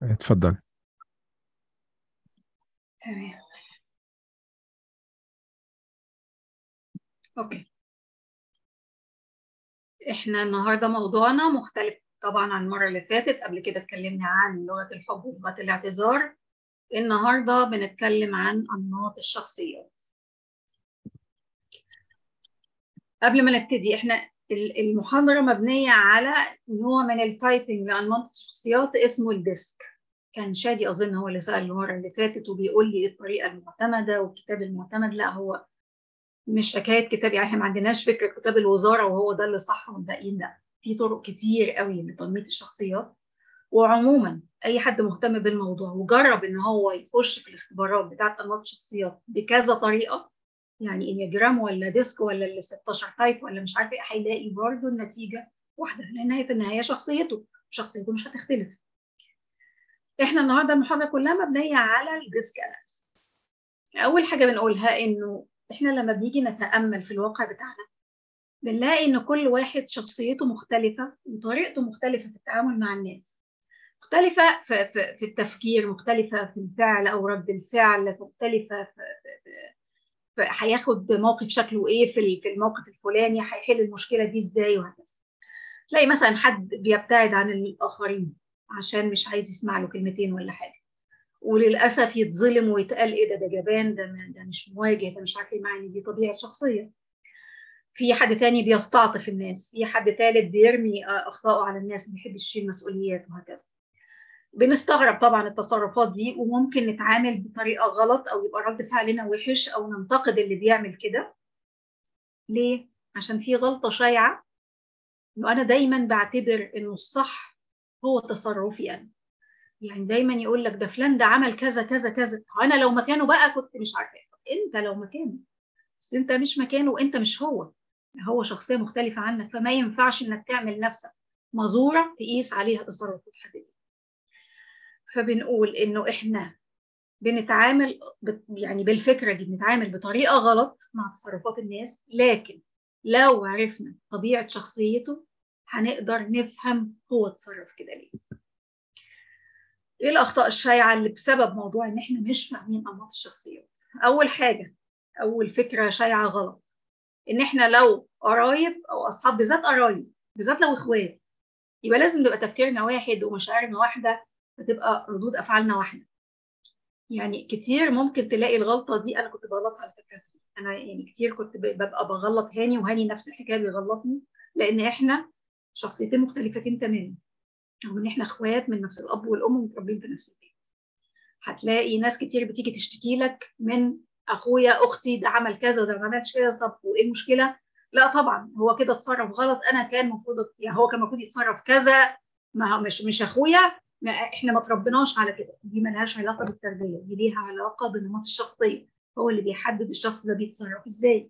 اتفضل تمام اوكي احنا النهارده موضوعنا مختلف طبعا عن المره اللي فاتت قبل كده اتكلمنا عن لغه الحب ولغه الاعتذار النهارده بنتكلم عن انماط الشخصيات قبل ما نبتدي احنا المحاضره مبنيه على نوع من التايبنج لانماط الشخصيات اسمه الديسك كان شادي اظن هو اللي سال المره اللي فاتت وبيقول لي الطريقه المعتمده والكتاب المعتمد لا هو مش حكايه كتاب يعني احنا ما عندناش فكره كتاب الوزاره وهو ده اللي صح والباقيين لا في طرق كتير قوي لتنميه الشخصيات وعموما اي حد مهتم بالموضوع وجرب ان هو يخش في الاختبارات بتاعه انماط الشخصيات بكذا طريقه يعني انياجرام ولا ديسك ولا ال 16 تايب ولا مش عارفه ايه هيلاقي برضه النتيجه واحده لان هي في النهايه شخصيته شخصيته مش هتختلف احنا النهارده المحاضره كلها مبنيه على الديسك اناليسيس اول حاجه بنقولها انه احنا لما بنيجي نتامل في الواقع بتاعنا بنلاقي ان كل واحد شخصيته مختلفه وطريقته مختلفه في التعامل مع الناس مختلفه في, في, في التفكير مختلفه في الفعل او رد الفعل مختلفه في, في هياخد موقف شكله ايه في في الموقف الفلاني هيحل المشكله دي ازاي وهكذا تلاقي مثلا حد بيبتعد عن الاخرين عشان مش عايز يسمع له كلمتين ولا حاجه وللاسف يتظلم ويتقال ايه ده ده جبان ده ده مش مواجه ده مش عارف ايه معنى دي طبيعه شخصيه في حد تاني بيستعطف الناس في حد تالت بيرمي اخطائه على الناس ما بيحبش يشيل مسؤوليات وهكذا بنستغرب طبعا التصرفات دي وممكن نتعامل بطريقه غلط او يبقى رد فعلنا وحش او ننتقد اللي بيعمل كده ليه عشان في غلطه شائعه انه انا دايما بعتبر انه الصح هو تصرفي انا يعني دايما يقول لك ده فلان ده عمل كذا كذا كذا انا لو مكانه بقى كنت مش عارفه انت لو مكانه بس انت مش مكانه وانت مش هو هو شخصيه مختلفه عنك فما ينفعش انك تعمل نفسك مزوره تقيس عليها تصرفات حد فبنقول انه احنا بنتعامل يعني بالفكره دي بنتعامل بطريقه غلط مع تصرفات الناس لكن لو عرفنا طبيعه شخصيته هنقدر نفهم هو اتصرف كده ليه ايه الاخطاء الشائعه اللي بسبب موضوع ان احنا مش فاهمين انماط الشخصيات اول حاجه اول فكره شائعه غلط ان احنا لو قرايب او اصحاب بالذات قرايب بالذات لو اخوات يبقى لازم نبقى تفكيرنا واحد ومشاعرنا واحده فتبقى ردود افعالنا واحده يعني كتير ممكن تلاقي الغلطه دي انا كنت بغلط على فكره انا يعني كتير كنت ببقى بغلط هاني وهاني نفس الحكايه بيغلطني لان احنا شخصيتين مختلفتين تماما رغم ان احنا اخوات من نفس الاب والام ومتربيين في نفس البيت هتلاقي ناس كتير بتيجي تشتكي لك من اخويا اختي ده عمل كذا وده ما عملش كذا طب وايه المشكله لا طبعا هو كده اتصرف غلط انا كان المفروض يعني هو كان المفروض يتصرف كذا ما هو مش مش اخويا ما احنا ما تربناش على كده دي ملهاش علاقه بالتربيه دي ليها علاقه بنمط الشخصيه هو اللي بيحدد الشخص ده بيتصرف ازاي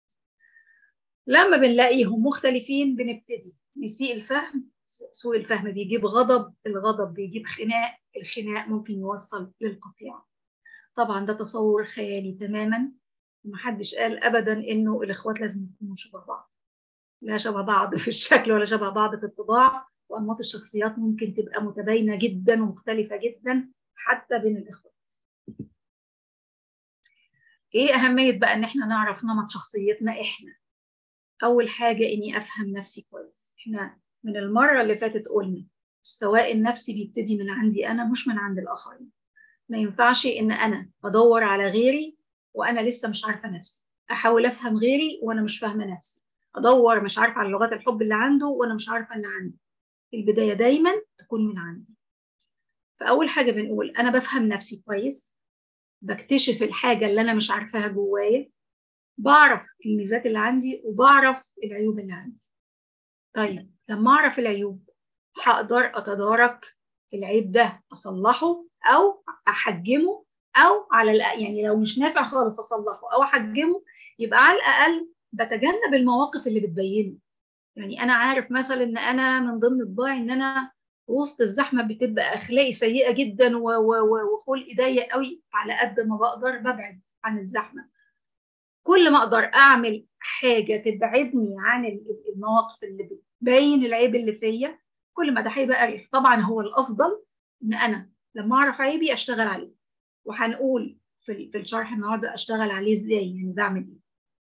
لما بنلاقيهم مختلفين بنبتدي نسيء الفهم سوء الفهم بيجيب غضب الغضب بيجيب خناق الخناق ممكن يوصل للقطيعة طبعا ده تصور خيالي تماما ومحدش قال ابدا انه الاخوات لازم يكونوا شبه بعض لا شبه بعض في الشكل ولا شبه بعض في الطباع وانماط الشخصيات ممكن تبقى متباينه جدا ومختلفه جدا حتى بين الاخوات ايه اهميه بقى ان احنا نعرف نمط شخصيتنا احنا اول حاجه اني افهم نفسي كويس احنا من المره اللي فاتت قلنا السواء النفسي بيبتدي من عندي انا مش من عند الاخرين ما ينفعش ان انا ادور على غيري وانا لسه مش عارفه نفسي احاول افهم غيري وانا مش فاهمه نفسي ادور مش عارفه على لغات الحب اللي عنده وانا مش عارفه اللي عندي في البدايه دايما تكون من عندي فاول حاجه بنقول انا بفهم نفسي كويس بكتشف الحاجه اللي انا مش عارفاها جوايا بعرف الميزات اللي عندي وبعرف العيوب اللي عندي طيب لما اعرف العيوب هقدر اتدارك العيب ده اصلحه او احجمه او على يعني لو مش نافع خالص اصلحه او احجمه يبقى على الاقل بتجنب المواقف اللي بتبينه يعني انا عارف مثلا ان انا من ضمن طباعي ان انا وسط الزحمه بتبقى اخلاقي سيئه جدا وخلقي ضيق قوي على قد ما بقدر ببعد عن الزحمه كل ما اقدر اعمل حاجه تبعدني عن المواقف اللي بتبين العيب اللي فيا كل ما ده هيبقى اريح طبعا هو الافضل ان انا لما اعرف عيبي اشتغل عليه وهنقول في في الشرح النهارده اشتغل عليه ازاي يعني بعمل ايه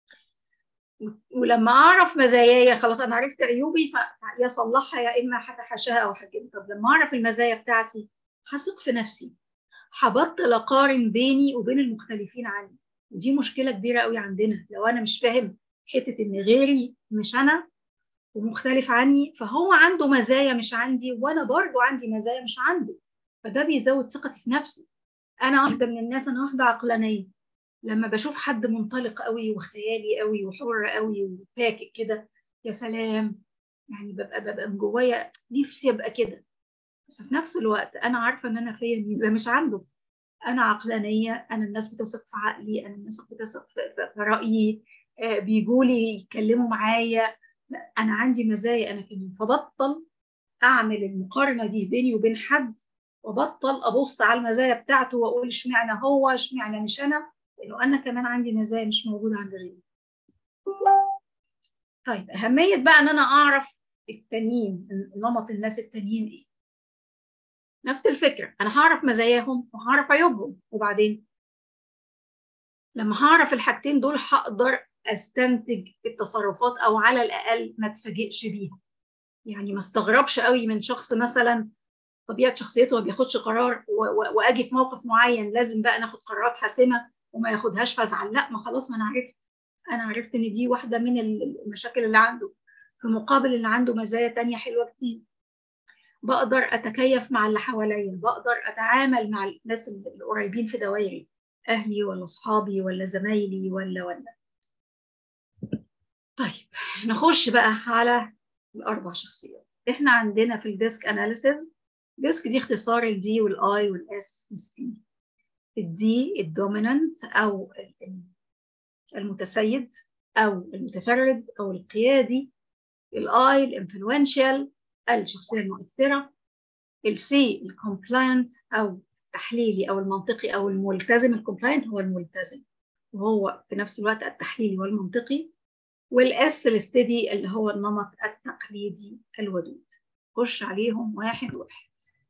ولما اعرف مزاياي خلاص انا عرفت عيوبي فيا صلحها يا اما هتحاشاها او حاجه طب لما اعرف المزايا بتاعتي هثق في نفسي هبطل اقارن بيني وبين المختلفين عني ودي مشكله كبيره قوي عندنا لو انا مش فاهم حته ان غيري مش انا ومختلف عني فهو عنده مزايا مش عندي وانا برضو عندي مزايا مش عنده فده بيزود ثقتي في نفسي انا واحده من الناس انا واحده عقلانيه لما بشوف حد منطلق قوي وخيالي قوي وحر قوي وفاكك كده يا سلام يعني ببقى ببقى من جوايا نفسي ابقى كده بس في نفس الوقت انا عارفه ان انا فيا ميزه مش عنده انا عقلانيه انا الناس بتثق في عقلي انا الناس بتثق في, في رايي آه بيجوا لي يتكلموا معايا انا عندي مزايا انا كمان فبطل اعمل المقارنه دي بيني وبين حد وبطل ابص على المزايا بتاعته واقول اشمعنى هو اشمعنى مش انا لانه انا كمان عندي مزايا مش موجوده عند غيري طيب اهميه بقى ان انا اعرف التانيين نمط الناس التانيين ايه نفس الفكره انا هعرف مزاياهم وهعرف عيوبهم وبعدين لما هعرف الحاجتين دول هقدر استنتج التصرفات او على الاقل ما اتفاجئش بيها يعني ما استغربش قوي من شخص مثلا طبيعه شخصيته ما بياخدش قرار واجي في موقف معين لازم بقى ناخد قرارات حاسمه وما ياخدهاش فازعل لا ما خلاص ما انا عرفت انا عرفت ان دي واحده من المشاكل اللي عنده في مقابل ان عنده مزايا تانية حلوه كتير بقدر اتكيف مع اللي حواليا بقدر اتعامل مع الناس القريبين في دوائري اهلي ولا اصحابي ولا زمايلي ولا ولا طيب نخش بقى على الاربع شخصيات احنا عندنا في الديسك اناليسيز ديسك دي اختصار الدي والاي والاس والسي الدي الدومينانت او المتسيد او المتفرد او القيادي الاي الانفلونشال الشخصيه المؤثره السي الكومبلاينت او التحليلي او المنطقي او الملتزم الكومبلاينت هو الملتزم وهو في نفس الوقت التحليلي والمنطقي والاس الستدي اللي هو النمط التقليدي الودود خش عليهم واحد واحد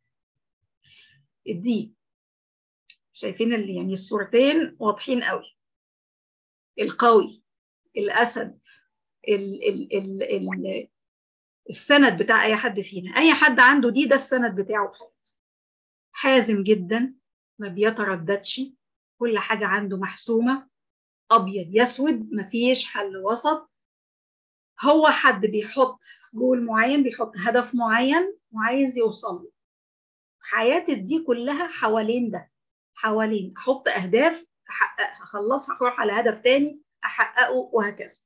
الدي شايفين اللي يعني الصورتين واضحين قوي القوي الاسد ال ال ال ال السند بتاع اي حد فينا اي حد عنده دي ده السند بتاعه في حياته حازم جدا ما بيترددش كل حاجه عنده محسومه ابيض يسود مفيش حل وسط هو حد بيحط جول معين بيحط هدف معين وعايز يوصل له حياتي دي كلها حوالين ده حوالين احط اهداف احققها اخلصها اروح على هدف تاني احققه وهكذا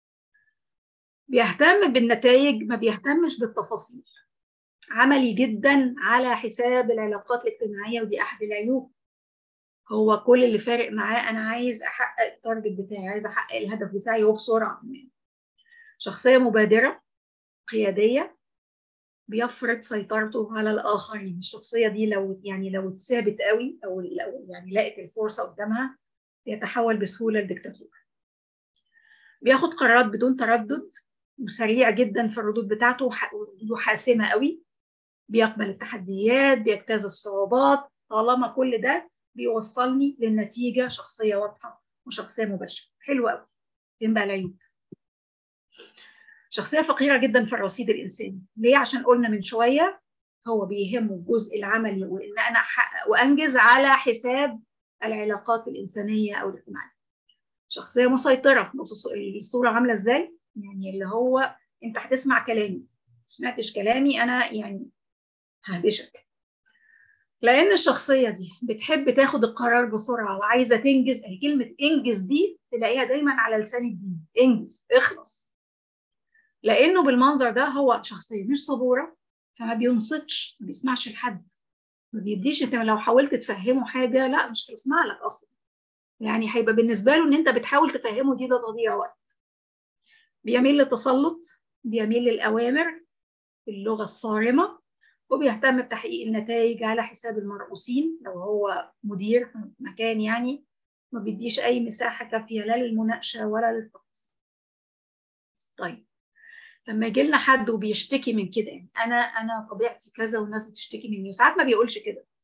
بيهتم بالنتائج ما بيهتمش بالتفاصيل عملي جدا على حساب العلاقات الاجتماعيه ودي احد العيوب هو كل اللي فارق معاه انا عايز احقق التارجت بتاعي عايز احقق الهدف بتاعي وبسرعه كمان شخصيه مبادره قياديه بيفرض سيطرته على الاخرين الشخصيه دي لو يعني لو اتثابت قوي او لو يعني لقت الفرصه قدامها يتحول بسهوله لديكتاتور بياخد قرارات بدون تردد وسريع جدا في الردود بتاعته وردوده حاسمه قوي بيقبل التحديات بيجتاز الصعوبات طالما كل ده بيوصلني للنتيجه شخصيه واضحه وشخصيه مباشره حلو قوي فين بقى العيوب شخصيه فقيره جدا في الرصيد الانساني ليه عشان قلنا من شويه هو بيهمه الجزء العملي وان انا احقق وانجز على حساب العلاقات الانسانيه او الاجتماعيه شخصيه مسيطره الصوره عامله ازاي يعني اللي هو انت هتسمع كلامي سمعتش كلامي انا يعني ههبشك لان الشخصيه دي بتحب تاخد القرار بسرعه وعايزه تنجز اهي كلمه انجز دي تلاقيها دايما على لسان الدين انجز اخلص لانه بالمنظر ده هو شخصيه مش صبوره فما بينصتش ما بيسمعش لحد ما بيديش انت لو حاولت تفهمه حاجه لا مش هيسمع لك اصلا يعني هيبقى بالنسبه له ان انت بتحاول تفهمه دي ده تضييع وقت بيميل للتسلط بيميل للاوامر اللغه الصارمه وبيهتم بتحقيق النتائج على حساب المرؤوسين لو هو مدير في مكان يعني ما بيديش اي مساحه كافيه لا للمناقشه ولا للتفاصيل طيب لما يجي لنا حد وبيشتكي من كده يعني انا انا طبيعتي كذا والناس بتشتكي مني وساعات ما بيقولش كده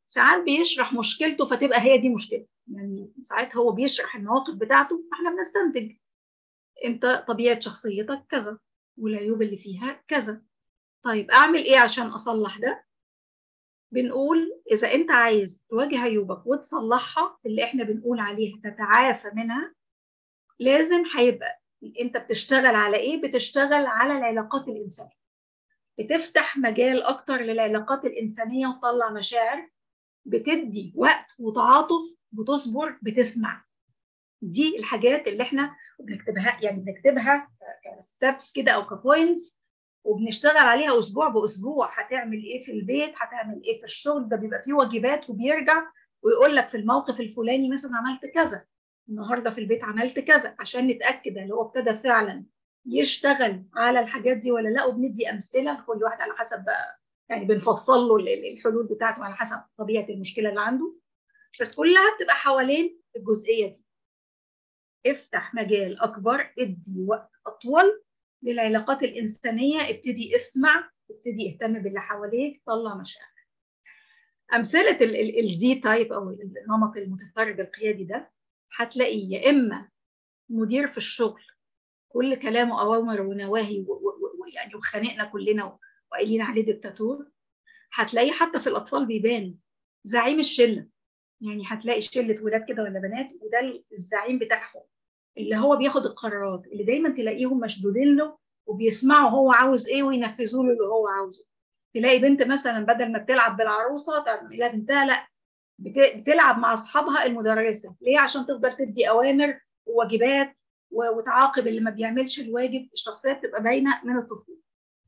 ساعات بيشرح مشكلته فتبقى هي دي مشكلة يعني ساعات هو بيشرح المواقف بتاعته احنا بنستنتج انت طبيعة شخصيتك كذا والعيوب اللي فيها كذا طيب اعمل ايه عشان اصلح ده بنقول اذا انت عايز تواجه عيوبك وتصلحها اللي احنا بنقول عليها تتعافى منها لازم هيبقى انت بتشتغل على ايه بتشتغل على العلاقات الانسانيه بتفتح مجال اكتر للعلاقات الانسانيه وتطلع مشاعر بتدي وقت وتعاطف بتصبر بتسمع دي الحاجات اللي احنا بنكتبها يعني بنكتبها كستبس كده او كبوينتس وبنشتغل عليها اسبوع باسبوع هتعمل ايه في البيت هتعمل ايه في الشغل ده بيبقى فيه واجبات وبيرجع ويقول لك في الموقف الفلاني مثلا عملت كذا النهارده في البيت عملت كذا عشان نتاكد هل هو ابتدى فعلا يشتغل على الحاجات دي ولا لا وبندي امثله لكل واحد على حسب بقى يعني بنفصل له الحلول بتاعته على حسب طبيعه المشكله اللي عنده بس كلها بتبقى حوالين الجزئيه دي افتح مجال اكبر ادي وقت اطول للعلاقات الانسانيه ابتدي اسمع ابتدي اهتم باللي حواليك طلع مشاعر امثله الدي تايب او النمط المتفرد القيادي ده هتلاقيه يا اما مدير في الشغل كل كلامه اوامر ونواهي ويعني وخانقنا كلنا وقايلين عليه ديكتاتور هتلاقيه حتى في الاطفال بيبان زعيم الشله يعني هتلاقي شله ولاد كده ولا بنات وده الزعيم بتاعهم اللي هو بياخد القرارات اللي دايما تلاقيهم مشدودين له وبيسمعوا هو عاوز ايه وينفذوا له اللي هو عاوزه تلاقي بنت مثلا بدل ما بتلعب بالعروسه تعمل لها بنتها لا بتلعب مع اصحابها المدرسه ليه عشان تقدر تدي اوامر وواجبات وتعاقب اللي ما بيعملش الواجب الشخصيه بتبقى باينه من الطفوله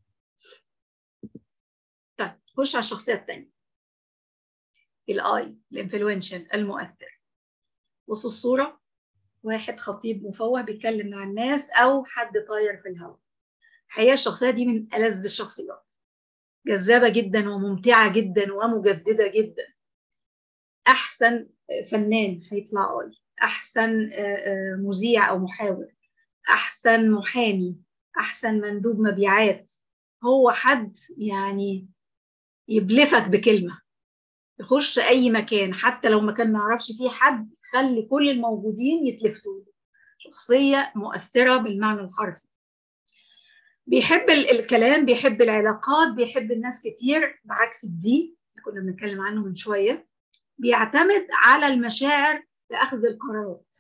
طيب خش على الشخصيه الثانيه الاي الانفلونشال المؤثر بص الصوره واحد خطيب مفوه بيتكلم مع الناس او حد طاير في الهواء الحقيقه الشخصيه دي من ألذ الشخصيات جذابه جدا وممتعه جدا ومجدده جدا احسن فنان هيطلع اي احسن مذيع او محاور احسن محامي احسن مندوب مبيعات هو حد يعني يبلفك بكلمه يخش اي مكان حتى لو مكان ما يعرفش فيه حد خلي كل الموجودين يتلفتوا شخصيه مؤثره بالمعنى الحرفي بيحب الكلام بيحب العلاقات بيحب الناس كتير بعكس الدي اللي كنا بنتكلم عنه من شويه بيعتمد على المشاعر لاخذ القرارات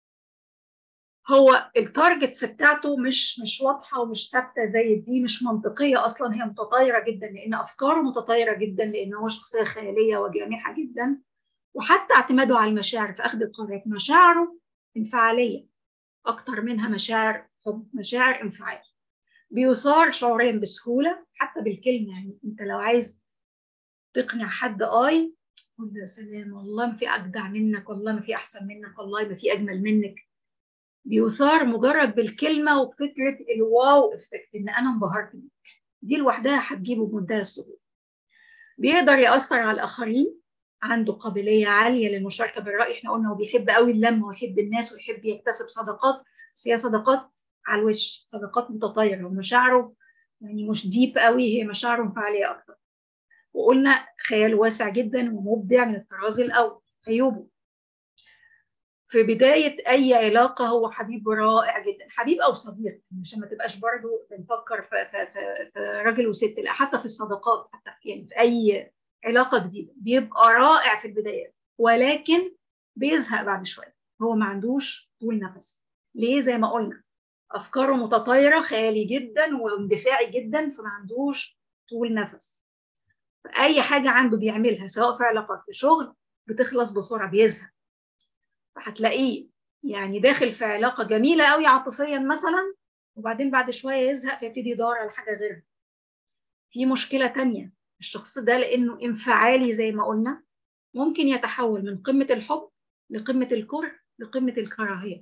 هو التارجتس بتاعته مش مش واضحه ومش ثابته زي دي مش منطقيه اصلا هي متطايره جدا لان افكاره متطايره جدا لان هو شخصيه خياليه وجامحه جدا وحتى اعتماده على المشاعر في اخذ القرارات مشاعره انفعاليه اكتر منها مشاعر حب مشاعر انفعال بيثار شعوريا بسهوله حتى بالكلمه يعني انت لو عايز تقنع حد اي قول يا سلام والله ما في اجدع منك والله ما في احسن منك والله ما في اجمل منك بيثار مجرد بالكلمه وفكره الواو افكت ان انا انبهرت بيك دي لوحدها هتجيبه بمنتهى السهوله بيقدر ياثر على الاخرين عنده قابليه عاليه للمشاركه بالراي احنا قلنا هو بيحب قوي اللمه ويحب الناس ويحب يكتسب صداقات بس هي صداقات على الوش صداقات متطايره ومشاعره يعني مش ديب قوي هي مشاعره انفعاليه اكتر وقلنا خيال واسع جدا ومبدع من الطراز الاول عيوبه في بداية أي علاقة هو حبيب رائع جدا حبيب أو صديق عشان ما تبقاش برضو بنفكر في, في, في, في راجل وست لا حتى في الصداقات حتى يعني في أي علاقة جديدة بيبقى رائع في البدايات ولكن بيزهق بعد شوية هو ما عندوش طول نفس ليه زي ما قلنا أفكاره متطايرة خيالي جدا واندفاعي جدا فما عندوش طول نفس أي حاجة عنده بيعملها سواء في علاقات في شغل بتخلص بسرعة بيزهق هتلاقيه يعني داخل في علاقة جميلة قوي عاطفيا مثلا وبعدين بعد شوية يزهق فيبتدي يدور على حاجة غيرها في مشكلة تانية الشخص ده لأنه انفعالي زي ما قلنا ممكن يتحول من قمة الحب لقمة الكره لقمة الكراهية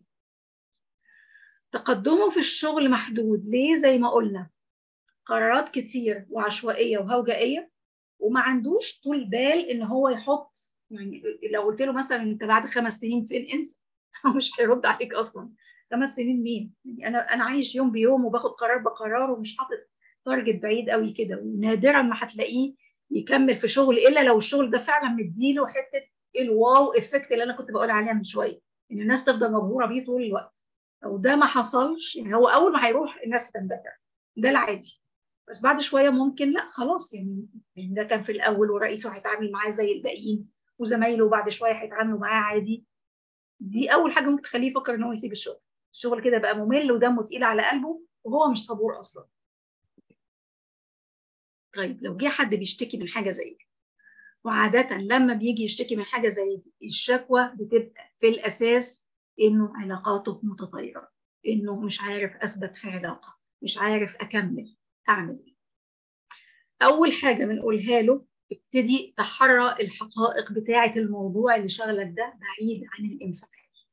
تقدمه في الشغل محدود ليه زي ما قلنا قرارات كتير وعشوائية وهوجائية وما عندوش طول بال ان هو يحط يعني لو قلت له مثلا انت بعد خمس سنين فين انسى مش هيرد عليك اصلا خمس سنين مين يعني انا انا عايش يوم بيوم وباخد قرار بقرار ومش حاطط تارجت بعيد قوي كده ونادرا ما هتلاقيه يكمل في شغل الا لو الشغل ده فعلا مديله حته الواو افكت اللي انا كنت بقول عليها من شويه ان الناس تفضل مبهوره بيه طول الوقت لو ده ما حصلش يعني هو اول ما هيروح الناس هتندفع ده العادي بس بعد شويه ممكن لا خلاص يعني ده كان في الاول ورئيسه هيتعامل معاه زي الباقيين وزمايله بعد شويه هيتعاملوا معاه عادي دي اول حاجه ممكن تخليه يفكر ان هو يسيب الشغل الشغل كده بقى ممل ودمه تقيل على قلبه وهو مش صبور اصلا طيب لو جه حد بيشتكي من حاجه زي دي وعادة لما بيجي يشتكي من حاجة زي دي الشكوى بتبقى في الأساس إنه علاقاته متطايرة إنه مش عارف أثبت في علاقة مش عارف أكمل أعمل إيه أول حاجة بنقولها له ابتدي تحرى الحقائق بتاعة الموضوع اللي شغلك ده بعيد عن الانفعال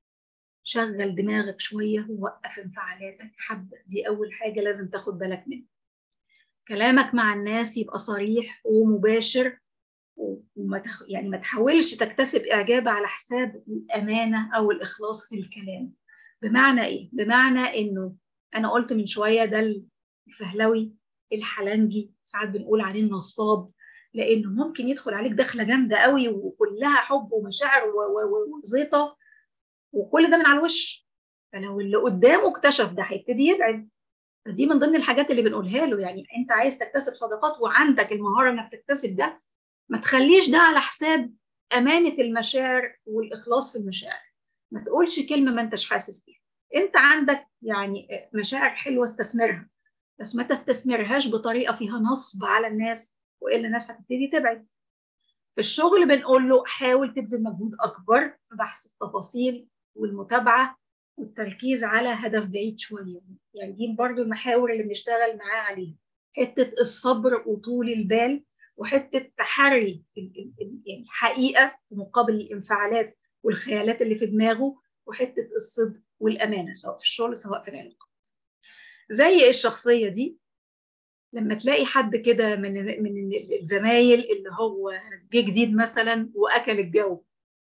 شغل دماغك شوية ووقف انفعالاتك حبة دي أول حاجة لازم تاخد بالك منها كلامك مع الناس يبقى صريح ومباشر وما تخ... يعني ما تحاولش تكتسب إعجاب على حساب الأمانة أو الإخلاص في الكلام بمعنى إيه؟ بمعنى إنه أنا قلت من شوية ده الفهلوي الحلنجي ساعات بنقول عليه النصاب لانه ممكن يدخل عليك دخله جامده قوي وكلها حب ومشاعر وزيطه وكل ده من على الوش فلو اللي قدامه اكتشف ده هيبتدي يبعد فدي من ضمن الحاجات اللي بنقولها له يعني انت عايز تكتسب صداقات وعندك المهاره انك تكتسب ده ما تخليش ده على حساب امانه المشاعر والاخلاص في المشاعر ما تقولش كلمه ما انتش حاسس بيها انت عندك يعني مشاعر حلوه استثمرها بس ما تستثمرهاش بطريقه فيها نصب على الناس والا الناس هتبتدي تبعد في الشغل بنقول له حاول تبذل مجهود اكبر في بحث التفاصيل والمتابعه والتركيز على هدف بعيد شويه يعني دي برضو المحاور اللي بنشتغل معاه عليها حته الصبر وطول البال وحته تحري الحقيقه مقابل الانفعالات والخيالات اللي في دماغه وحته الصدق والامانه سواء في الشغل سواء في العلاقات زي الشخصيه دي لما تلاقي حد كده من من الزمايل اللي هو جه جديد مثلا واكل الجو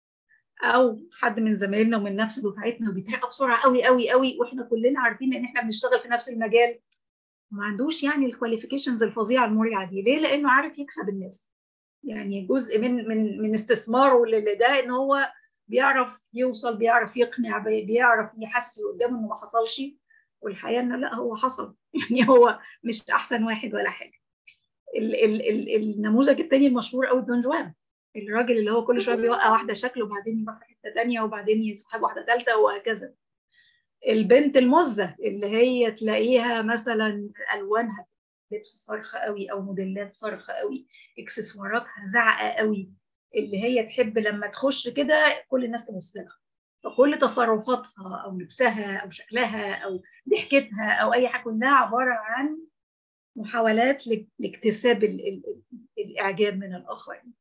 او حد من زمايلنا ومن نفس دفعتنا وبيترقى بسرعه قوي قوي قوي واحنا كلنا عارفين ان احنا بنشتغل في نفس المجال ما عندوش يعني الكواليفيكيشنز الفظيعه المريعه دي ليه لانه عارف يكسب الناس يعني جزء من من من استثماره لده ان هو بيعرف يوصل بيعرف يقنع بيعرف يحسس قدامه انه ما حصلش والحقيقه ان لا هو حصل يعني هو مش احسن واحد ولا حاجه ال ال ال النموذج الثاني المشهور قوي دون جوان الراجل اللي هو كل شويه بيوقع واحده شكل وبعدين يروح في حته ثانيه وبعدين يصاحب واحده ثالثه وهكذا البنت المزه اللي هي تلاقيها مثلا الوانها لبس صارخه قوي او موديلات صارخه قوي اكسسواراتها زعقه قوي اللي هي تحب لما تخش كده كل الناس تبص لها فكل تصرفاتها او لبسها او شكلها او ضحكتها او اي حاجه كلها عباره عن محاولات لاكتساب الاعجاب من الاخرين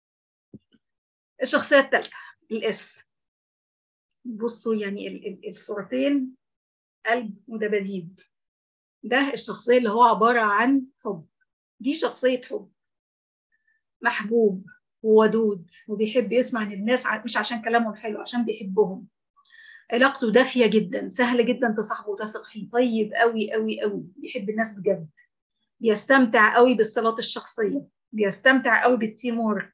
الشخصيه الثالثه الاس بصوا يعني الصورتين قلب ودباديب ده الشخصيه اللي هو عباره عن حب دي شخصيه حب محبوب وودود وبيحب يسمع من الناس مش عشان كلامهم حلو عشان بيحبهم علاقته دافية جدا سهل جدا تصاحبه وتثق فيه طيب قوي قوي قوي بيحب الناس بجد بيستمتع قوي بالصلات الشخصية بيستمتع قوي بالتيم وورك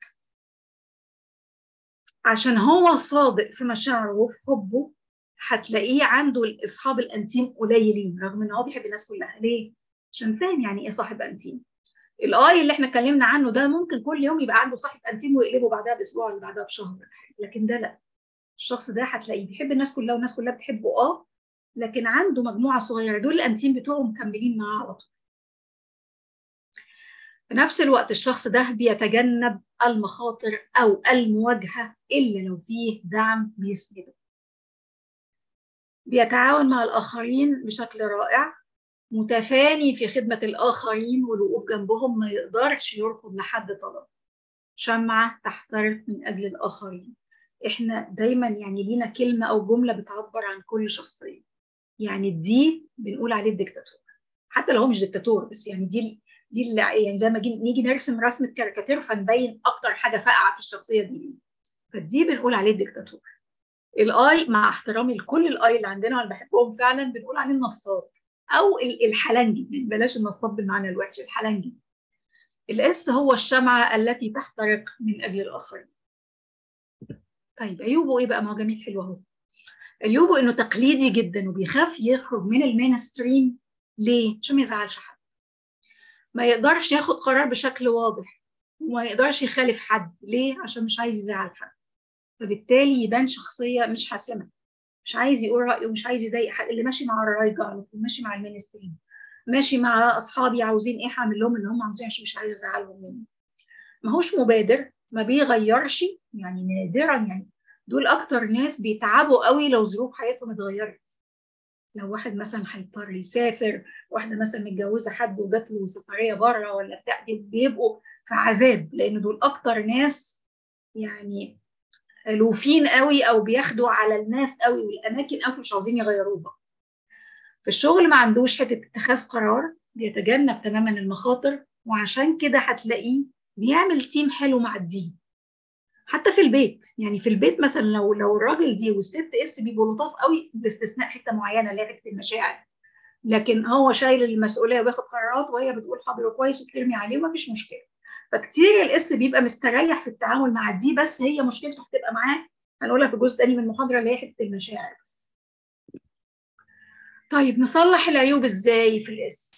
عشان هو صادق في مشاعره وفي حبه هتلاقيه عنده اصحاب الانتيم قليلين رغم ان هو بيحب الناس كلها ليه؟ عشان فاهم يعني ايه صاحب انتيم الاي اللي احنا اتكلمنا عنه ده ممكن كل يوم يبقى عنده صاحب انتيم ويقلبه بعدها باسبوع ولا بعدها بشهر لكن ده لا الشخص ده هتلاقيه بيحب الناس كلها والناس كلها بتحبه اه لكن عنده مجموعه صغيره دول الانتيم بتوعه مكملين معاه على طول في نفس الوقت الشخص ده بيتجنب المخاطر او المواجهه الا لو فيه دعم بيسنده بيتعاون مع الاخرين بشكل رائع متفاني في خدمة الآخرين والوقوف جنبهم ما يقدرش يرفض لحد طلب شمعة تحترق من أجل الآخرين إحنا دايما يعني لينا كلمة أو جملة بتعبر عن كل شخصية يعني دي بنقول عليه الدكتاتور حتى لو هو مش دكتاتور بس يعني دي دي اللي يعني زي ما نيجي نرسم رسمة كاريكاتير فنبين أكتر حاجة فاقعة في الشخصية دي فدي بنقول عليه الدكتاتور الاي مع احترامي لكل الاي اللي عندنا وانا بحبهم فعلا بنقول عليه النصاب او الحلنجي بلاش النصاب بالمعنى الوحش الحلنجي الاس هو الشمعة التي تحترق من أجل الآخرين طيب عيوبه إيه بقى ما هو جميل حلو أهو عيوبه إنه تقليدي جدا وبيخاف يخرج من المين ستريم ليه؟ عشان ما يزعلش حد ما يقدرش ياخد قرار بشكل واضح وما يقدرش يخالف حد ليه؟ عشان مش عايز يزعل حد فبالتالي يبان شخصية مش حاسمة مش عايز يقول رأيه ومش عايز يضايق حد اللي ماشي مع الرايجة على طول ماشي مع المينستريم ماشي مع اصحابي عاوزين ايه هعمل لهم اللي هم عاوزين عشان مش عايز ازعلهم مني ما هوش مبادر ما بيغيرش يعني نادرا يعني دول اكتر ناس بيتعبوا قوي لو ظروف حياتهم اتغيرت لو واحد مثلا هيضطر يسافر واحده مثلا متجوزه حد وجات له سفريه بره ولا بتاع بيبقوا في عذاب لان دول اكتر ناس يعني الوفين قوي او بياخدوا على الناس قوي والاماكن قوي مش عاوزين يغيروها في الشغل ما عندوش حته اتخاذ قرار بيتجنب تماما المخاطر وعشان كده هتلاقيه بيعمل تيم حلو مع الدين حتى في البيت يعني في البيت مثلا لو لو الراجل دي والست اس بيبقوا لطاف قوي باستثناء حته معينه اللي هي حته المشاعر لكن هو شايل المسؤوليه وبياخد قرارات وهي بتقول حاضر كويس وبترمي عليه ومفيش مشكله فكتير الاس بيبقى مستريح في التعامل مع دي بس هي مشكلته هتبقى معاه هنقولها في جزء تاني من المحاضره اللي هي حته المشاعر بس طيب نصلح العيوب ازاي في الاس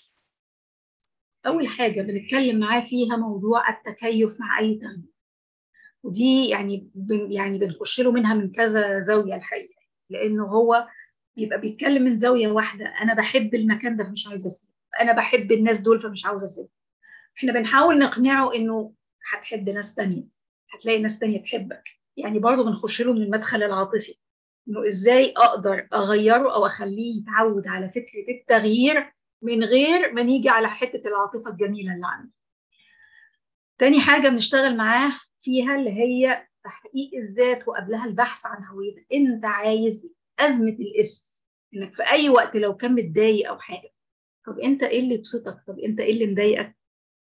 اول حاجه بنتكلم معاه فيها موضوع التكيف مع اي تغيير ودي يعني بن يعني بنخش له منها من كذا زاويه الحقيقه لانه هو بيبقى بيتكلم من زاويه واحده انا بحب المكان ده فمش عايزه اسيبه انا بحب الناس دول فمش عاوزه اسيبه احنا بنحاول نقنعه انه هتحب ناس تانية هتلاقي ناس تانية تحبك يعني برضه بنخش له من المدخل العاطفي انه ازاي اقدر اغيره او اخليه يتعود على فكره التغيير من غير ما نيجي على حته العاطفه الجميله اللي عنده. تاني حاجه بنشتغل معاه فيها اللي هي تحقيق الذات وقبلها البحث عن هويتك، انت عايز ازمه الاس انك في اي وقت لو كان متضايق او حاجه طب انت ايه اللي يبسطك؟ طب انت ايه اللي مضايقك؟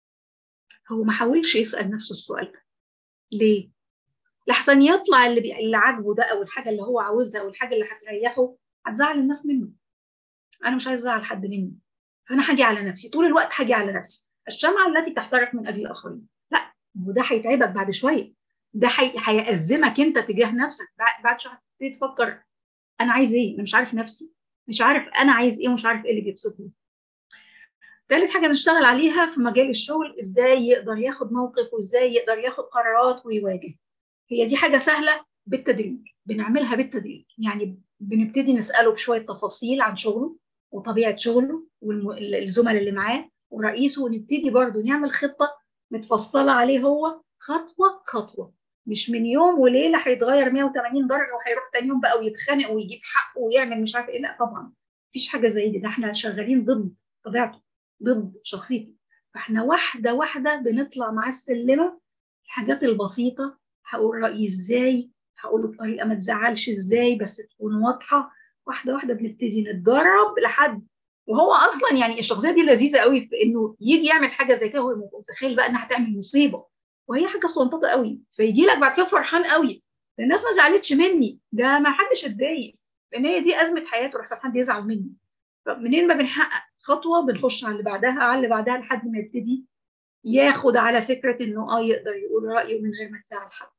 هو ما حاولش يسال نفسه السؤال ده. ليه؟ لحسن يطلع اللي بي... اللي عاجبه ده او الحاجه اللي هو عاوزها او الحاجه اللي هتريحه هتزعل الناس منه انا مش عايز ازعل حد مني فانا هاجي على نفسي طول الوقت هاجي على نفسي الشمعه التي تحترق من اجل الاخرين لا وده هيتعبك بعد شويه ده هيأزمك انت تجاه نفسك بعد شويه هتبتدي تفكر انا عايز ايه انا مش عارف نفسي مش عارف انا عايز ايه ومش عارف ايه اللي بيبسطني ثالث حاجه بنشتغل عليها في مجال الشغل ازاي يقدر ياخد موقف وازاي يقدر ياخد قرارات ويواجه هي دي حاجه سهله بالتدريج بنعملها بالتدريج يعني بنبتدي نساله بشويه تفاصيل عن شغله وطبيعه شغله والزملاء اللي معاه ورئيسه ونبتدي برضه نعمل خطه متفصله عليه هو خطوه خطوه مش من يوم وليله هيتغير 180 درجه وهيروح تاني يوم بقى ويتخانق ويجيب حقه ويعمل مش عارف ايه لا طبعا مفيش حاجه زي دي ده احنا شغالين ضد طبيعته ضد شخصيته فاحنا واحده واحده بنطلع معاه السلمه الحاجات البسيطه هقول رأيي ازاي هقوله بطريقة ما تزعلش ازاي بس تكون واضحة واحدة واحدة بنبتدي نتدرب لحد وهو اصلا يعني الشخصيه دي لذيذه قوي في انه يجي يعمل حاجه زي كده هو متخيل بقى انها هتعمل مصيبه وهي حاجه صنططه قوي فيجي لك بعد كده فرحان قوي الناس ما زعلتش مني ده ما حدش اتضايق لان هي دي ازمه حياته لحسن حد يزعل مني فمنين ما بنحقق خطوه بنخش على اللي بعدها على اللي بعدها لحد ما يبتدي ياخد على فكره انه اه يقدر يقول رايه من غير ما تزعل حد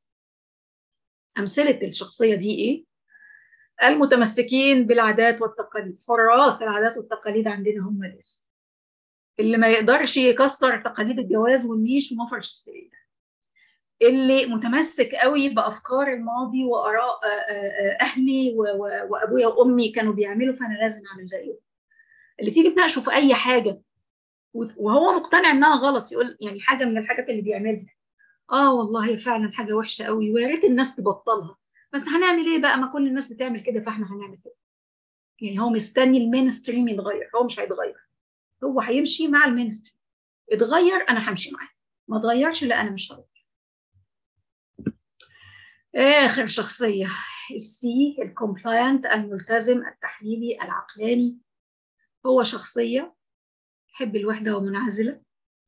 أمثلة الشخصية دي إيه؟ المتمسكين بالعادات والتقاليد حراس العادات والتقاليد عندنا هم الاسم اللي ما يقدرش يكسر تقاليد الجواز والنيش ومفرش السرير اللي متمسك قوي بافكار الماضي واراء اهلي وابويا وامي كانوا بيعملوا فانا لازم اعمل زيهم اللي تيجي تناقشه في اي حاجه وهو مقتنع انها غلط يقول يعني حاجه من الحاجات اللي بيعملها اه والله هي فعلا حاجه وحشه قوي ويا ريت الناس تبطلها بس هنعمل ايه بقى ما كل الناس بتعمل كده فاحنا هنعمل كده يعني هو مستني المين ستريم يتغير هو مش هيتغير هو هيمشي مع المين ستريم اتغير انا همشي معاه ما اتغيرش لا انا مش هغير اخر شخصيه السي الكومبلاينت الملتزم التحليلي العقلاني هو شخصيه يحب الوحده ومنعزله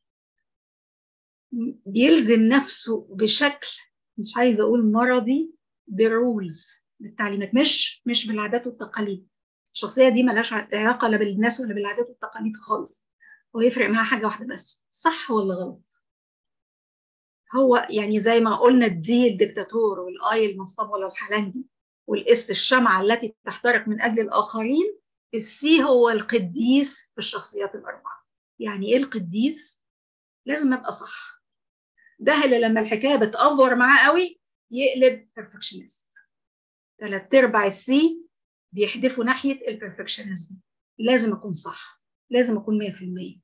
بيلزم نفسه بشكل مش عايزه اقول مرضي بالرولز بالتعليمات مش مش بالعادات والتقاليد الشخصيه دي ملهاش علاقه لا بالناس ولا بالعادات والتقاليد خالص هو يفرق معاها حاجه واحده بس صح ولا غلط هو يعني زي ما قلنا الدي الدكتاتور والاي النصاب ولا الحلنجي والاس الشمعة التي تحترق من أجل الآخرين السي هو القديس في الشخصيات الأربعة يعني إيه القديس؟ لازم أبقى صح ده اللي لما الحكاية بتأفور معاه قوي يقلب perfectionist ثلاث أرباع السي بيحدفوا ناحية البرفكشنزم لازم أكون صح لازم أكون 100%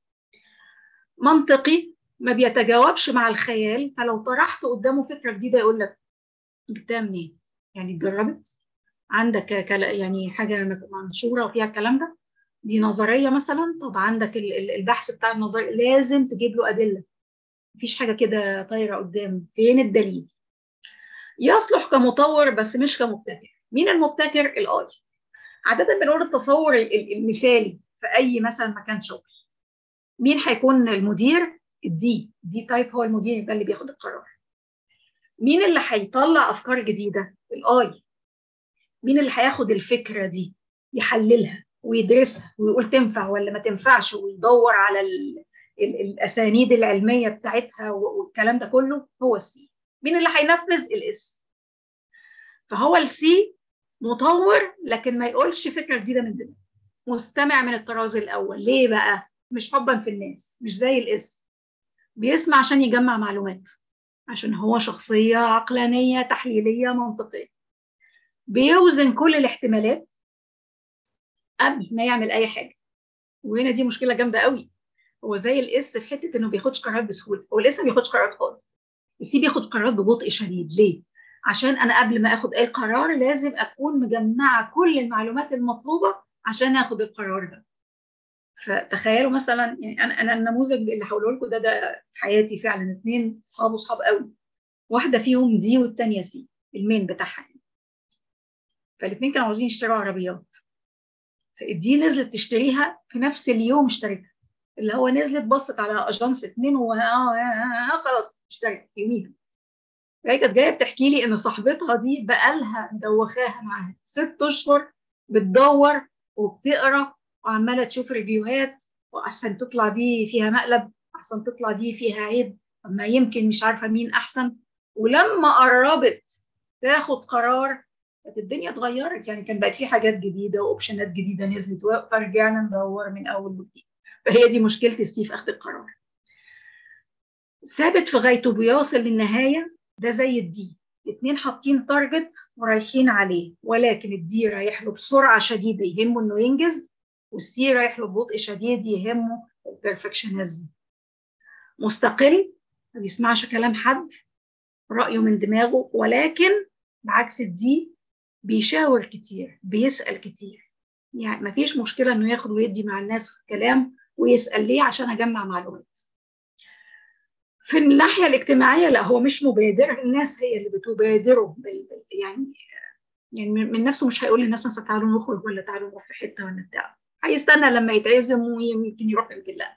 منطقي ما بيتجاوبش مع الخيال فلو طرحت قدامه فكرة جديدة يقول لك جبتها منين؟ يعني اتجربت عندك يعني حاجه منشوره وفيها الكلام ده دي نظريه مثلا طب عندك البحث بتاع النظريه لازم تجيب له ادله مفيش حاجه كده طايره قدام فين الدليل يصلح كمطور بس مش كمبتكر مين المبتكر الاي عاده بنقول التصور المثالي في اي مثلا مكان شغل مين هيكون المدير الدي دي تايب هو المدير ده اللي بياخد القرار مين اللي هيطلع افكار جديده الاي مين اللي هياخد الفكره دي يحللها ويدرسها ويقول تنفع ولا ما تنفعش ويدور على ال ال الاسانيد العلميه بتاعتها والكلام ده كله هو السي مين اللي هينفذ الاس فهو السي مطور لكن ما يقولش فكره جديده من دماغه مستمع من الطراز الاول ليه بقى مش حبا في الناس مش زي الاس بيسمع عشان يجمع معلومات عشان هو شخصيه عقلانيه تحليليه منطقيه بيوزن كل الاحتمالات قبل ما يعمل اي حاجه وهنا دي مشكله جامده قوي هو زي الاس في حته انه بياخدش قرارات بسهوله هو الاس ما بياخدش قرارات خالص السي بياخد قرارات ببطء شديد ليه عشان انا قبل ما اخد اي قرار لازم اكون مجمعه كل المعلومات المطلوبه عشان اخد القرار ده فتخيلوا مثلا يعني انا انا النموذج اللي هقوله لكم ده ده في حياتي فعلا اثنين اصحاب اصحاب قوي واحده فيهم دي والثانيه سي المين بتاعها يعني. فالاثنين كانوا عاوزين يشتروا عربيات دي نزلت تشتريها في نفس اليوم اشتريتها اللي هو نزلت بصت على اجانس اتنين و خلاص اشترت يوميها فهي كانت جايه بتحكي لي ان صاحبتها دي بقالها مدوخاها معاها ست اشهر بتدور وبتقرا وعماله تشوف ريفيوهات واحسن تطلع دي فيها مقلب احسن تطلع دي فيها عيب اما يمكن مش عارفه مين احسن ولما قربت تاخد قرار كانت الدنيا اتغيرت يعني كان بقت في حاجات جديده واوبشنات جديده نزلت فرجعنا ندور من اول وجديد فهي دي مشكله السي في اخذ القرار ثابت في غايته بيوصل للنهايه ده زي الدي الاثنين حاطين تارجت ورايحين عليه ولكن الدي رايح له بسرعه شديده يهمه انه ينجز والسي رايح له ببطء شديد يهمه البرفكشنزم مستقل ما بيسمعش كلام حد رايه من دماغه ولكن بعكس الدي بيشاور كتير بيسأل كتير يعني ما فيش مشكلة انه ياخد ويدي مع الناس في الكلام ويسأل ليه عشان اجمع معلومات في الناحية الاجتماعية لا هو مش مبادر الناس هي اللي بتبادره يعني يعني من نفسه مش هيقول للناس مثلا تعالوا نخرج ولا تعالوا نروح في حتة ولا بتاع هيستنى لما يتعزم ويمكن يروح يمكن لا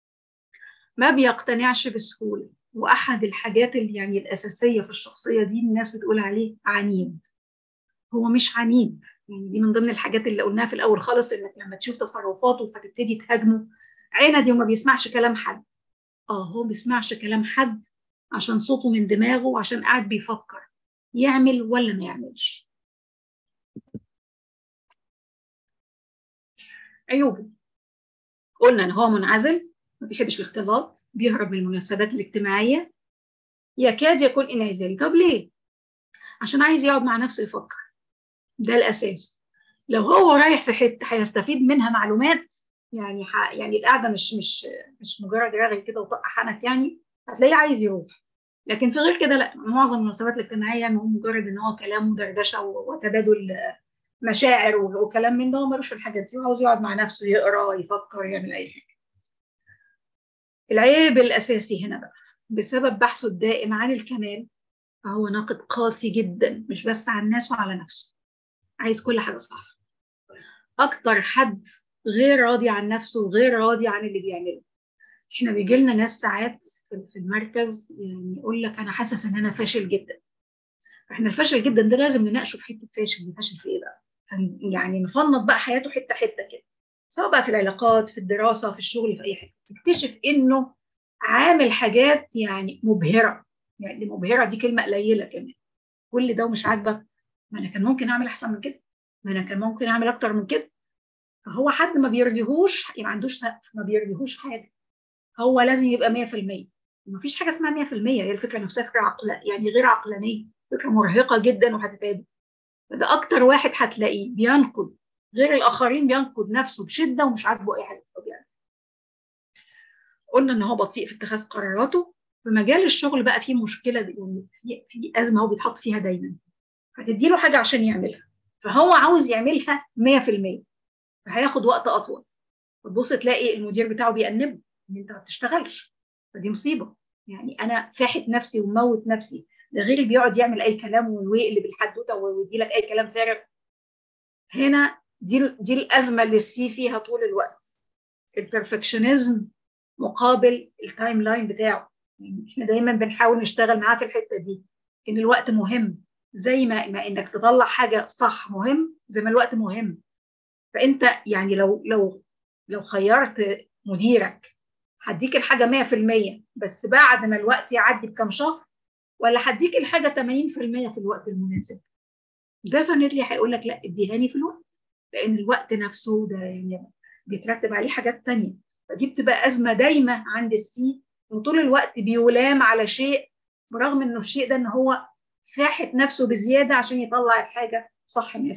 ما بيقتنعش بسهولة واحد الحاجات اللي يعني الاساسيه في الشخصيه دي الناس بتقول عليه عنيد هو مش عنيد يعني دي من ضمن الحاجات اللي قلناها في الاول خالص انك لما تشوف تصرفاته فتبتدي تهاجمه عندي وما بيسمعش كلام حد اه هو ما بيسمعش كلام حد عشان صوته من دماغه وعشان قاعد بيفكر يعمل ولا ما يعملش عيوبه قلنا ان هو منعزل ما بيحبش الاختلاط بيهرب من المناسبات الاجتماعيه يكاد يكون انعزالي طب ليه عشان عايز يقعد مع نفسه يفكر ده الاساس لو هو رايح في حته هيستفيد منها معلومات يعني ح... يعني القعده مش مش مش مجرد رغي كده وطق حنك يعني هتلاقيه عايز يروح لكن في غير كده لا معظم المناسبات الاجتماعيه هو مجرد ان هو كلام ودردشه وتبادل مشاعر وكلام من ده هو ملوش في الحاجات دي وعاوز يقعد مع نفسه يقرا يفكر يعمل اي حاجه العيب الاساسي هنا بقى بسبب بحثه الدائم عن الكمال فهو ناقد قاسي جدا مش بس على الناس وعلى نفسه عايز كل حاجه صح اكتر حد غير راضي عن نفسه وغير راضي عن اللي بيعمله احنا بيجي لنا ناس ساعات في المركز يعني يقول لك انا حاسس ان انا فاشل جدا احنا الفشل جدا ده لازم نناقشه في حته فاشل فاشل في ايه بقى يعني نفنط بقى حياته حته حته كده سواء بقى في العلاقات في الدراسه في الشغل في اي حاجه تكتشف انه عامل حاجات يعني مبهره يعني دي مبهره دي كلمه قليله كمان كل ده ومش عاجبك ما انا كان ممكن اعمل احسن من كده ما انا كان ممكن اعمل اكتر من كده فهو حد ما بيرضيهوش يبقى ما عندوش سقف ما بيرضيهوش حاجه هو لازم يبقى 100% مفيش حاجه اسمها 100% هي الفكره نفسها فكره عقل يعني غير عقلانيه فكره مرهقه جدا وهتتعبه فده اكتر واحد هتلاقيه بينقد غير الاخرين بينقد نفسه بشده ومش عاجبه اي حاجه يعني. قلنا ان هو بطيء في اتخاذ قراراته في مجال الشغل بقى في مشكله يعني في في ازمه هو بيتحط فيها دايما هتدي له حاجه عشان يعملها فهو عاوز يعملها 100% فهياخد وقت اطول فتبص تلاقي المدير بتاعه بيأنبه ان انت ما بتشتغلش فدي مصيبه يعني انا فاحت نفسي وموت نفسي ده غير اللي بيقعد يعمل اي كلام ويقلب الحدوته ويدي لك اي كلام فارغ هنا دي دي الازمه اللي السي فيها طول الوقت البرفكشنزم مقابل التايم لاين بتاعه يعني احنا دايما بنحاول نشتغل معاه في الحته دي ان الوقت مهم زي ما, ما انك تطلع حاجه صح مهم زي ما الوقت مهم فانت يعني لو لو لو خيرت مديرك هديك الحاجه 100% بس بعد ما الوقت يعدي بكام شهر ولا هديك الحاجه 80% في الوقت المناسب ديفنتلي هيقول لك لا اديهاني في الوقت لان الوقت نفسه ده يعني بيترتب عليه حاجات تانية فدي بتبقى ازمه دايمه عند السي وطول الوقت بيلام على شيء برغم انه الشيء ده ان هو فاحت نفسه بزياده عشان يطلع الحاجه صح 100%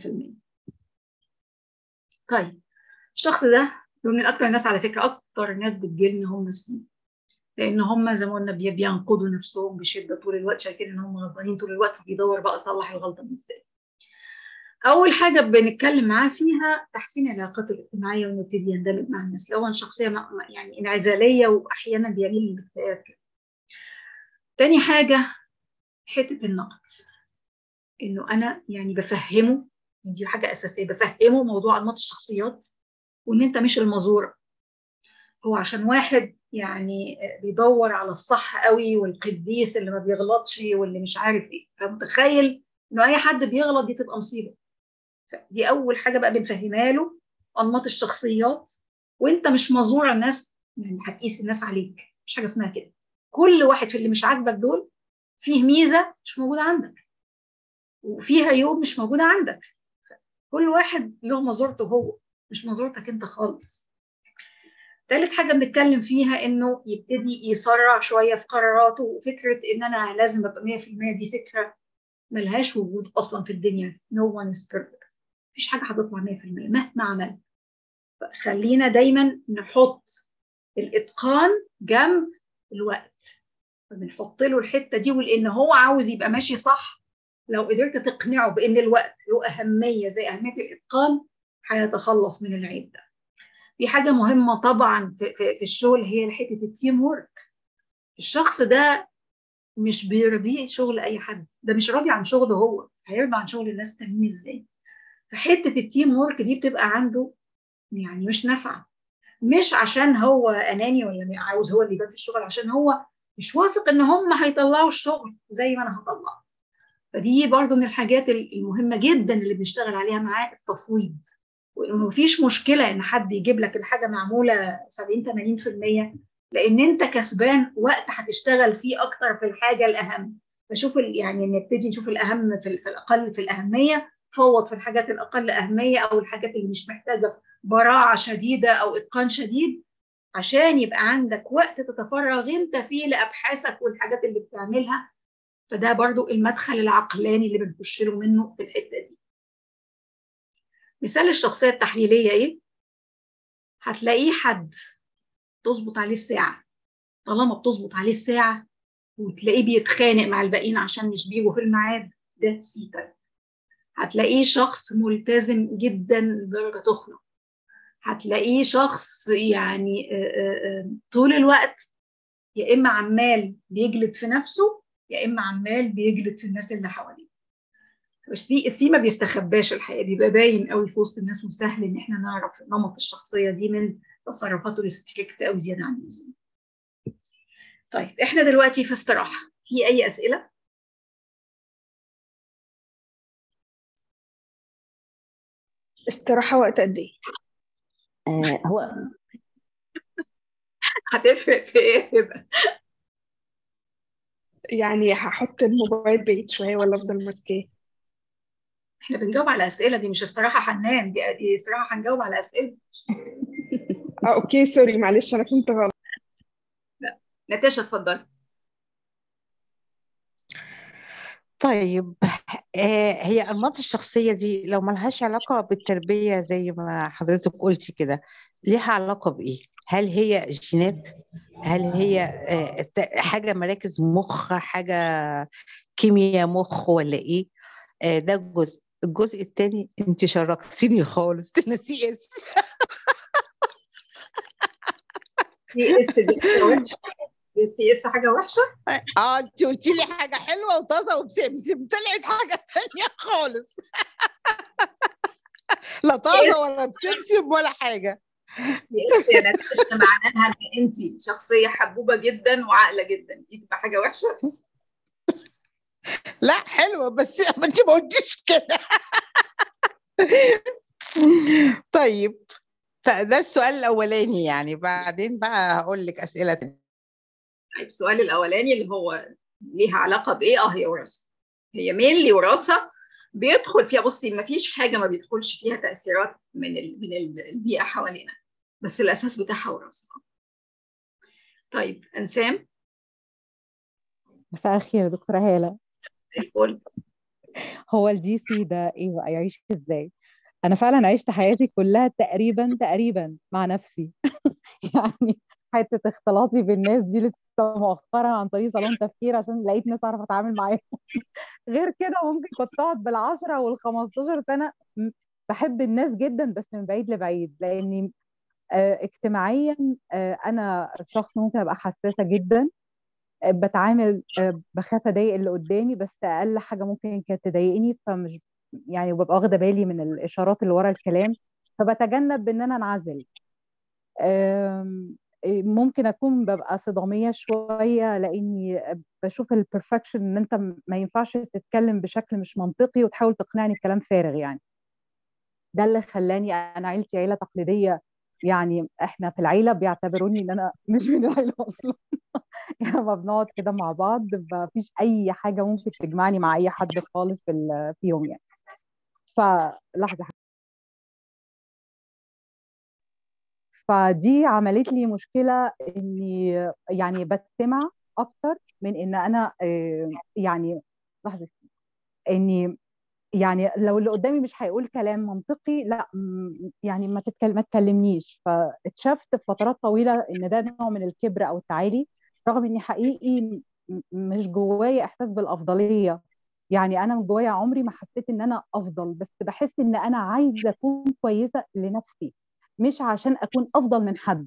طيب الشخص ده من اكتر الناس على فكره اكتر ناس بتجيلنا هم السي لان هم زي ما قلنا بينقضوا نفسهم بشده طول الوقت شايفين ان هم غلطانين طول الوقت فبيدور بقى يصلح الغلطه من ازاي اول حاجه بنتكلم معاه فيها تحسين العلاقات الاجتماعيه ونبتدي يندمج مع الناس لو هو شخصيه يعني انعزاليه واحيانا بيميل للاكتئاب كده تاني حاجه حته النقد انه انا يعني بفهمه دي حاجه اساسيه بفهمه موضوع انماط الشخصيات وان انت مش المزوره هو عشان واحد يعني بيدور على الصح قوي والقديس اللي ما بيغلطش واللي مش عارف ايه فمتخيل انه اي حد بيغلط دي تبقى مصيبه دي اول حاجه بقى بنفهمها له انماط الشخصيات وانت مش مزور الناس يعني هتقيس الناس عليك مش حاجه اسمها كده كل واحد في اللي مش عاجبك دول فيه ميزه مش موجوده عندك وفيه عيوب مش موجوده عندك كل واحد له مزورته هو مش مزورتك انت خالص ثالث حاجة بنتكلم فيها إنه يبتدي يسرع شوية في قراراته وفكرة إن أنا لازم أبقى 100% دي فكرة ملهاش وجود أصلا في الدنيا no one is perfect مفيش حاجة هتطلع 100% مهما عملت خلينا دايما نحط الإتقان جنب الوقت فبنحط له الحتة دي ولأن هو عاوز يبقى ماشي صح لو قدرت تقنعه بأن الوقت له أهمية زي أهمية الإتقان هيتخلص من العيب ده في حاجه مهمه طبعا في, في, في الشغل هي حته التيم وورك الشخص ده مش بيرضيه شغل اي حد ده مش راضي عن شغله هو هيرضى عن شغل الناس التانيين ازاي فحته التيم وورك دي بتبقى عنده يعني مش نافعه مش عشان هو اناني ولا عاوز هو اللي يبان في الشغل عشان هو مش واثق ان هم هيطلعوا الشغل زي ما انا هطلعه فدي برضو من الحاجات المهمه جدا اللي بنشتغل عليها معاه التفويض ومفيش مشكله ان حد يجيب لك الحاجه معموله 70 80% لان انت كسبان وقت هتشتغل فيه اكتر في الحاجه الاهم فشوف يعني نبتدي نشوف الاهم في, في الاقل في الاهميه فوض في الحاجات الاقل اهميه او الحاجات اللي مش محتاجه براعه شديده او اتقان شديد عشان يبقى عندك وقت تتفرغ انت فيه لابحاثك والحاجات اللي بتعملها فده برضو المدخل العقلاني اللي بنخش له منه في الحته دي مثال الشخصية التحليلية إيه؟ هتلاقيه حد تظبط عليه الساعة طالما بتظبط عليه الساعة وتلاقيه بيتخانق مع الباقيين عشان مش بيجوا في الميعاد ده سي تايب هتلاقيه شخص ملتزم جدا لدرجة تخنق هتلاقيه شخص يعني طول الوقت يا إما عمال بيجلد في نفسه يا إما عمال بيجلد في الناس اللي حواليه السي السي ما بيستخباش الحقيقه بيبقى باين قوي في وسط الناس وسهل ان احنا نعرف نمط الشخصيه دي من تصرفاته الاستريكت قوي زياده عن اللزوم. طيب احنا دلوقتي في استراحه في اي اسئله؟ استراحه وقت قد ايه؟ آه هو هتفرق في ايه يبقى؟ يعني هحط الموبايل بعيد شوية ولا أفضل ماسكاه احنا بنجاوب على اسئله دي مش استراحه حنان دي دي استراحه هنجاوب على اسئله اه اوكي سوري معلش أنا كنت غلط نتاشا اتفضلي طيب آه هي أنماط الشخصية دي لو ملهاش علاقة بالتربية زي ما حضرتك قلتي كده ليها علاقة بإيه؟ هل هي جينات؟ هل هي آه ت- حاجة مراكز مخ حاجة كيمياء مخ ولا إيه؟ آه ده جزء الجزء التاني انت شركتيني خالص تنسي اس سي اس دي حاجه وحشه دي سي اس حاجه وحشه اه انت قلتي لي حاجة حلوة وطازة وبسمسم طلعت حاجة تانية خالص لا طازة ولا بسمسم ولا حاجة سي اس يا نتاشا معناها ان انت شخصيه حبوبه جدا وعاقله جدا دي تبقى حاجه وحشه لا حلوة بس ما انت ما قلتيش كده طيب ف- ده السؤال الأولاني يعني بعدين بقى هقول لك أسئلة تانية. طيب السؤال الاولاني اللي هو ليها علاقه بايه اه هي وراثه هي مين وراثه بيدخل فيها بصي ما فيش حاجه ما بيدخلش فيها تاثيرات من ال من ال- البيئه حوالينا بس الاساس بتاعها وراثه طيب انسام مساء الخير يا دكتورة هالة الكل هو الجي سي ده ايه بقى يعيش ازاي انا فعلا عشت حياتي كلها تقريبا تقريبا مع نفسي يعني حته اختلاطي بالناس دي لسه مؤخرا عن طريق صالون تفكير عشان لقيت ناس اعرف اتعامل معاهم غير كده ممكن كنت اقعد بالعشرة والخمستاشر سنه م- بحب الناس جدا بس من بعيد لبعيد لاني آه، اجتماعيا آه، انا شخص ممكن ابقى حساسه جدا آه، بتعامل آه، بخاف اضايق اللي قدامي بس اقل حاجه ممكن كانت تضايقني فمش يعني ببقى واخده بالي من الاشارات اللي ورا الكلام فبتجنب ان انا انعزل آم، إيه، ممكن اكون ببقى صداميه شويه لاني بشوف البرفكشن ان انت م- ما ينفعش تتكلم بشكل مش منطقي وتحاول تقنعني بكلام فارغ يعني ده اللي خلاني انا عيلتي عيله تقليديه يعني احنا في العيله بيعتبروني ان انا مش من العيله اصلا يعني لما بنقعد كده مع بعض ما فيش اي حاجه ممكن تجمعني مع اي حد خالص في ال- فيهم يعني فلحظه فدي عملت لي مشكله اني يعني بستمع اكتر من ان انا آه، يعني لحظه اني يعني لو اللي قدامي مش هيقول كلام منطقي لا م- يعني ما تتكلم ما تكلمنيش فاتشفت في فترات طويله ان ده نوع من الكبر او التعالي رغم اني حقيقي م- مش جوايا احساس بالافضليه يعني انا من جوايا عمري ما حسيت ان انا افضل بس بحس ان انا عايزه اكون كويسه لنفسي مش عشان اكون افضل من حد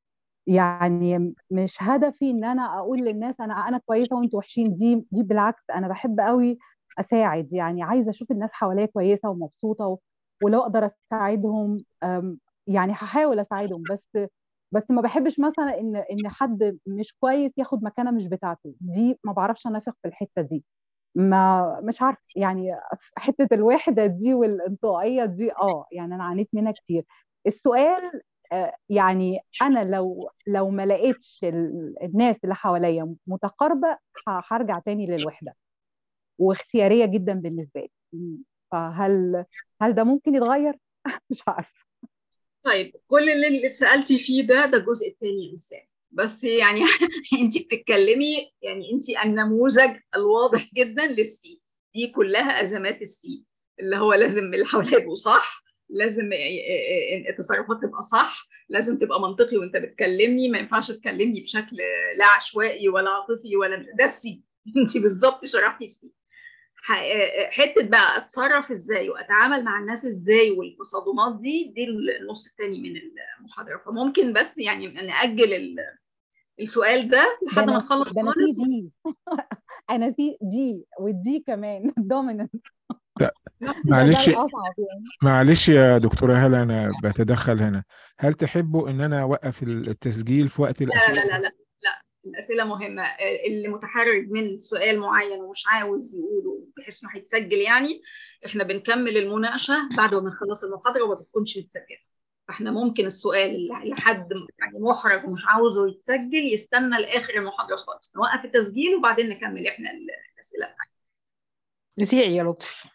يعني مش هدفي ان انا اقول للناس انا انا كويسه وانتوا وحشين دي دي بالعكس انا بحب قوي اساعد يعني عايزه اشوف الناس حواليا كويسه ومبسوطه و... ولو اقدر اساعدهم أم، يعني هحاول اساعدهم بس بس ما بحبش مثلا ان ان حد مش كويس ياخد مكانه مش بتاعته دي ما بعرفش انافق في الحته دي ما مش عارف يعني حته الوحده دي والانطوائيه دي اه يعني انا عانيت منها كتير السؤال آه، يعني انا لو لو ما لقيتش ال- الناس اللي حواليا متقاربه ه- هرجع تاني للوحده واختياريه جدا بالنسبه لي م، فهل هل ده ممكن يتغير مش عارفه طيب كل اللي اللي سالتي فيه ده ده الجزء الثاني انسان بس يعني انت بتتكلمي يعني انت النموذج الواضح جدا للسي دي كلها ازمات السي اللي هو لازم اللي حواليا يبقوا صح لازم التصرفات تبقى صح لازم تبقى منطقي وانت بتكلمني ما ينفعش تكلمني بشكل لا عشوائي ولا عاطفي ولا ده السي انت بالظبط شرحتي السي ح- حته بقى اتصرف ازاي واتعامل مع الناس ازاي والتصادمات دي دي النص الثاني من المحاضره فممكن بس يعني ناجل ال- السؤال ده ده لحد ما انا نخلص ده انا في خالص دي انا في دي والدي كمان دوميننت لا ده ده معلش الاصعب يعني معلش يا دكتورة هلا أنا بتدخل هنا هل تحبوا إن أنا أوقف التسجيل في وقت لا لا الأسئلة؟ لا لا لا الاسئله مهمه اللي متحرج من سؤال معين ومش عاوز يقوله بحيث انه هيتسجل يعني احنا بنكمل المناقشه بعد ما نخلص المحاضره وما بتكونش متسجله فاحنا ممكن السؤال اللي حد يعني محرج ومش عاوزه يتسجل يستنى لاخر المحاضره خالص نوقف التسجيل وبعدين نكمل احنا الاسئله بتاعتنا نسيعي يا لطفي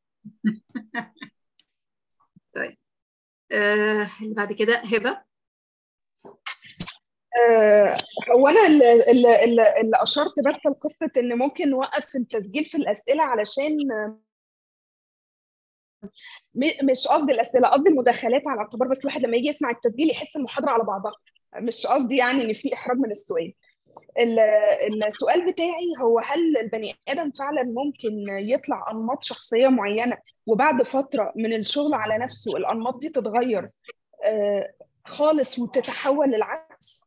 طيب آه اللي بعد كده هبه آه، هو انا اللي, اللي, اللي اللي اشرت بس لقصه ان ممكن نوقف التسجيل في الاسئله علشان م- مش قصدي الاسئله قصدي المداخلات على اعتبار بس الواحد لما يجي يسمع التسجيل يحس المحاضره على بعضها مش قصدي يعني ان في احراج من السؤال ال- السؤال بتاعي هو هل البني ادم فعلا ممكن يطلع انماط شخصيه معينه وبعد فتره من الشغل على نفسه الانماط دي تتغير آه، خالص وتتحول للعكس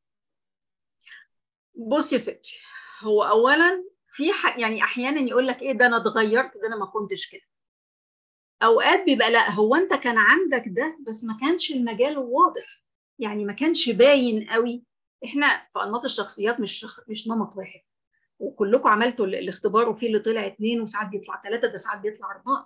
بص يا ستي هو اولا في ح... يعني احيانا يقول لك ايه ده انا اتغيرت ده انا ما كنتش كده اوقات بيبقى لا هو انت كان عندك ده بس ما كانش المجال واضح يعني ما كانش باين قوي احنا في انماط الشخصيات مش شخ... مش نمط واحد وكلكم عملتوا ال- الاختبار وفي اللي طلع اثنين وساعات بيطلع ثلاثه ده ساعات بيطلع اربعه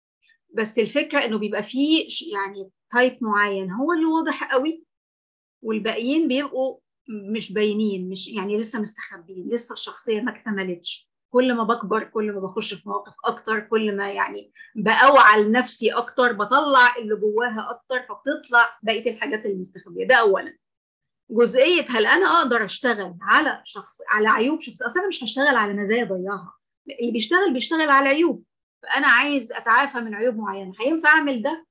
بس الفكره انه بيبقى فيه ش- يعني تايب معين هو اللي واضح قوي والباقيين بيبقوا مش باينين مش يعني لسه مستخبيين لسه الشخصيه ما اكتملتش كل ما بكبر كل ما بخش في مواقف اكتر كل ما يعني باوعى لنفسي اكتر بطلع اللي جواها اكتر فبتطلع بقيه الحاجات المستخبيه ده اولا جزئيه هل انا اقدر اشتغل على شخص على عيوب شخص اصل انا مش هشتغل على مزايا ضيعها اللي بيشتغل بيشتغل على عيوب فانا عايز اتعافى من عيوب معينه هينفع اعمل ده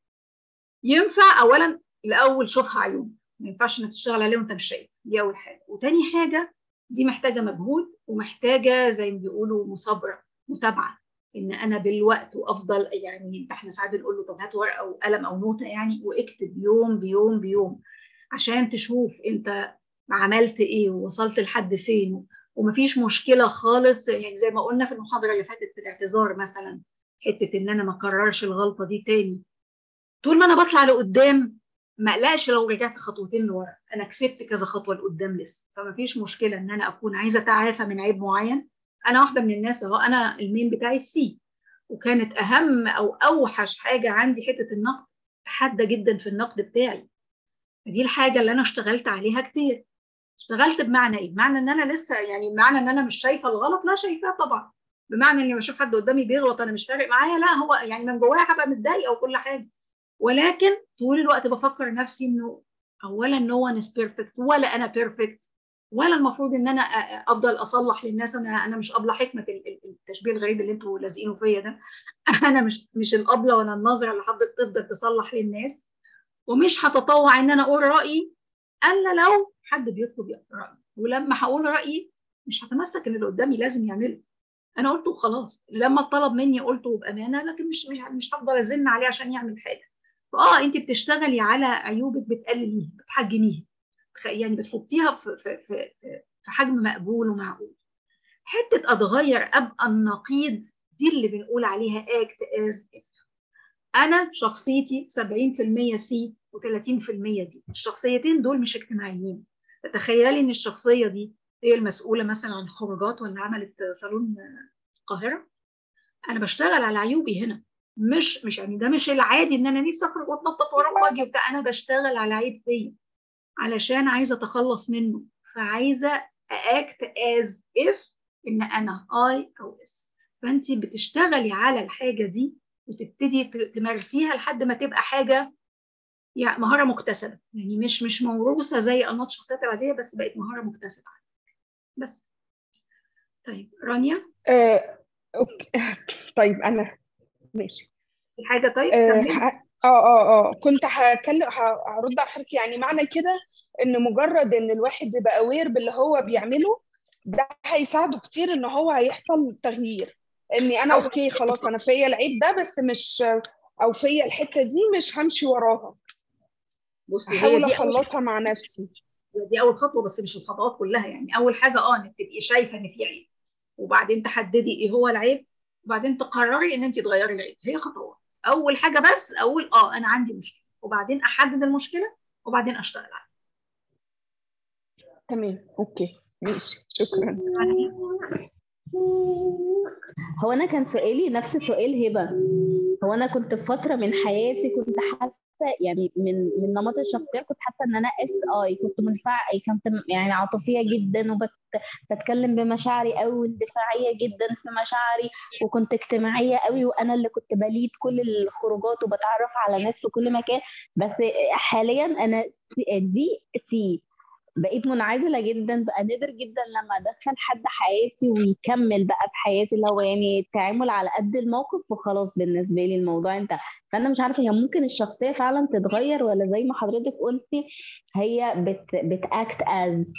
ينفع اولا الاول شوفها عيوب ما ينفعش انك تشتغل عليه وانت مش شايف دي اول حاجه وتاني حاجه دي محتاجه مجهود ومحتاجه زي ما بيقولوا مثابره متابعه ان انا بالوقت وافضل يعني ده احنا ساعات بنقول له طب هات ورقه وقلم او نوته يعني واكتب يوم بيوم بيوم عشان تشوف انت عملت ايه ووصلت لحد فين ومفيش مشكله خالص يعني زي ما قلنا في المحاضره اللي فاتت في الاعتذار مثلا حته ان انا ما اكررش الغلطه دي تاني طول ما انا بطلع لقدام ما اقلقش لو رجعت خطوتين لورا انا كسبت كذا خطوه لقدام لسه فما فيش مشكله ان انا اكون عايزه اتعافى من عيب معين انا واحده من الناس اهو انا المين بتاعي السي وكانت اهم او اوحش حاجه عندي حته النقد حاده جدا في النقد بتاعي دي الحاجه اللي انا اشتغلت عليها كتير اشتغلت بمعنى ايه بمعنى ان انا لسه يعني بمعنى ان انا مش شايفه الغلط لا شايفاه طبعا بمعنى اني بشوف حد قدامي بيغلط انا مش فارق معايا لا هو يعني من جوايا هبقى متضايقه وكل حاجه ولكن طول الوقت بفكر نفسي انه اولا نو ون از بيرفكت ولا انا بيرفكت ولا المفروض ان انا افضل اصلح للناس انا انا مش ابله حكمه التشبيه الغريب اللي انتوا لازقينه فيا ده انا مش مش الابله ولا الناظره اللي حضرتك تفضل تصلح للناس ومش هتطوع ان انا اقول رايي الا لو حد بيطلب رايي ولما هقول رايي مش هتمسك ان اللي قدامي لازم يعمله انا قلته وخلاص لما اتطلب مني قلته بامانه لكن مش مش مش هفضل ازن عليه عشان يعمل حاجه فاه انت بتشتغلي على عيوبك بتقلليها بتحجميها يعني بتحطيها في في في في حجم مقبول ومعقول حته اتغير ابقى النقيض دي اللي بنقول عليها اكت از انا شخصيتي 70% سي و30% دي الشخصيتين دول مش اجتماعيين تخيلي ان الشخصيه دي هي المسؤوله مثلا عن خروجات ولا عملت صالون القاهره انا بشتغل على عيوبي هنا مش مش يعني ده مش العادي ان انا نفسي اخرج واتنطط ورا واجي وبتاع انا بشتغل على عيب فيا علشان عايزه اتخلص منه فعايزه اكت از اف ان انا اي او اس فانت بتشتغلي على الحاجه دي وتبتدي تمارسيها لحد ما تبقى حاجه يعني مهاره مكتسبه يعني مش مش موروثه زي انماط الشخصيات العاديه بس بقت مهاره مكتسبه بس طيب رانيا آه، أوكي. طيب انا ماشي في حاجه طيب اه كملي. ه- اه اه اه كنت هكلم ه- هرد على حضرتك يعني معنى كده ان مجرد ان الواحد يبقى اوير باللي هو بيعمله ده هيساعده كتير ان هو هيحصل تغيير اني انا اوكي خلاص انا فيا العيب ده بس مش او فيا الحته دي مش همشي وراها بصي هي هحاول دي اول اخلصها مع نفسي دي اول خطوه بس مش الخطوات كلها يعني اول حاجه اه انك تبقي شايفه ان في عيب وبعدين تحددي ايه هو العيب وبعدين تقرري ان انت تغيري العيب هي خطوات اول حاجه بس اقول اه انا عندي مشكله وبعدين احدد المشكله وبعدين اشتغل عليها تمام اوكي ماشي شكرا هو انا كان سؤالي نفس سؤال هبه هو انا كنت في فتره من حياتي كنت حاسه حاسه يعني من من نمط الشخصيه كنت حاسه ان انا اس اي كنت منفعل كنت يعني عاطفيه جدا وبتكلم بمشاعري قوي واندفاعيه جدا في مشاعري وكنت اجتماعيه قوي وانا اللي كنت بليد كل الخروجات وبتعرف على ناس في كل مكان بس حاليا انا دي سي بقيت منعزلة جدا بقى نادر جدا لما أدخل حد حياتي ويكمل بقى بحياتي اللي هو يعني التعامل على قد الموقف وخلاص بالنسبة لي الموضوع انتهى فأنا مش عارفة هي ممكن الشخصية فعلا تتغير ولا زي ما حضرتك قلتي هي بت بتاكت از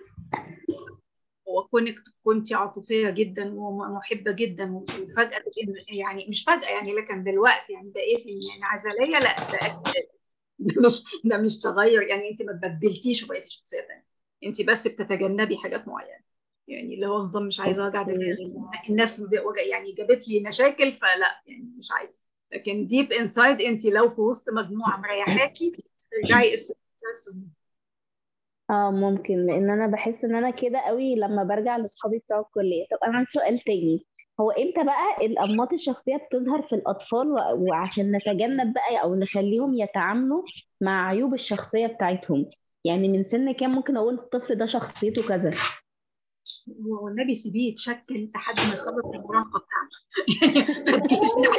هو كونك كنت عاطفيه جدا ومحبه جدا وفجاه يعني مش فجاه يعني لكن دلوقتي يعني بقيتي انعزاليه لا ده مش ده مش تغير يعني انت ما تبدلتيش وبقيتي شخصيه ثانيه انت بس بتتجنبي حاجات معينه يعني اللي هو نظام مش عايزه وجع دماغي الناس يعني جابت لي مشاكل فلا يعني مش عايزه لكن ديب انسايد انت لو في وسط مجموعه مريحاكي ترجعي اه ممكن لان انا بحس ان انا كده قوي لما برجع لاصحابي بتوع الكليه طب انا عندي سؤال تاني هو امتى بقى الانماط الشخصيه بتظهر في الاطفال وعشان نتجنب بقى او نخليهم يتعاملوا مع عيوب الشخصيه بتاعتهم يعني من سن كام ممكن اقول الطفل ده شخصيته كذا والنبي سيبيه يتشكل لحد ما يخلص المراهقه بتاعته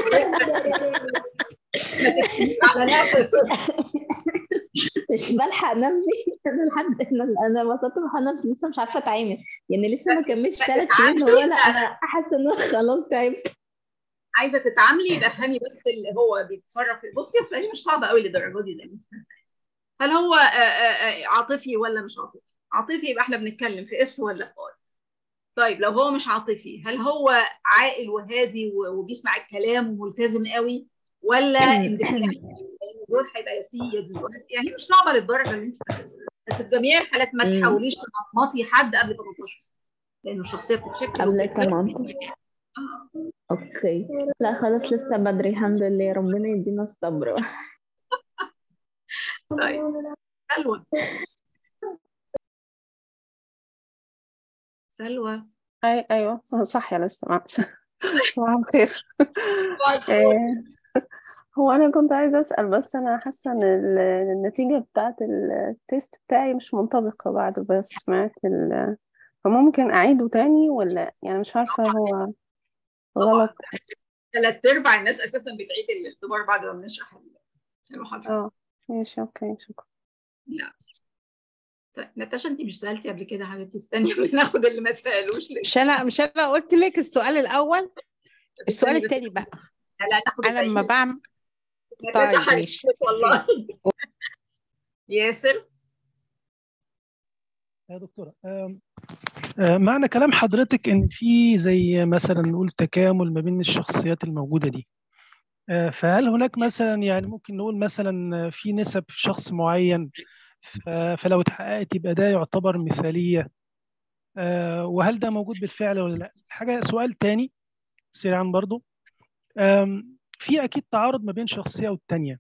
ما تكتبيش على نفسه مش بلحق نفسي انا لحد انا وصلت لمرحله نفسي لسه مش عارفه اتعامل يعني لسه ما كملتش ثلاث سنين هو لا انا حاسه ان انا خلاص تعبت عايزه تتعاملي يبقى افهمي بس اللي هو بيتصرف بصي يا سؤالي مش صعبه قوي للدرجه دي زي هل هو عاطفي ولا مش عاطفي؟ عاطفي يبقى احنا بنتكلم في اس ولا في اي طيب لو هو مش عاطفي هل هو عاقل وهادي وبيسمع الكلام وملتزم قوي ولا اندفاعي دول هيبقى يا سي يا دي يعني مش صعبه للدرجه اللي انت بس في جميع الحالات ما تحاوليش تنمطي حد قبل 18 سنه لانه الشخصيه بتتشكل قبل 18 اوكي لا خلاص لسه بدري الحمد لله ربنا يدينا الصبر طيب سلوى سلوى اي ايوه صح يا لسه صباح الخير هو أنا كنت عايزة أسأل بس أنا حاسة إن النتيجة بتاعة التيست بتاعي مش منطبقة بعد بس سمعت ال فممكن أعيده تاني ولا يعني مش عارفة هو غلط ثلاث أرباع الناس أساسا بتعيد الاختبار بعد ما بنشرح المحاضرة اه ماشي أوكي شكرا لا نتاشا انت مش سالتي قبل كده حبيبتي استني بناخد اللي ما سالوش لسه مش انا مش انا قلت لك السؤال الاول السؤال الثاني بقى لا ناخد انا لما بعمل طيب طيب ماشي والله ياسر يا دكتورة معنى كلام حضرتك ان في زي مثلا نقول تكامل ما بين الشخصيات الموجودة دي فهل هناك مثلا يعني ممكن نقول مثلا في نسب في شخص معين فلو اتحققت يبقى ده يعتبر مثالية وهل ده موجود بالفعل ولا لا حاجة سؤال تاني سريعا برضو في اكيد تعارض ما بين شخصيه والتانيه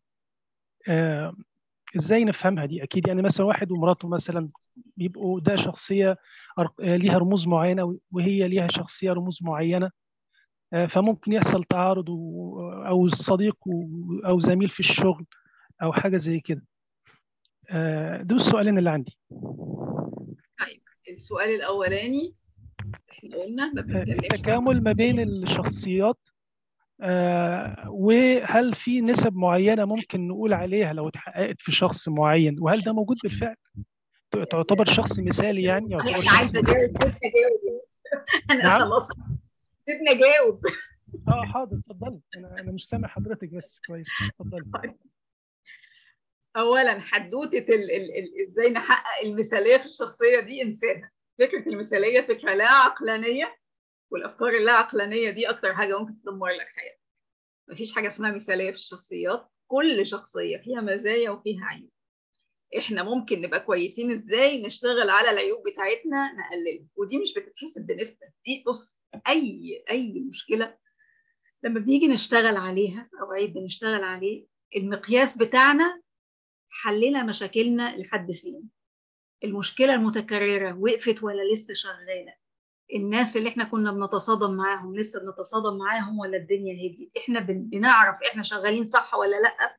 ازاي نفهمها دي اكيد يعني مثلا واحد ومراته مثلا بيبقوا ده شخصيه ليها رموز معينه وهي ليها شخصيه رموز معينه فممكن يحصل تعارض او صديق او زميل في الشغل او حاجه زي كده دول السؤالين اللي عندي طيب السؤال الاولاني احنا قلنا ما بنتكلمش التكامل ما بين الشخصيات آه وهل في نسب معينة ممكن نقول عليها لو اتحققت في شخص معين وهل ده موجود بالفعل؟ تعتبر شخص مثالي يعني يعتبر انا عايزه اجاوب سيبني اجاوب انا نعم؟ خلاص سيبني اجاوب اه حاضر اتفضلي انا انا مش سامع حضرتك بس كويس اتفضلي اولا حدوته ال ال ال ازاي نحقق المثاليه في الشخصيه دي انسانها فكره المثاليه فكره لا عقلانيه والافكار اللا عقلانيه دي اكتر حاجه ممكن تدمر لك حياتك مفيش حاجه اسمها مثاليه في الشخصيات كل شخصيه فيها مزايا وفيها عيوب احنا ممكن نبقى كويسين ازاي نشتغل على العيوب بتاعتنا نقللها ودي مش بتتحسب بنسبه دي بص اي اي مشكله لما بنيجي نشتغل عليها او عيب بنشتغل عليه المقياس بتاعنا حلنا مشاكلنا لحد فين المشكله المتكرره وقفت ولا لسه شغاله الناس اللي احنا كنا بنتصادم معاهم لسه بنتصادم معاهم ولا الدنيا هديت احنا بنعرف احنا شغالين صح ولا لا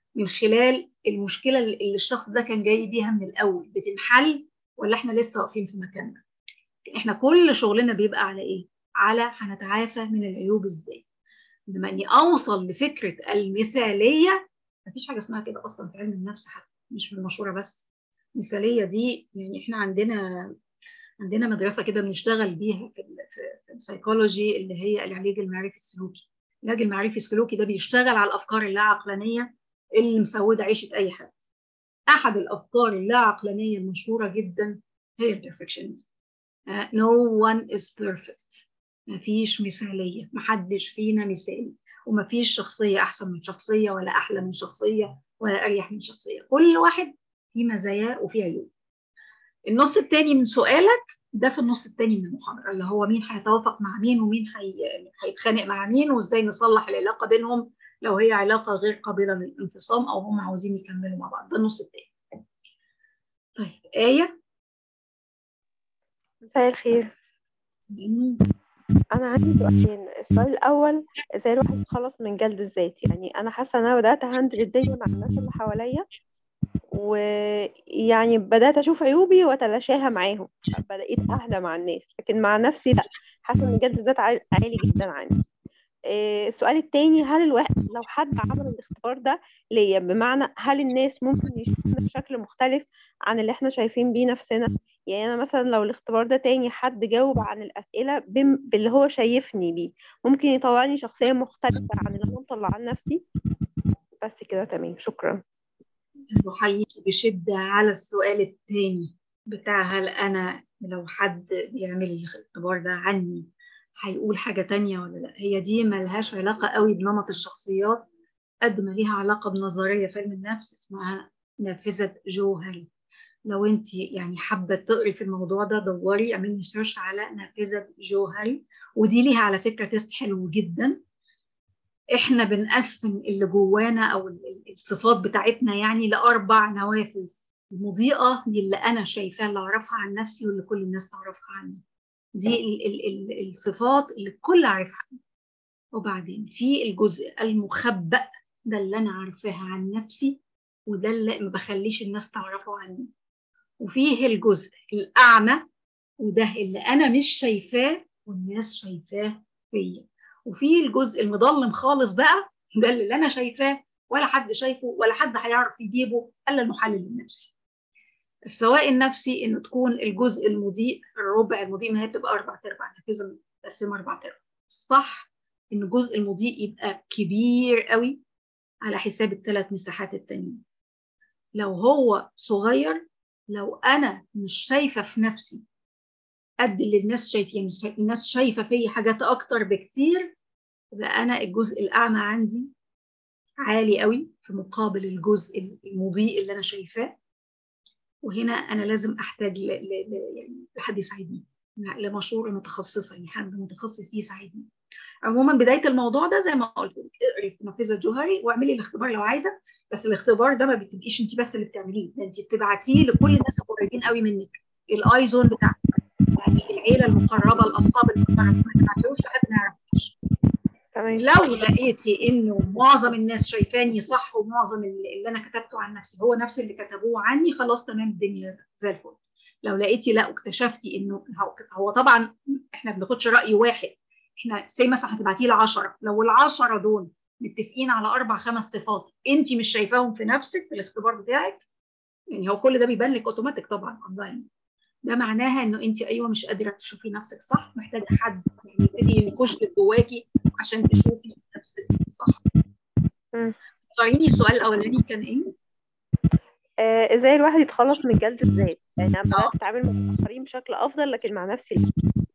من خلال المشكله اللي الشخص ده كان جاي بيها من الاول بتنحل ولا احنا لسه واقفين في مكاننا احنا كل شغلنا بيبقى على ايه على هنتعافى من العيوب ازاي لما اني اوصل لفكره المثاليه مفيش حاجه اسمها كده اصلا في علم النفس حتى مش في المشوره بس المثاليه دي يعني احنا عندنا عندنا مدرسه كده بنشتغل بيها في في السيكولوجي اللي هي العلاج المعرفي السلوكي العلاج المعرفي السلوكي ده بيشتغل على الافكار اللا عقلانيه اللي مسوده عيشه اي حد احد الافكار اللا عقلانيه المشهوره جدا هي البرفكشنزم uh, no one is perfect مفيش مثاليه محدش فينا مثالي ومفيش شخصيه احسن من شخصيه ولا احلى من شخصيه ولا اريح من شخصيه كل واحد فيه مزايا وفيه عيوب النص التاني من سؤالك ده في النص التاني من المحاضرة اللي هو مين هيتوافق مع مين ومين هيتخانق مع مين وازاي نصلح العلاقة بينهم لو هي علاقة غير قابلة للانفصام أو هم عاوزين يكملوا مع بعض ده النص التاني طيب آية مساء الخير أنا عندي سؤالين السؤال الأول إزاي الواحد يتخلص من جلد الذات يعني أنا حاسة إن أنا بدأت أهندل الدنيا مع الناس اللي حواليا ويعني بدأت أشوف عيوبي وأتلاشاها معاهم بدأت أهدى مع الناس لكن مع نفسي لأ حاسة إن جلد الذات عالي جدا عندي السؤال التاني هل الواحد لو حد عمل الاختبار ده ليا بمعنى هل الناس ممكن يشوفونا بشكل مختلف عن اللي احنا شايفين بيه نفسنا يعني انا مثلا لو الاختبار ده تاني حد جاوب عن الاسئله باللي هو شايفني بيه ممكن يطلعني شخصيه مختلفه عن اللي انا مطلعاه لنفسي بس كده تمام شكرا بحييكي بشده على السؤال التاني بتاع هل انا لو حد بيعمل الاختبار ده عني هيقول حاجة تانية ولا لا هي دي ملهاش علاقة قوي بنمط الشخصيات قد ما ليها علاقة بنظرية في علم النفس اسمها نافذة جوهري لو انت يعني حابة تقري في الموضوع ده دوري اعملي سيرش على نافذة جوهري ودي ليها على فكرة تيست حلو جدا احنا بنقسم اللي جوانا او الصفات بتاعتنا يعني لاربع نوافذ المضيئة دي اللي انا شايفاها اللي اعرفها عن نفسي واللي كل الناس تعرفها عني دي ال ال ال الصفات اللي الكل عارفها وبعدين في الجزء المخبأ ده اللي أنا عارفاها عن نفسي وده اللي ما بخليش الناس تعرفه عني وفيه الجزء الأعمى وده اللي أنا مش شايفاه والناس شايفاه فيا وفي الجزء المظلم خالص بقى ده اللي أنا شايفاه ولا حد شايفه ولا حد هيعرف يجيبه إلا المحلل النفسي السواء النفسي انه تكون الجزء المضيء الربع المضيء ما هي بتبقى اربع ارباع نافذه متقسمه اربع ارباع الصح ان الجزء المضيء يبقى كبير قوي على حساب الثلاث مساحات التانيين لو هو صغير لو انا مش شايفه في نفسي قد اللي الناس شايفه يعني الناس شايفه فيا حاجات اكتر بكتير يبقى انا الجزء الاعمى عندي عالي قوي في مقابل الجزء المضيء اللي انا شايفاه وهنا انا لازم احتاج ل... ل... ل... يعني لحد يساعدني لمشوره متخصصه يعني حد متخصص يساعدني عموما بدايه الموضوع ده زي ما قلت لك اقري في نافذه جوهري واعملي الاختبار لو عايزه بس الاختبار ده ما بتبقيش انت بس اللي بتعمليه ده انت بتبعتيه لكل الناس القريبين قوي منك الاي زون بتاعتك يعني العيله المقربه الاصحاب المقربين ما تبعتيهوش لحد ما يعرفكش لو لقيتي انه معظم الناس شايفاني صح ومعظم اللي انا كتبته عن نفسي هو نفس اللي كتبوه عني خلاص تمام الدنيا زي الفل لو لقيتي لا واكتشفتي انه هو طبعا احنا ما بناخدش راي واحد احنا زي مثلا هتبعتيه ل 10 لو ال 10 دول متفقين على اربع خمس صفات انت مش شايفاهم في نفسك في الاختبار بتاعك يعني هو كل ده بيبان لك اوتوماتيك طبعا اونلاين ده معناها انه انت ايوه مش قادره تشوفي نفسك صح محتاجه حد يعني يبتدي ينكش جواكي عشان تشوفي نفسك صح قاريني السؤال الاولاني كان ايه آه ازاي الواحد يتخلص من جلد الذات يعني انا بدات اتعامل مع الاخرين بشكل افضل لكن مع نفسي لا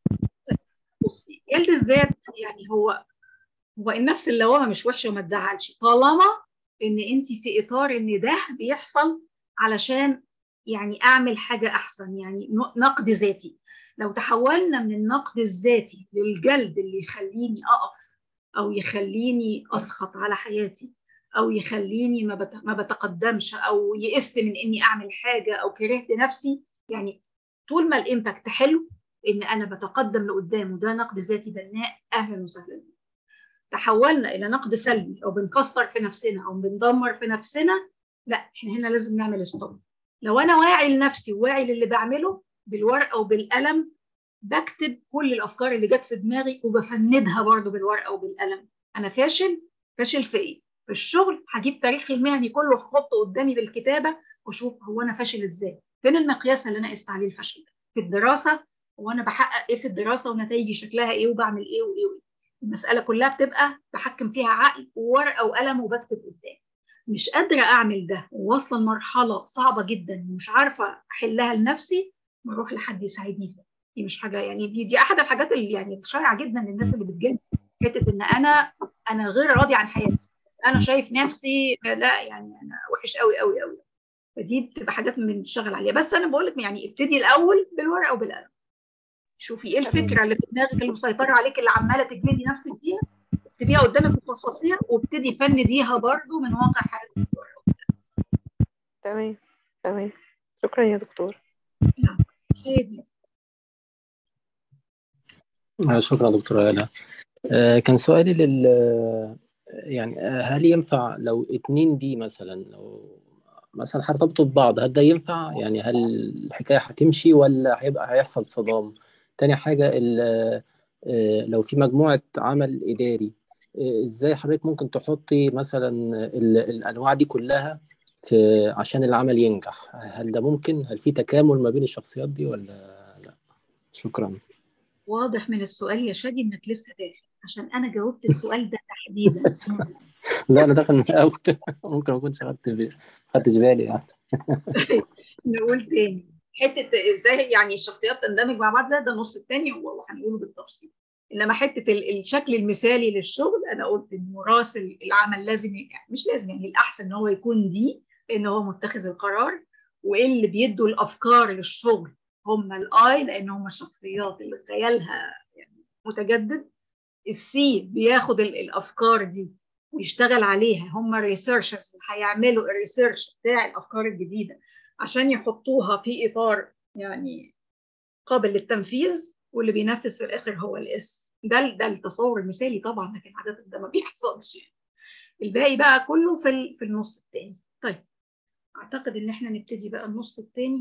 بصي جلد الذات يعني هو هو النفس اللوامه مش وحشه وما تزعلش طالما ان انت في اطار ان ده بيحصل علشان يعني اعمل حاجه احسن يعني نقد ذاتي لو تحولنا من النقد الذاتي للجلد اللي يخليني اقف او يخليني اسخط على حياتي او يخليني ما ما بتقدمش او يئست من اني اعمل حاجه او كرهت نفسي يعني طول ما الامباكت حلو ان انا بتقدم لقدام وده نقد ذاتي بناء اهلا وسهلا تحولنا الى نقد سلبي او بنكسر في نفسنا او بندمر في نفسنا لا احنا هنا لازم نعمل ستوب لو انا واعي لنفسي وواعي للي بعمله بالورقه وبالقلم بكتب كل الافكار اللي جت في دماغي وبفندها برضو بالورقه وبالقلم انا فاشل فاشل في ايه في الشغل هجيب تاريخي المهني كله واحطه قدامي بالكتابه واشوف هو انا فاشل ازاي فين المقياس اللي انا قست عليه الفشل ده في الدراسه وانا بحقق ايه في الدراسه ونتائجي شكلها ايه وبعمل ايه وايه وايه المساله كلها بتبقى بحكم فيها عقل وورقه وقلم وبكتب قدام مش قادره اعمل ده وواصله لمرحله صعبه جدا ومش عارفه احلها لنفسي بروح لحد يساعدني فيها دي مش حاجه يعني دي دي احد الحاجات اللي يعني شائعه جدا للناس اللي بتجيلي حته ان انا انا غير راضي عن حياتي انا شايف نفسي لا يعني انا وحش قوي قوي قوي فدي بتبقى حاجات بنشتغل عليها بس انا بقول لك يعني ابتدي الاول بالورقه وبالقلم شوفي ايه الفكره اللي في دماغك اللي مسيطره عليك اللي عماله تجلدي نفسك فيها اكتبيها قدامك وفصصيها وابتدي فنديها برضو من واقع حياتك تمام تمام شكرا يا دكتور هادي شكرا دكتورة هلا آه، كان سؤالي لل يعني آه، هل ينفع لو اتنين دي مثلا لو مثلا هيرتبطوا ببعض هل ده ينفع يعني هل الحكاية هتمشي ولا هيبقى هيحصل صدام تاني حاجة ال- آه، لو في مجموعة عمل إداري آه، ازاي حضرتك ممكن تحطي مثلا ال- الأنواع دي كلها في عشان العمل ينجح هل ده ممكن هل في تكامل ما بين الشخصيات دي ولا لا شكرا واضح من السؤال يا شادي انك لسه داخل عشان انا جاوبت السؤال ده تحديدا لا انا داخل من الاول ممكن ما كنتش خدت بي- خدتش بالي يعني نقول تاني حته ازاي يعني الشخصيات تندمج مع بعض ده النص الثاني وهنقوله بالتفصيل انما حته ال- الشكل المثالي للشغل انا قلت ان مراسل العمل لازم يعني مش لازم يعني الاحسن ان هو يكون دي لان هو متخذ القرار واللي بيدوا الافكار للشغل هم الاي لان هم الشخصيات اللي خيالها يعني متجدد السي بياخد ال- الافكار دي ويشتغل عليها هم الريسيرشرز اللي هيعملوا الريسيرش بتاع الافكار الجديده عشان يحطوها في اطار يعني قابل للتنفيذ واللي بينفذ في الاخر هو الاس ده ال- ده التصور المثالي طبعا لكن عاده ده ما بيحصلش يعني الباقي بقى كله في ال- في النص الثاني طيب اعتقد ان احنا نبتدي بقى النص الثاني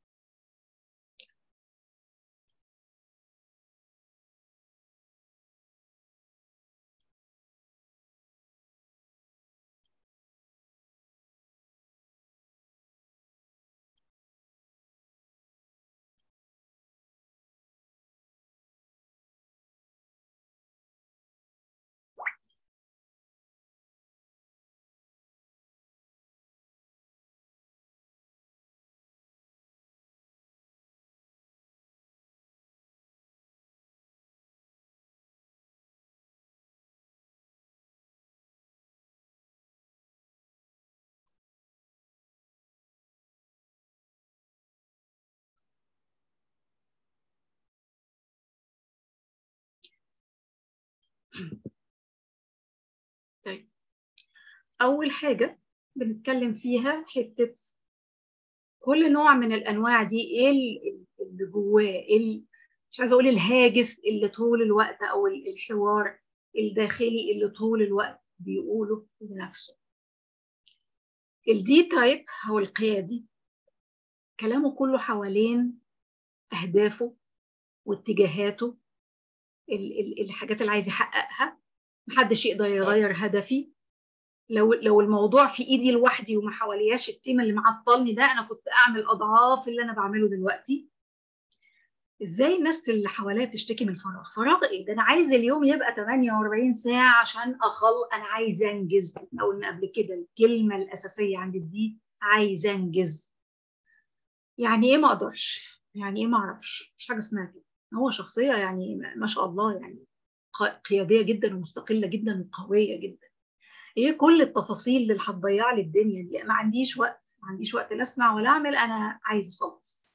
طيب اول حاجه بنتكلم فيها حته كل نوع من الانواع دي ايه ال- اللي جواه ايه ال- مش عايزه اقول الهاجس اللي طول الوقت او ال- الحوار الداخلي اللي طول الوقت بيقوله لنفسه الدي تايب هو القيادي كلامه كله حوالين اهدافه واتجاهاته ال- ال- الحاجات اللي عايز يحققها محدش يقدر يغير هدفي لو لو الموضوع في ايدي لوحدي وما حوالياش التيم اللي معطلني ده انا كنت اعمل اضعاف اللي انا بعمله دلوقتي ازاي الناس اللي حواليا بتشتكي من فراغ فراغ ايه ده انا عايز اليوم يبقى 48 ساعه عشان اخل انا عايز انجز احنا قلنا قبل كده الكلمه الاساسيه عند دي عايز انجز يعني ايه ما اقدرش يعني ايه ما اعرفش مش حاجه اسمها كده هو شخصيه يعني ما شاء الله يعني ق- قياديه جدا ومستقله جدا وقويه جدا ايه كل التفاصيل اللي هتضيع لي الدنيا دي ما عنديش وقت ما عنديش وقت لا اسمع ولا اعمل انا عايز اخلص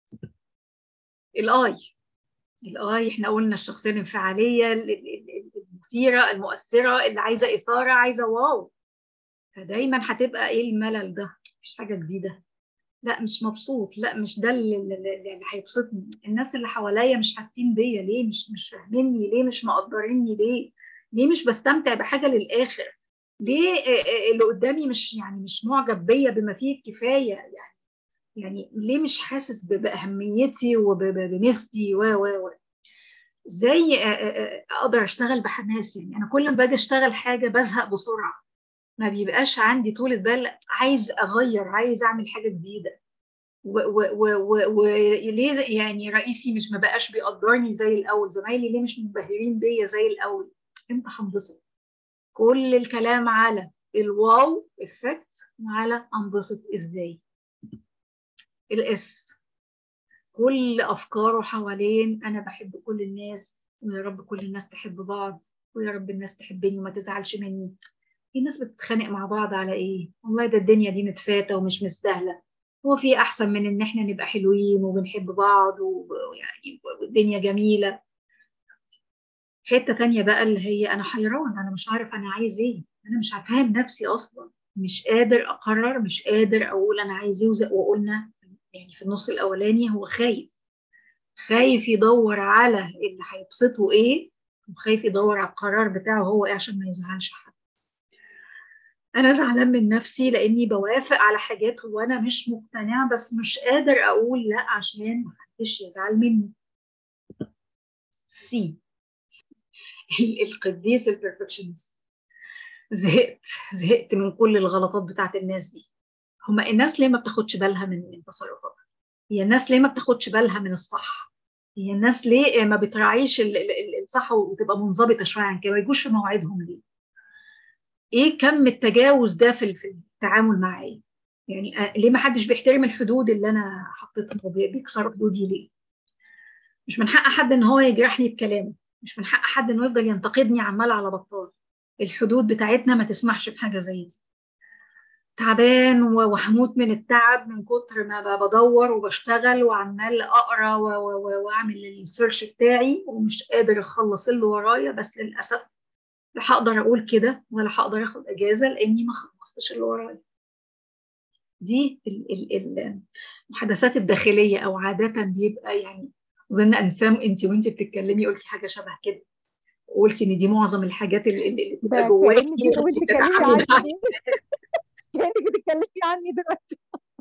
الاي الاي احنا قلنا الشخصيه الانفعاليه ال- ال- ال- المثيره المؤثره اللي عايزه اثاره عايزه واو فدايما هتبقى ايه الملل ده مش حاجه جديده لا مش مبسوط لا مش ده اللي, اللي اللي هيبسطني الناس اللي حواليا مش حاسين بيا ليه مش مش فاهميني ليه مش مقدريني ليه ليه مش بستمتع بحاجه للاخر ليه اللي قدامي مش يعني مش معجب بيا بما فيه الكفايه يعني يعني ليه مش حاسس باهميتي وبميزتي و و و ازاي اقدر اشتغل بحماس يعني انا كل ما باجي اشتغل حاجه بزهق بسرعه ما بيبقاش عندي طولة بال عايز اغير عايز اعمل حاجه جديده وليه يعني رئيسي مش ما بقاش بيقدرني زي الاول زمايلي ليه مش منبهرين بيا زي الاول امتى هنبسط كل الكلام على الواو افكت وعلى انبسط ازاي الاس كل افكاره حوالين انا بحب كل الناس ويا رب كل الناس تحب بعض ويا رب الناس تحبني وما تزعلش مني في ناس بتتخانق مع بعض على ايه والله ده الدنيا دي متفاتة ومش مستاهلة هو في احسن من ان احنا نبقى حلوين وبنحب بعض ويعني والدنيا جميلة حتة تانية بقى اللي هي انا حيران انا مش عارف انا عايز ايه انا مش فاهم نفسي اصلا مش قادر اقرر مش قادر اقول انا عايز ايه وقلنا يعني في النص الاولاني هو خايف خايف يدور على اللي هيبسطه ايه وخايف يدور على القرار بتاعه هو ايه عشان ما يزعلش حد انا زعلان من نفسي لاني بوافق على حاجات وانا مش مقتنعه بس مش قادر اقول لا عشان محدش يزعل مني سي القديس البرفكشنست زهقت زهقت من كل الغلطات بتاعت الناس دي هما الناس ليه ما بتاخدش بالها من من تصرفاتها هي الناس ليه ما بتاخدش بالها من الصح هي الناس ليه ما بتراعيش الصح وتبقى منضبطه شويه عن كده ما يجوش في مواعيدهم ليه ايه كم التجاوز ده في التعامل معايا يعني ليه ما حدش بيحترم الحدود اللي انا حطيتها بيكسر حدودي ليه مش من حق حد ان هو يجرحني بكلامه مش من حق حد انه يفضل ينتقدني عمال على بطال الحدود بتاعتنا ما تسمحش بحاجه زي دي تعبان وهموت من التعب من كتر ما بدور وبشتغل وعمال اقرا واعمل السيرش بتاعي ومش قادر اخلص اللي ورايا بس للاسف لا هقدر اقول كده ولا هقدر اخد اجازه لاني ما خلصتش اللي ورايا دي المحادثات الداخليه او عاده بيبقى يعني اظن انسام انت وانت بتتكلمي قلتي حاجه شبه كده وقلتي ان دي معظم الحاجات اللي, اللي بتبقى جواكي وانت بتتكلمي عني كانك بتتكلمي عني دلوقتي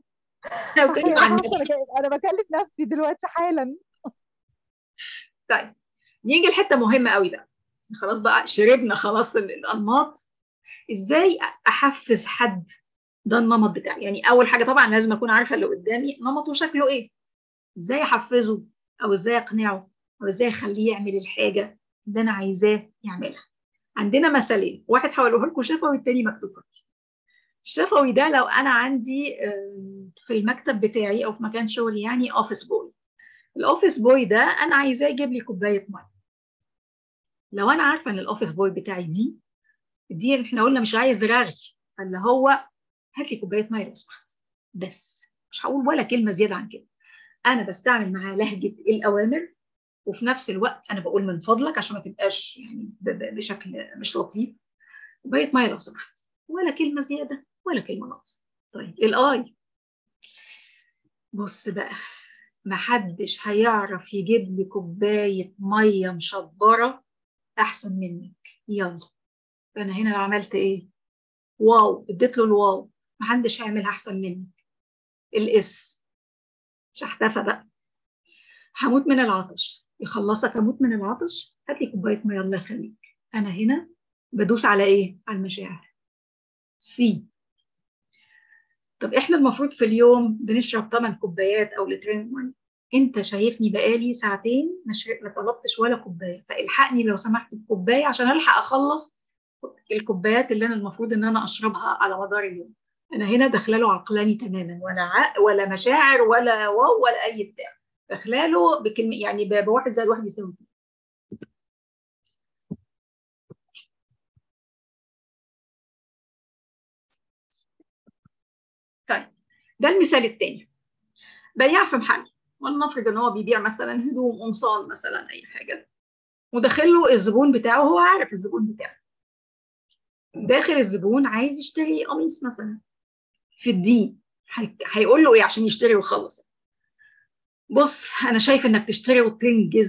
انا بكلم نفسي دلوقتي حالا طيب نيجي لحته مهمه قوي بقى خلاص بقى شربنا خلاص الانماط ازاي احفز حد ده النمط بتاعي يعني اول حاجه طبعا لازم اكون عارفه اللي قدامي نمطه شكله ايه ازاي احفزه او ازاي اقنعه او ازاي اخليه يعمل الحاجه اللي انا عايزاه يعملها عندنا مثالين واحد هقوله لكم شفوي والتاني مكتوب الشفوي ده لو انا عندي في المكتب بتاعي او في مكان شغلي يعني اوفيس بوي الاوفيس بوي ده انا عايزاه يجيب لي كوبايه ميه لو انا عارفه ان الاوفيس بوي بتاعي دي دي احنا قلنا مش عايز رغي فاللي هو هات لي كوبايه ميه لو سمحت بس مش هقول ولا كلمه زياده عن كده انا بستعمل معاه لهجه الاوامر وفي نفس الوقت انا بقول من فضلك عشان ما تبقاش يعني بشكل مش لطيف كوبايه ميه لو سمحت ولا كلمه زياده ولا كلمه ناقصه طيب الاي بص بقى محدش هيعرف يجيب لي كوبايه ميه مشبره احسن منك يلا انا هنا عملت ايه واو اديت له الواو محدش هيعملها احسن منك الاس مش هحتفى بقى هموت من العطش يخلصك اموت من العطش هات لي كوبايه ميه الله يخليك انا هنا بدوس على ايه على المشاعر سي طب احنا المفروض في اليوم بنشرب 8 كوبايات او لترين ميه انت شايفني بقالي ساعتين ما طلبتش ولا كوبايه فالحقني لو سمحت بكوبايه عشان الحق اخلص الكوبايات اللي انا المفروض ان انا اشربها على مدار اليوم انا هنا داخله له عقلاني تماما ولا عقل ولا مشاعر ولا واو ولا اي بتاع داخله له بكلمه يعني بواحد زائد واحد يساوي طيب ده المثال الثاني بياع في محل ولنفرض ان هو بيبيع مثلا هدوم قمصان مثلا اي حاجه وداخل له الزبون بتاعه هو عارف الزبون بتاعه داخل الزبون عايز يشتري قميص مثلا في الدي هيقول له ايه عشان يشتري ويخلص بص انا شايف انك تشتري وتنجز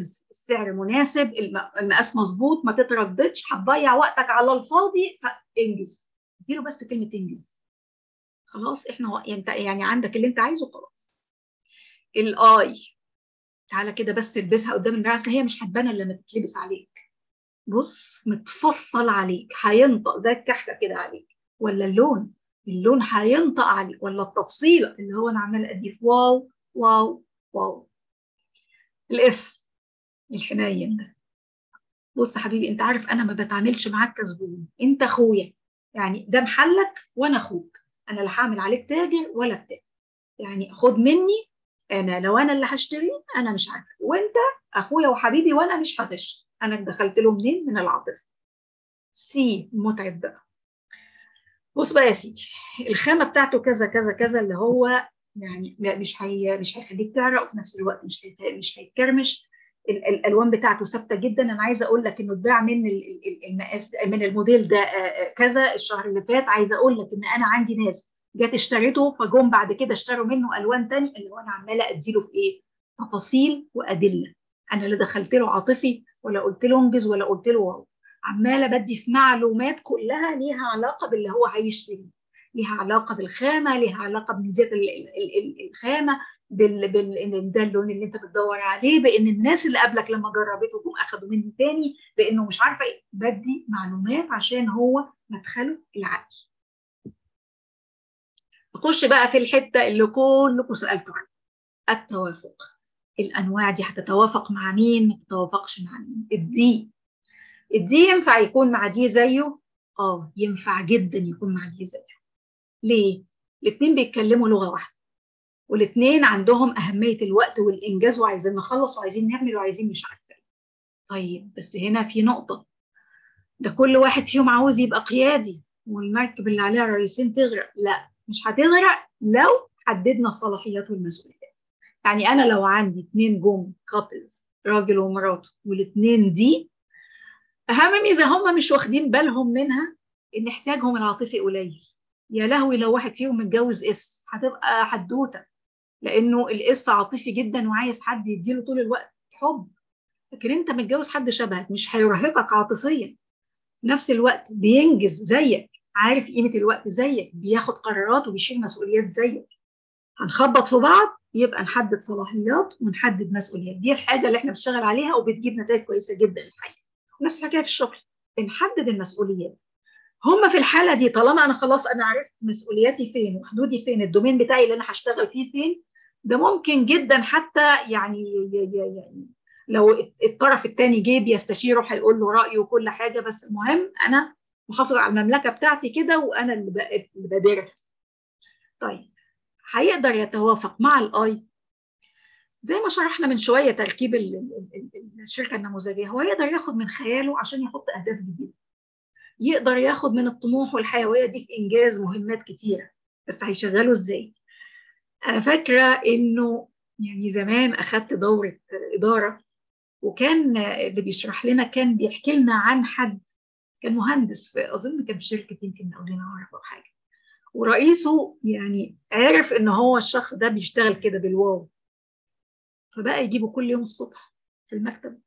السعر مناسب المقاس مظبوط ما تترددش هتضيع وقتك على الفاضي فانجز اديله بس كلمه انجز خلاص احنا انت يعني عندك اللي انت عايزه خلاص الاي تعالى كده بس تلبسها قدام المرايه هي مش هتبان الا لما تتلبس عليك بص متفصل عليك هينطق زي الكحكه كده عليك ولا اللون اللون هينطق عليك ولا التفصيله اللي هو انا عماله ادي في واو واو واو الاس الحنين ده بص يا حبيبي انت عارف انا ما بتعاملش معاك كزبون انت اخويا يعني ده محلك وانا اخوك انا لا هعمل عليك تاجر ولا بتاع يعني خد مني انا لو انا اللي هشتري انا مش عارفه وانت اخويا وحبيبي وانا مش هغش انا دخلت له منين من العاطفه سي متعب بقى بص بقى يا سيدي الخامه بتاعته كذا كذا كذا اللي هو يعني لا مش هي مش هيخليك تعرق وفي نفس الوقت مش هي مش هيتكرمش الالوان بتاعته ثابته جدا انا عايزه اقول لك انه اتباع من المقاس من الموديل ده كذا الشهر اللي فات عايزه اقول لك ان انا عندي ناس جت اشتريته فجم بعد كده اشتروا منه الوان تاني اللي هو انا عماله اديله في ايه؟ تفاصيل وادله انا لا دخلت له عاطفي ولا قلت له انجز ولا قلت له واو عماله بدي في معلومات كلها ليها علاقه باللي هو هيشتري ليها علاقه بالخامه ليها علاقه بميزات الخامه بال بال ده اللون اللي انت بتدور عليه بان الناس اللي قبلك لما جربته جم اخدوا منه تاني بانه مش عارفه ايه بدي معلومات عشان هو مدخله العقل نخش بقى في الحته اللي كلكم سالتوا عنها التوافق الانواع دي هتتوافق مع مين ما تتوافقش مع مين الدي الدي ينفع يكون مع دي زيه اه ينفع جدا يكون مع دي زيه ليه الاثنين بيتكلموا لغه واحده والاثنين عندهم اهميه الوقت والانجاز وعايزين نخلص وعايزين نعمل وعايزين مش عارفه طيب بس هنا في نقطه ده كل واحد فيهم عاوز يبقى قيادي والمركب اللي عليها رئيسين تغرق لا مش هتغرق لو حددنا الصلاحيات والمسؤوليات يعني انا لو عندي اثنين جم كابلز راجل ومراته والاثنين دي اهم ميزه هم مش واخدين بالهم منها ان احتياجهم العاطفي قليل يا لهوي لو واحد فيهم متجوز اس هتبقى حدوته لانه الاس عاطفي جدا وعايز حد يديله طول الوقت حب لكن انت متجوز حد شبهك مش هيرهقك عاطفيا في نفس الوقت بينجز زيك عارف قيمه الوقت زيك بياخد قرارات وبيشيل مسؤوليات زيك هنخبط في بعض يبقى نحدد صلاحيات ونحدد مسؤوليات دي الحاجه اللي احنا بنشتغل عليها وبتجيب نتائج كويسه جدا الحقيقه ونفس الحكايه في الشغل بنحدد المسؤوليات هم في الحاله دي طالما انا خلاص انا عرفت مسؤولياتي فين وحدودي فين الدومين بتاعي اللي انا هشتغل فيه فين ده ممكن جدا حتى يعني يعني لو الطرف الثاني جه بيستشيره هيقول له رايه وكل حاجه بس المهم انا محافظ على المملكه بتاعتي كده وانا اللي بادرها طيب هيقدر يتوافق مع الاي زي ما شرحنا من شويه تركيب الشركه النموذجيه هو يقدر ياخد من خياله عشان يحط اهداف جديده يقدر ياخد من الطموح والحيويه دي في انجاز مهمات كتيره بس هيشغله ازاي انا فاكره انه يعني زمان اخدت دوره اداره وكان اللي بيشرح لنا كان بيحكي لنا عن حد كان مهندس في اظن كان في شركه يمكن اولينا عرف او حاجه ورئيسه يعني عرف ان هو الشخص ده بيشتغل كده بالواو فبقى يجيبه كل يوم الصبح في المكتب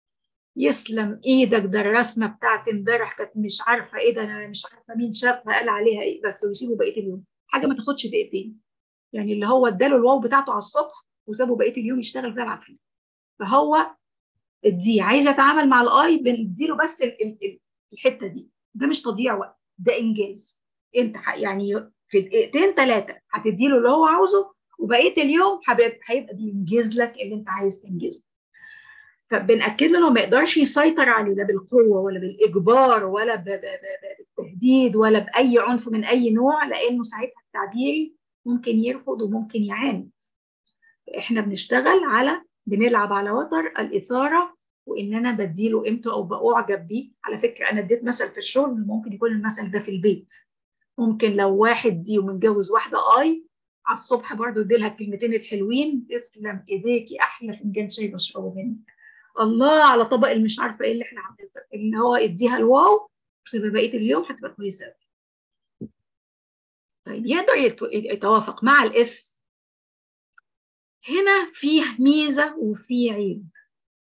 يسلم ايدك ده الرسمه بتاعت امبارح كانت مش عارفه ايه ده انا مش عارفه مين شافها قال عليها ايه بس ويسيبه بقيه اليوم حاجه ما تاخدش دقيقتين يعني اللي هو اداله الواو بتاعته على الصبح وسابه بقيه اليوم يشتغل زي العفريت فهو دي عايز يتعامل مع الاي بنديله بس ال ال الحته دي ده مش تضييع وقت ده انجاز انت يعني في دقيقتين ثلاثه هتديله اللي هو عاوزه وبقيه اليوم هيبقى بينجز لك اللي انت عايز تنجزه فبنأكد له انه ما يقدرش يسيطر عليه لا بالقوه ولا بالاجبار ولا بالتهديد ولا باي عنف من اي نوع لانه ساعتها التعبيري ممكن يرفض وممكن يعاند احنا بنشتغل على بنلعب على وتر الاثاره وان انا بديله قيمته او باعجب بيه على فكره انا اديت مثل في الشغل ممكن يكون المثل ده في البيت ممكن لو واحد دي ومتجوز واحده اي على الصبح برضه اديلها الكلمتين الحلوين تسلم ايديكي احلى فنجان شاي بشربه منك الله على طبق اللي مش عارفه ايه اللي احنا عاملينه ان هو اديها الواو بسبب بقيه اليوم هتبقى كويسه قوي طيب يقدر يتوافق مع الاس هنا فيه ميزه وفيه عيب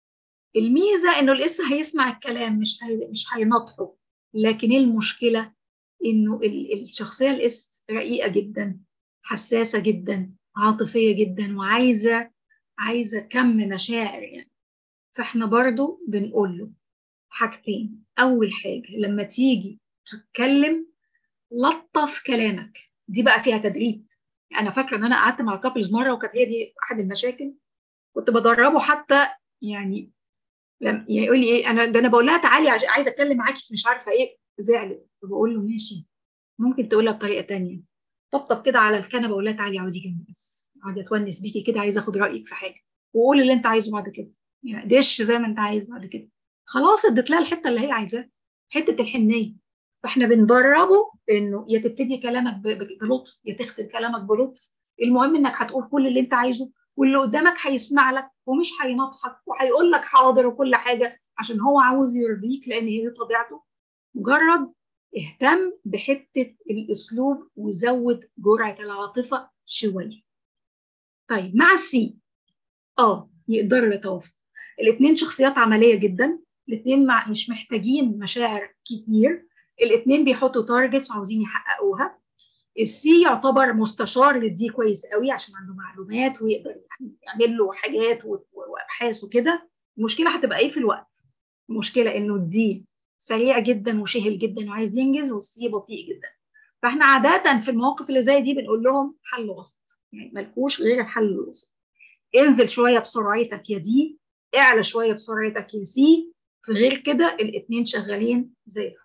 الميزه انه الاس هيسمع الكلام مش هي... مش هينطحه لكن المشكله انه ال... الشخصيه الاس رقيقه جدا حساسه جدا عاطفيه جدا وعايزه عايزه كم مشاعر يعني فاحنا برضو بنقول له حاجتين اول حاجه لما تيجي تتكلم لطف كلامك دي بقى فيها تدريب انا فاكره ان انا قعدت مع كابلز مره وكانت هي دي احد المشاكل كنت بدربه حتى يعني لما يقول لي ايه انا ده انا بقول لها تعالي عايزه اتكلم معاكي مش عارفه ايه زعلت فبقول له ماشي ممكن تقولها بطريقه تانية طبطب كده على الكنبه اقول لها تعالي اقعدي جنبي بس اقعدي اتونس بيكي كده عايزه اخد رايك في حاجه وقول اللي انت عايزه بعد كده يعني دش زي ما انت عايز بعد كده خلاص اديت لها الحته اللي هي عايزاها حته الحنيه فاحنا بندربه انه يا تبتدي كلامك بلطف يا تختم كلامك بلطف المهم انك هتقول كل اللي انت عايزه واللي قدامك هيسمع لك ومش هينطحك وهيقول لك حاضر وكل حاجه عشان هو عاوز يرضيك لان هي طبيعته مجرد اهتم بحته الاسلوب وزود جرعه العاطفه شويه طيب مع السي اه يقدروا يتوافقوا الاثنين شخصيات عمليه جدا الاثنين مع مش محتاجين مشاعر كتير الاثنين بيحطوا تارجتس وعاوزين يحققوها السي يعتبر مستشار للدي كويس قوي عشان عنده معلومات ويقدر يعني يعمل له حاجات وابحاث وكده المشكله هتبقى ايه في الوقت المشكله انه الدي سريع جدا وشهل جدا وعايز ينجز والسي بطيء جدا فاحنا عاده في المواقف اللي زي دي بنقول لهم حل وسط يعني ملكوش غير الحل الوسط انزل شويه بسرعتك يا دي اعلى شويه بسرعتك يا سي في غير كده الاثنين شغالين زي الفل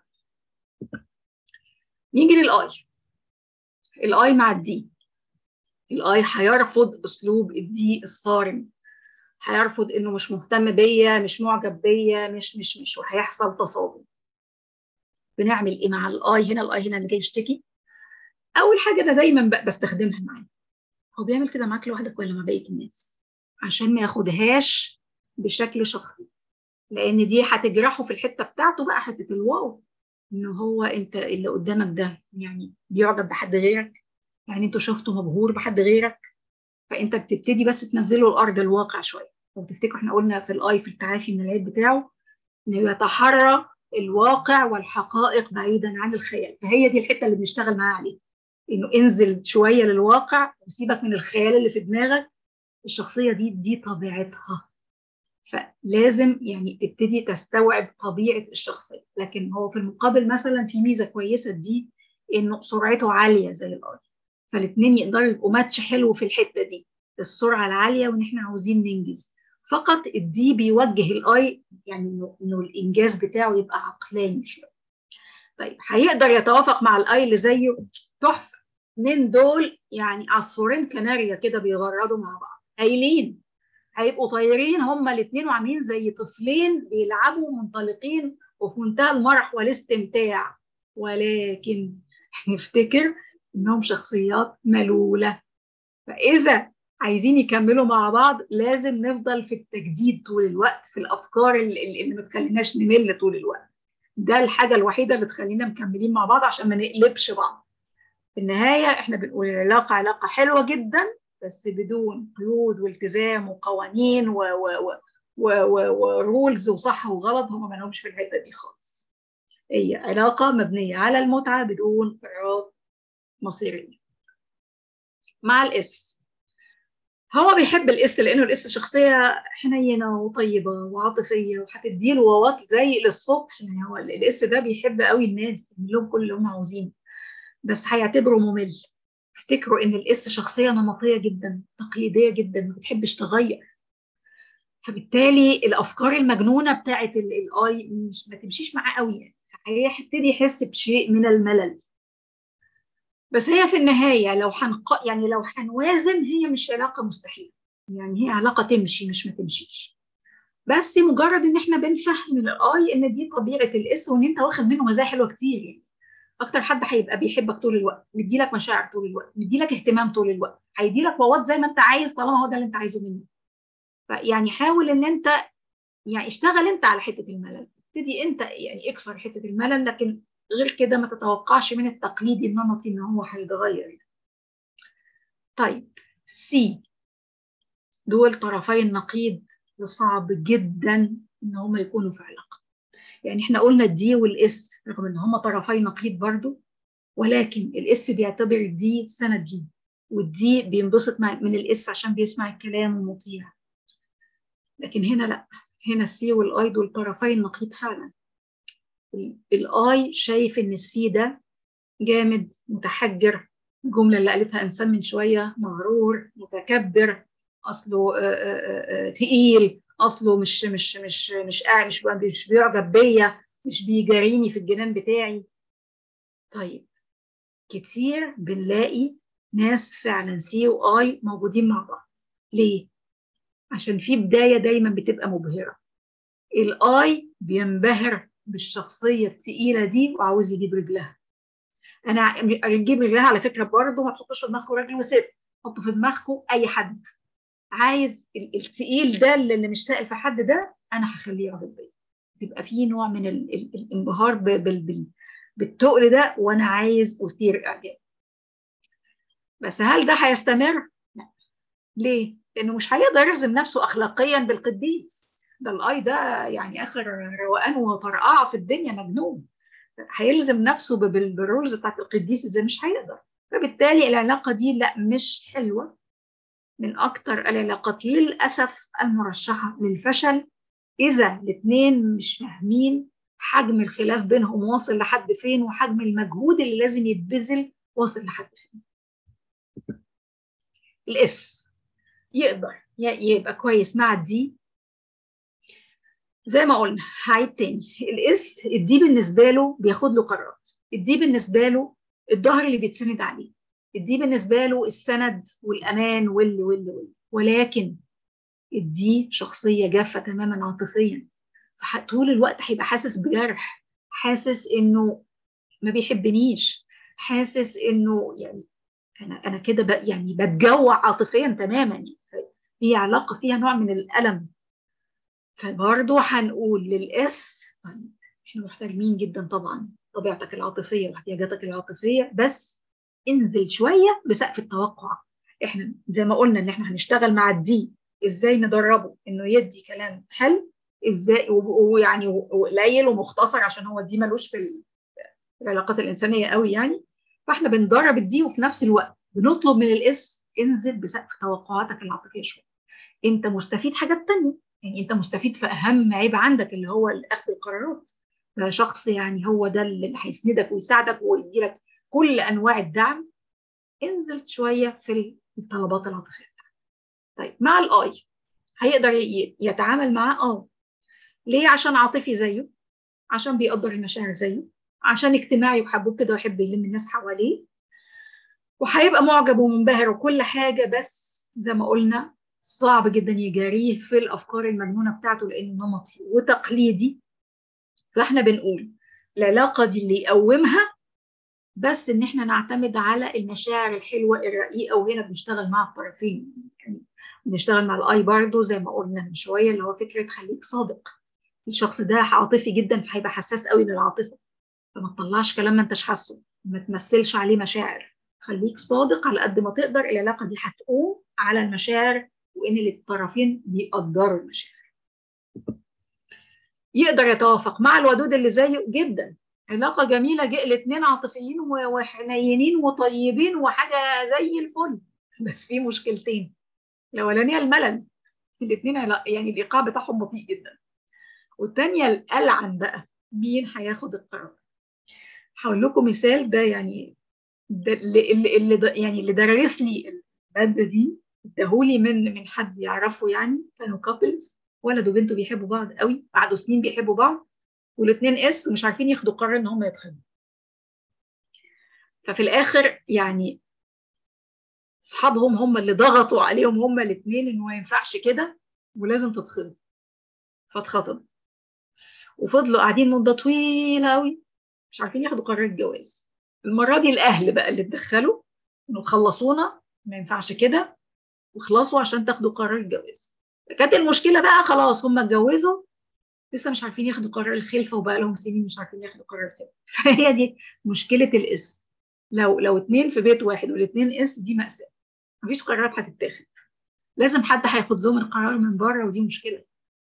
نيجي للاي الاي مع الدي الاي هيرفض اسلوب الدي الصارم هيرفض انه مش مهتم بيا مش معجب بيا مش مش مش وهيحصل تصادم بنعمل ايه مع الاي هنا الاي هنا اللي جاي يشتكي اول حاجه انا دايما بستخدمها معاه هو بيعمل كده معاك لوحدك ولا مع بقيه الناس عشان ما ياخدهاش بشكل شخصي لان دي هتجرحه في الحته بتاعته بقى حته الواو ان هو انت اللي قدامك ده يعني بيعجب بحد غيرك يعني انتوا شفتوا مبهور بحد غيرك فانت بتبتدي بس تنزله الارض الواقع شويه لو تفتكروا احنا قلنا في الاي في التعافي من العيب بتاعه انه يتحرى الواقع والحقائق بعيدا عن الخيال فهي دي الحته اللي بنشتغل معاها عليه انه انزل شويه للواقع وسيبك من الخيال اللي في دماغك الشخصيه دي دي طبيعتها فلازم يعني تبتدي تستوعب طبيعه الشخصيه لكن هو في المقابل مثلا في ميزه كويسه دي انه سرعته عاليه زي الاي فالاثنين يقدروا يبقوا ماتش حلو في الحته دي السرعه العاليه وان احنا عاوزين ننجز فقط الدي بيوجه الاي يعني انه انه الانجاز بتاعه يبقى عقلاني شويه طيب هيقدر يتوافق مع الاي اللي زيه تحفه من دول يعني عصفورين كناريا كده بيغردوا مع بعض هايلين هيبقوا طايرين هما الاثنين وعاملين زي طفلين بيلعبوا منطلقين وفي منتهى المرح والاستمتاع ولكن نفتكر انهم شخصيات ملوله فاذا عايزين يكملوا مع بعض لازم نفضل في التجديد طول الوقت في الافكار اللي, اللي ما تخليناش نمل طول الوقت ده الحاجه الوحيده اللي تخلينا مكملين مع بعض عشان ما نقلبش بعض في النهايه احنا بنقول العلاقه علاقه حلوه جدا بس بدون قيود والتزام وقوانين و و و ورولز وصح وغلط هم ما لهمش في الحته دي خالص هي علاقه مبنيه على المتعه بدون قرارات مصيريه مع الاس هو بيحب الاس لانه الاس شخصيه حنينه وطيبه وعاطفيه وهتديله وواط زي للصبح يعني هو الاس ده بيحب قوي الناس لهم كل اللي هم عاوزينه بس هيعتبره ممل افتكروا ان الاس شخصيه نمطيه جدا تقليديه جدا ما بتحبش تغير فبالتالي الافكار المجنونه بتاعه الاي مش ما تمشيش معاه قوي يعني هيبتدي يحس بشيء من الملل بس هي في النهايه لو حنق... يعني لو هنوازن هي مش علاقه مستحيله يعني هي علاقه تمشي مش ما تمشيش بس مجرد ان احنا بنفهم الاي ان دي طبيعه الاس وان انت واخد منه مزايا حلوه كتير يعني اكتر حد هيبقى بيحبك طول الوقت مديلك مشاعر طول الوقت مديلك اهتمام طول الوقت هيديلك ووات زي ما انت عايز طالما هو ده اللي انت عايزه منه فيعني حاول ان انت يعني اشتغل انت على حته الملل ابتدي انت يعني اكسر حته الملل لكن غير كده ما تتوقعش من التقليدي النمطي ان هو هيتغير طيب سي دول طرفي النقيض صعب جدا ان هم يكونوا في علاقه يعني احنا قلنا الدي والاس رغم ان هم طرفي نقيض برضو ولكن الاس بيعتبر الدي سند ليه والدي بينبسط من الاس عشان بيسمع الكلام ومطيع لكن هنا لا هنا السي والاي دول طرفي النقيض فعلا الاي شايف ان السي ده جامد متحجر الجمله اللي قالتها انسان من شويه مغرور متكبر اصله تقيل اصله مش مش مش مش قاعد مش مش بيعجب بيا مش بيجاريني في الجنان بتاعي طيب كتير بنلاقي ناس فعلا سي واي موجودين مع بعض ليه عشان في بدايه دايما بتبقى مبهره الاي بينبهر بالشخصيه الثقيله دي وعاوز يجيب رجلها انا اجيب رجلها على فكره برضه ما تحطوش في دماغكم راجل وست حطوا في دماغكم اي حد عايز الثقيل ده اللي مش سائل في حد ده انا هخليه يعجب بيا تبقى في نوع من ال ال الانبهار بالتقل ده وانا عايز اثير اعجاب بس هل ده هيستمر؟ لا ليه؟ لانه مش هيقدر يلزم نفسه اخلاقيا بالقديس ده الاي ده يعني اخر روقان وطرقعه في الدنيا مجنون هيلزم نفسه بالرولز بتاعت القديس ازاي مش هيقدر فبالتالي العلاقه دي لا مش حلوه من اكتر العلاقات للاسف المرشحه للفشل اذا الاثنين مش فاهمين حجم الخلاف بينهم واصل لحد فين وحجم المجهود اللي لازم يتبذل واصل لحد فين الاس يقدر يبقى كويس مع الدي زي ما قلنا هعيد تاني الاس الدي بالنسبه له بياخد له قرارات الدي بالنسبه له الظهر اللي بيتسند عليه الدي بالنسبه له السند والامان واللي واللي واللي ولكن الدي شخصيه جافه تماما عاطفيا طول الوقت هيبقى حاسس بجرح حاسس انه ما بيحبنيش حاسس انه يعني انا انا كده يعني بتجوع عاطفيا تماما هي علاقه فيها نوع من الالم فبرضه هنقول للاس طيب احنا محترمين جدا طبعا طبيعتك العاطفيه واحتياجاتك العاطفيه بس انزل شويه بسقف التوقع احنا زي ما قلنا ان احنا هنشتغل مع الدي ازاي ندربه انه يدي كلام حلو ازاي ويعني قليل ومختصر عشان هو دي ملوش في العلاقات الانسانيه قوي يعني فاحنا بندرب الدي وفي نفس الوقت بنطلب من الاس انزل بسقف توقعاتك العاطفيه شويه انت مستفيد حاجات تانية يعني انت مستفيد في اهم عيب عندك اللي هو اخذ القرارات شخص يعني هو ده اللي هيسندك ويساعدك ويديلك كل انواع الدعم انزل شويه في الطلبات العاطفيه طيب مع الاي هيقدر يتعامل معاه اه ليه عشان عاطفي زيه عشان بيقدر المشاعر زيه عشان اجتماعي وحبوب كده ويحب يلم الناس حواليه وهيبقى معجب ومنبهر وكل حاجه بس زي ما قلنا صعب جدا يجاريه في الافكار المجنونه بتاعته لانه نمطي وتقليدي فاحنا بنقول العلاقه دي اللي يقومها بس ان احنا نعتمد على المشاعر الحلوه الرقيقه وهنا بنشتغل مع الطرفين يعني بنشتغل مع الاي برضه زي ما قلنا من شويه اللي هو فكره خليك صادق الشخص ده عاطفي جدا فهيبقى حساس قوي للعاطفه فما تطلعش كلام ما انتش حاسه ما تمثلش عليه مشاعر خليك صادق على قد ما تقدر العلاقه دي هتقوم على المشاعر وان الطرفين بيقدروا المشاعر يقدر يتوافق مع الودود اللي زيه جدا علاقه جميله الاثنين عاطفيين وحنينين وطيبين وحاجه زي الفل بس في مشكلتين الاولانيه الملل الاثنين يعني الايقاع بتاعهم بطيء جدا والثانيه الالعن بقى مين هياخد القرار هقول لكم مثال ده يعني ده اللي, اللي, اللي يعني اللي درس لي الماده دي اداهولي من من حد يعرفه يعني كانوا كابلز ولد وبنته بيحبوا بعض قوي قعدوا سنين بيحبوا بعض والاثنين اس ومش عارفين ياخدوا قرار ان هم يتخانقوا ففي الاخر يعني اصحابهم هم اللي ضغطوا عليهم هم الاثنين انه ما ينفعش كده ولازم تتخطب فاتخطبوا وفضلوا قاعدين مده طويله قوي مش عارفين ياخدوا قرار الجواز المره دي الاهل بقى اللي اتدخلوا انه خلصونا ما ينفعش كده وخلصوا عشان تاخدوا قرار الجواز كانت المشكله بقى خلاص هم اتجوزوا لسه مش عارفين ياخدوا قرار الخلفه وبقى لهم سنين مش عارفين ياخدوا قرار الخلفه فهي دي مشكله الاس لو لو اتنين في بيت واحد والاتنين اس دي مأساة مفيش قرارات هتتاخد لازم حد هياخد لهم القرار من بره ودي مشكله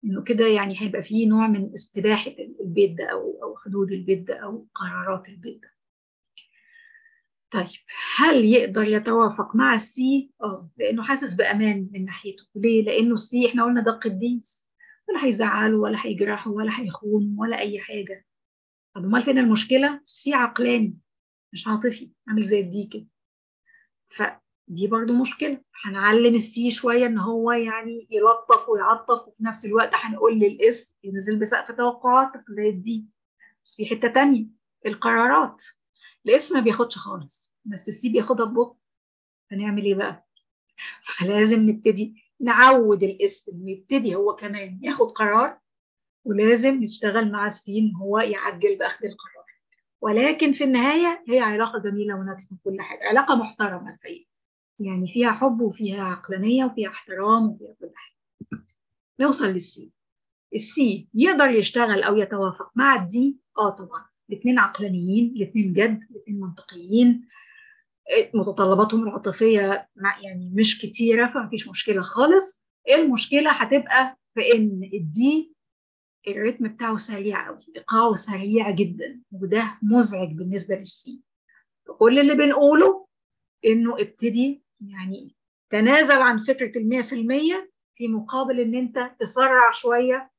انه كده يعني هيبقى فيه نوع من استباحه البيت ده او او حدود البيت ده او قرارات البيت ده طيب هل يقدر يتوافق مع السي؟ اه لانه حاسس بامان من ناحيته، ليه؟ لانه السي احنا قلنا ده قديس ولا هيزعله ولا هيجرحه ولا هيخونه ولا اي حاجه. طب امال فين المشكله؟ السي عقلاني مش عاطفي عامل زي الدي كده. فدي برضو مشكله، هنعلم السي شويه ان هو يعني يلطف ويعطف وفي نفس الوقت هنقول للاس ينزل بسقف توقعاتك زي الدي. بس في حته تانيه القرارات الاس ما بياخدش خالص بس السي بياخدها ببطء هنعمل ايه بقى؟ فلازم نبتدي نعود الاس انه يبتدي هو كمان ياخد قرار ولازم نشتغل مع السي ان هو يعجل باخذ القرار ولكن في النهايه هي علاقه جميله وناجحه كل حاجه علاقه محترمه الحقيقه يعني فيها حب وفيها عقلانيه وفيها احترام وفيها كل حاجه نوصل للسي السي يقدر يشتغل او يتوافق مع الدي اه طبعا الاثنين عقلانيين الاثنين جد الاثنين منطقيين متطلباتهم العاطفية يعني مش كتيرة فمفيش مشكلة خالص المشكلة هتبقى في ان الدي الريتم بتاعه سريع قوي ايقاعه سريع جدا وده مزعج بالنسبة للسي فكل اللي بنقوله انه ابتدي يعني تنازل عن فكرة المية في المية في مقابل ان انت تسرع شوية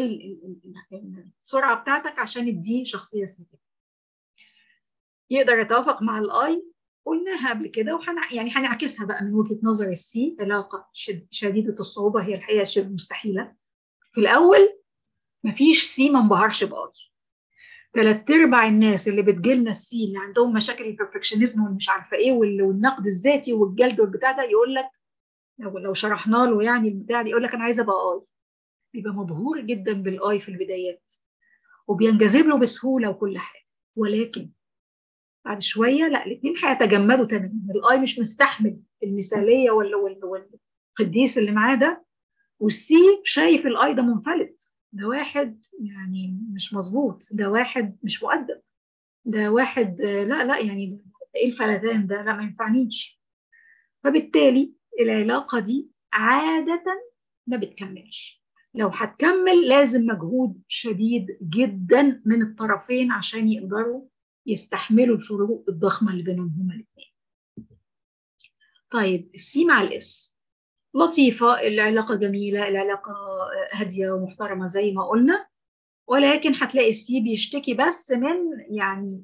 السرعه بتاعتك عشان الدي شخصيه سلبيه يقدر يتوافق مع الاي قلناها قبل كده وحن يعني هنعكسها بقى من وجهه نظر السي علاقه شد شديده الصعوبه هي الحقيقه شبه مستحيله في الاول مفيش سي ما انبهرش باي ثلاث ارباع الناس اللي بتجيلنا السي اللي عندهم مشاكل البرفكشنزم والمش عارفه ايه والنقد الذاتي والجلد والبتاع ده يقول لك لو لو شرحنا له يعني البتاع دي يقول لك انا عايزه ابقى اي بيبقى مبهور جدا بالاي في البدايات وبينجذب له بسهوله وكل حاجه ولكن بعد شويه لا الاثنين هيتجمدوا تماما الاي مش مستحمل المثاليه ولا ولا القديس اللي معاه ده والسي شايف الاي ده منفلت ده واحد يعني مش مظبوط ده واحد مش مؤدب ده واحد لا لا يعني ايه الفلتان ده لا ما ينفعنيش فبالتالي العلاقه دي عاده ما بتكملش لو هتكمل لازم مجهود شديد جدا من الطرفين عشان يقدروا يستحملوا الفروق الضخمه اللي بينهم هما الاثنين. طيب السي مع الاس لطيفه العلاقه جميله العلاقه هاديه ومحترمه زي ما قلنا ولكن هتلاقي السي بيشتكي بس من يعني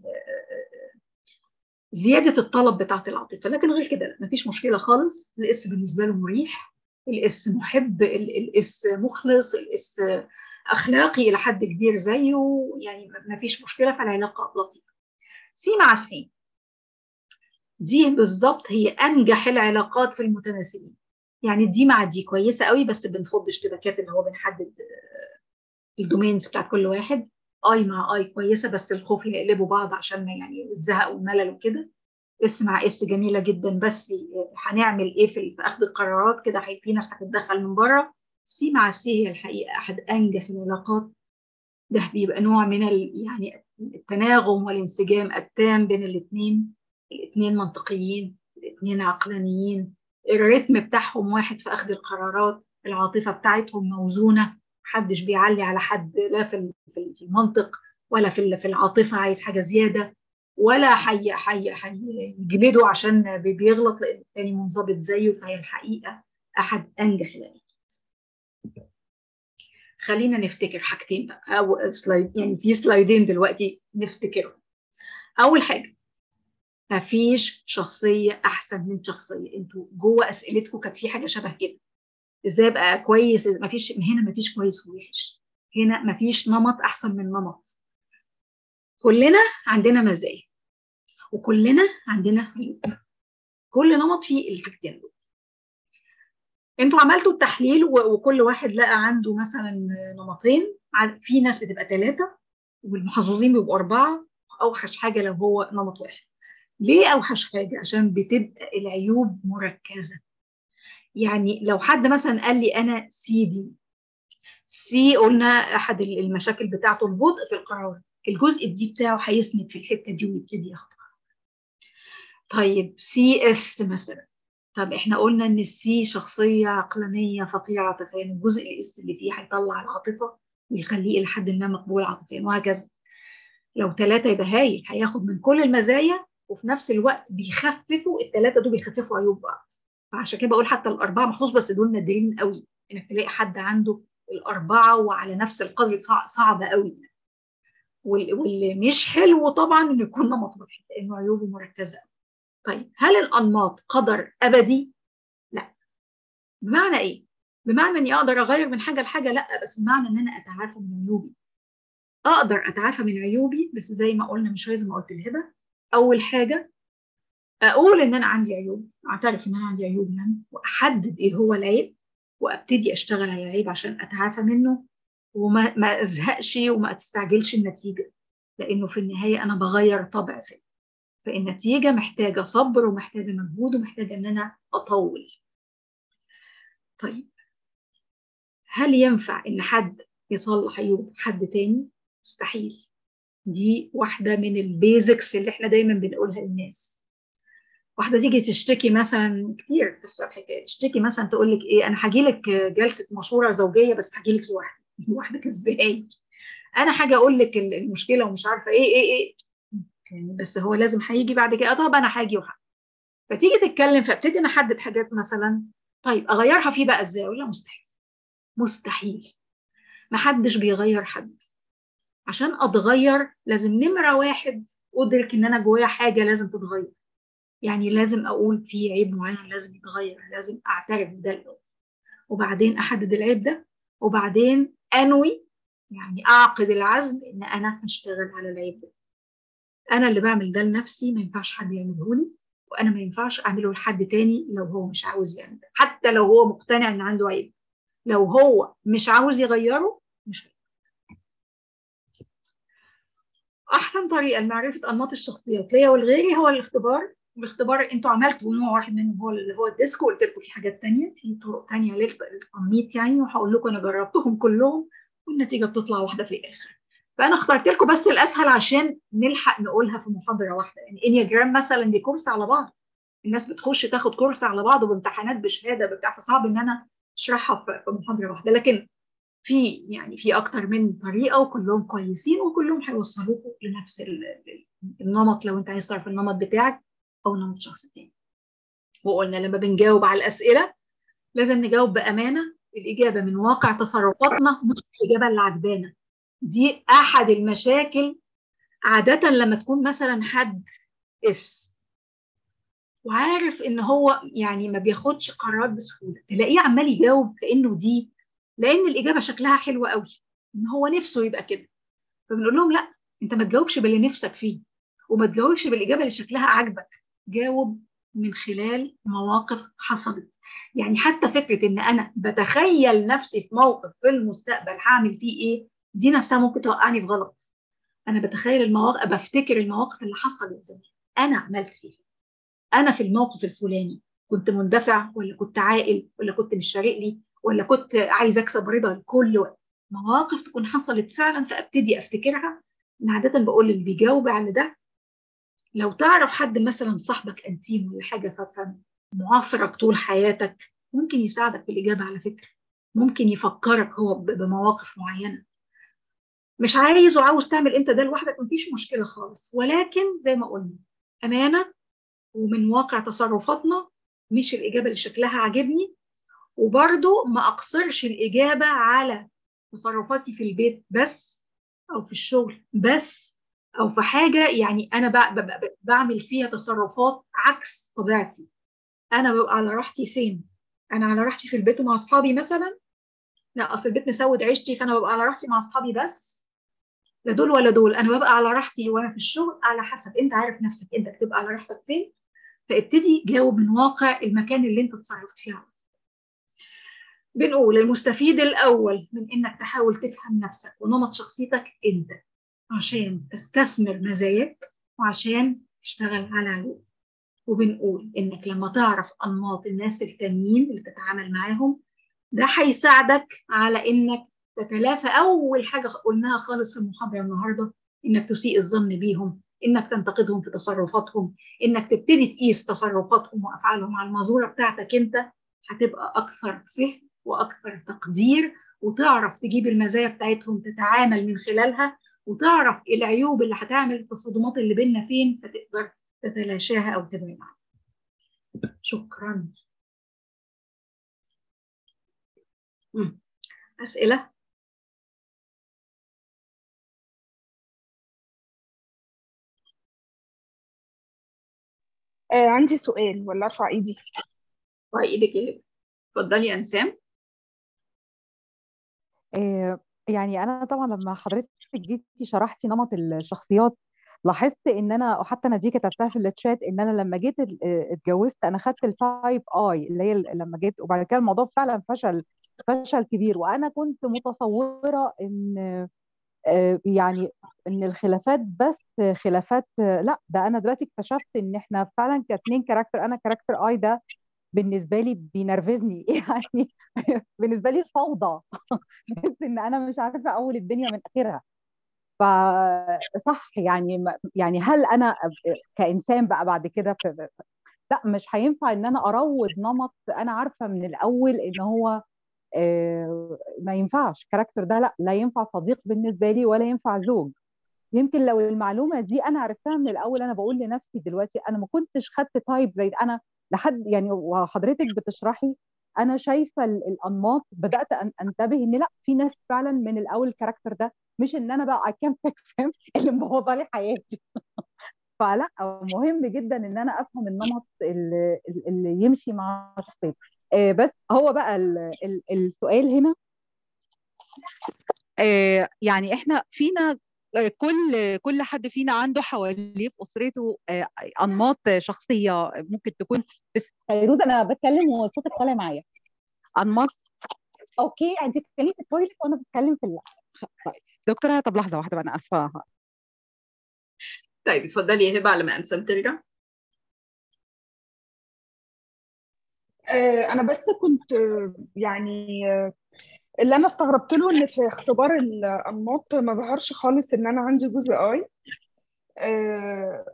زياده الطلب بتاعت العاطفه لكن غير كده لا مفيش مشكله خالص الاس بالنسبه له مريح الاس محب الاس مخلص الاس اخلاقي الى حد كبير زيه يعني ما فيش مشكله فالعلاقه لطيفه سي مع سي دي بالظبط هي انجح العلاقات في المتماثلين يعني دي مع دي كويسه قوي بس بنفض اشتباكات اللي هو بنحدد الدومينز بتاعت كل واحد اي مع اي كويسه بس الخوف يقلبوا بعض عشان يعني الزهق والملل وكده اس مع اس جميله جدا بس هنعمل ايه في اخذ القرارات كده في ناس هتتدخل من بره سي مع سي هي الحقيقه احد انجح العلاقات ده بيبقى نوع من ال يعني التناغم والانسجام التام بين الاثنين الاثنين منطقيين الاثنين عقلانيين الريتم بتاعهم واحد في اخذ القرارات العاطفه بتاعتهم موزونه محدش بيعلي على حد لا في في المنطق ولا في في العاطفه عايز حاجه زياده ولا حي حي هيجلده عشان بيغلط لان الثاني منضبط زيه فهي الحقيقه احد انجح العلاقات. خلينا نفتكر حاجتين بقى او سلايد يعني في سلايدين دلوقتي نفتكرهم. اول حاجه مفيش شخصيه احسن من شخصيه انتوا جوه اسئلتكم كانت في حاجه شبه كده. ازاي ابقى كويس مفيش هنا مفيش كويس ووحش هنا مفيش نمط احسن من نمط كلنا عندنا مزايا وكلنا عندنا عيوب كل نمط فيه الحاجتين دول انتوا عملتوا التحليل وكل واحد لقى عنده مثلا نمطين في ناس بتبقى ثلاثة والمحظوظين بيبقوا أربعة أوحش حاجة لو هو نمط واحد ليه أوحش حاجة؟ عشان بتبقى العيوب مركزة يعني لو حد مثلا قال لي أنا سي دي سي قلنا أحد المشاكل بتاعته البطء في القرار الجزء الدي بتاعه هيسند في الحته دي ويبتدي ياخد طيب سي اس مثلا طب احنا قلنا ان السي شخصيه عقلانيه فقيره عاطفيا الجزء الاس اللي فيه هيطلع العاطفه ويخليه الى حد ما مقبول عاطفيا وهكذا لو ثلاثه يبقى هايل هياخد من كل المزايا وفي نفس الوقت بيخففوا الثلاثه دول بيخففوا عيوب بعض فعشان كده بقول حتى الاربعه مخصوص بس دول نادرين قوي انك تلاقي حد عنده الاربعه وعلى نفس القدر صعبه قوي واللي مش حلو طبعا انه يكون نمط واحد لانه عيوبه مركزه طيب هل الانماط قدر ابدي؟ لا بمعنى ايه؟ بمعنى اني اقدر اغير من حاجه لحاجه لا بس بمعنى ان انا اتعافى من عيوبي اقدر اتعافى من عيوبي بس زي ما قلنا مش زي ما قلت الهبه اول حاجه اقول ان انا عندي عيوب اعترف ان انا عندي عيوب يعني واحدد ايه هو العيب وابتدي اشتغل على العيب عشان اتعافى منه وما ما ازهقش وما تستعجلش النتيجه لانه في النهايه انا بغير طبع فيه فالنتيجه محتاجه صبر ومحتاجه مجهود ومحتاجه ان انا اطول طيب هل ينفع ان حد يصلح عيوب حد تاني مستحيل دي واحده من البيزكس اللي احنا دايما بنقولها للناس واحده تيجي تشتكي مثلا كتير تحصل حكايه تشتكي مثلا تقول لك ايه انا هاجي لك جلسه مشوره زوجيه بس هاجي لك لوحدي لوحدك ازاي انا حاجه اقول لك المشكله ومش عارفه ايه ايه ايه يعني بس هو لازم هيجي بعد كده طب انا هاجي وحق فتيجي تتكلم فابتدي انا احدد حاجات مثلا طيب اغيرها فيه بقى ازاي ولا مستحيل مستحيل محدش بيغير حد عشان اتغير لازم نمره واحد ادرك ان انا جوايا حاجه لازم تتغير يعني لازم اقول في عيب معين لازم يتغير لازم اعترف بده الاول وبعدين احدد العيب ده وبعدين انوي يعني اعقد العزم ان انا هشتغل على العيب ده انا اللي بعمل ده لنفسي ما ينفعش حد يعمله لي وانا ما ينفعش اعمله لحد تاني لو هو مش عاوز يعمل ده حتى لو هو مقتنع ان عنده عيب لو هو مش عاوز يغيره مش هيغير. احسن طريقه لمعرفه انماط الشخصيات ليا ولغيري هو الاختبار الاختبار انتوا عملتوا نوع واحد منهم هو اللي هو الديسك وقلت لكم في حاجات تانية في طرق تانية للتنميط يعني وهقول لكم انا جربتهم كلهم والنتيجه بتطلع واحده في الاخر فانا اخترت لكم بس الاسهل عشان نلحق نقولها في محاضره واحده يعني انياجرام مثلا دي كورس على بعض الناس بتخش تاخد كورس على بعض وبامتحانات بشهاده بتاع فصعب ان انا اشرحها في محاضره واحده لكن في يعني في اكتر من طريقه وكلهم كويسين وكلهم هيوصلوكم لنفس النمط لو انت عايز تعرف النمط بتاعك او نمط شخص تاني وقلنا لما بنجاوب على الاسئله لازم نجاوب بامانه الاجابه من واقع تصرفاتنا مش الاجابه اللي عجبانا دي احد المشاكل عاده لما تكون مثلا حد اس وعارف ان هو يعني ما بياخدش قرارات بسهوله تلاقيه عمال يجاوب كانه دي لان الاجابه شكلها حلو قوي ان هو نفسه يبقى كده فبنقول لهم لا انت ما تجاوبش باللي نفسك فيه وما تجاوبش بالاجابه اللي شكلها عاجبك جاوب من خلال مواقف حصلت يعني حتى فكره ان انا بتخيل نفسي في موقف في المستقبل هعمل فيه ايه دي نفسها ممكن توقعني في غلط انا بتخيل المواقف بفتكر المواقف اللي حصلت زمان انا عملت فيها انا في الموقف الفلاني كنت مندفع ولا كنت عاقل ولا كنت مش فارق لي ولا كنت عايز اكسب رضا الكل وقت مواقف تكون حصلت فعلا فابتدي افتكرها انا عاده بقول اللي بيجاوب على ده لو تعرف حد مثلا صاحبك انتيم ولا حاجه معاصرك طول حياتك ممكن يساعدك في الاجابه على فكره ممكن يفكرك هو بمواقف معينه مش عايز وعاوز تعمل انت ده لوحدك مفيش مشكله خالص ولكن زي ما قلنا امانه ومن واقع تصرفاتنا مش الاجابه اللي شكلها عاجبني وبرضو ما اقصرش الاجابه على تصرفاتي في البيت بس او في الشغل بس او في حاجه يعني انا بعمل فيها تصرفات عكس طبيعتي انا ببقى على راحتي فين انا على راحتي في البيت ومع اصحابي مثلا لا اصل البيت مسود عيشتي فانا ببقى على راحتي مع اصحابي بس لا دول ولا دول انا ببقى على راحتي وانا في الشغل على حسب انت عارف نفسك انت بتبقى على راحتك فين فابتدي جاوب من واقع المكان اللي انت اتصرفت فيه بنقول المستفيد الاول من انك تحاول تفهم نفسك ونمط شخصيتك انت عشان تستثمر مزاياك وعشان تشتغل على عيوبك وبنقول انك لما تعرف انماط الناس التانيين اللي بتتعامل معاهم ده هيساعدك على انك تتلافى اول حاجه قلناها خالص في المحاضره النهارده انك تسيء الظن بيهم انك تنتقدهم في تصرفاتهم انك تبتدي تقيس تصرفاتهم وافعالهم على المنظوره بتاعتك انت هتبقى اكثر فهم واكثر تقدير وتعرف تجيب المزايا بتاعتهم تتعامل من خلالها وتعرف العيوب اللي هتعمل التصادمات اللي بيننا فين فتقدر تتلاشاها او تبعد عنها شكرا مم. اسئله آه عندي سؤال ولا ارفع ايدي ارفعي ايدك ايه اتفضلي يا انسام آه، يعني انا طبعا لما حضرتك جيتي شرحتي نمط الشخصيات لاحظت ان انا وحتى انا دي كتبتها في الشات ان انا لما جيت ال- آه، اتجوزت انا خدت التايب اي اللي هي ال- لما جيت وبعد كده الموضوع فعلا فشل فشل كبير وانا كنت متصوره ان آه، يعني ان الخلافات بس خلافات آه، لا ده انا دلوقتي اكتشفت ان احنا فعلا كاتنين كاركتر انا كاركتر اي ده بالنسبه لي بينرفزني يعني بالنسبه لي الفوضى بحس ان انا مش عارفه اول الدنيا من اخرها فصح يعني ما- يعني هل انا كانسان بقى بعد كده في لا مش هينفع ان انا اروض نمط انا عارفه من الاول ان هو آه، ما ينفعش الكاركتر ده لا لا ينفع صديق بالنسبه لي ولا ينفع زوج يمكن لو المعلومه دي انا عرفتها من الاول انا بقول لنفسي دلوقتي انا ما كنتش خدت تايب زي ده. انا لحد يعني وحضرتك بتشرحي انا شايفه ال- الانماط بدات أن- انتبه ان لا في ناس فعلا من الاول الكاركتر ده مش ان انا بقى اي كان فاهم اللي مبوظه لي حياتي فلا مهم جدا ان انا افهم النمط اللي, اللي يمشي مع شخصيتي آه، بس هو بقى ال- ال- السؤال هنا آه، يعني احنا فينا آه، كل كل حد فينا عنده حواليه في اسرته آه، انماط شخصيه ممكن تكون بس فيروز انا بتكلم وصوتك طالع معايا انماط اوكي انت بتتكلمي في التويلت وانا بتكلم في ال... طيب دكتوره طب لحظه واحده بقى انا اسفه طيب اتفضلي يا هبه على ما انسام ترجع آه انا بس كنت آه، يعني آه، اللي انا استغربت له ان في اختبار الانماط ما ظهرش خالص ان انا عندي جزء اي آه،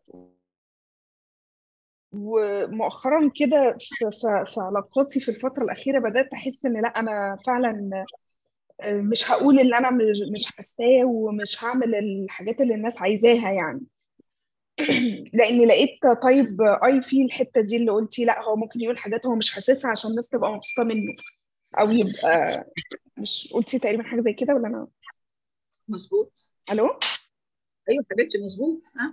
ومؤخرا كده في, في, في علاقاتي في الفترة الأخيرة بدأت أحس إن لا أنا فعلا آه، مش هقول اللي أنا مش مش حاساه ومش هعمل الحاجات اللي الناس عايزاها يعني لأني لقيت طيب أي في الحتة دي اللي قلتي لا هو ممكن يقول حاجات هو مش حاسسها عشان الناس تبقى مبسوطة منه أو يبقى مش قلتي تقريبا حاجة زي كده ولا أنا مظبوط ألو ايوه حبيبتي مظبوط ها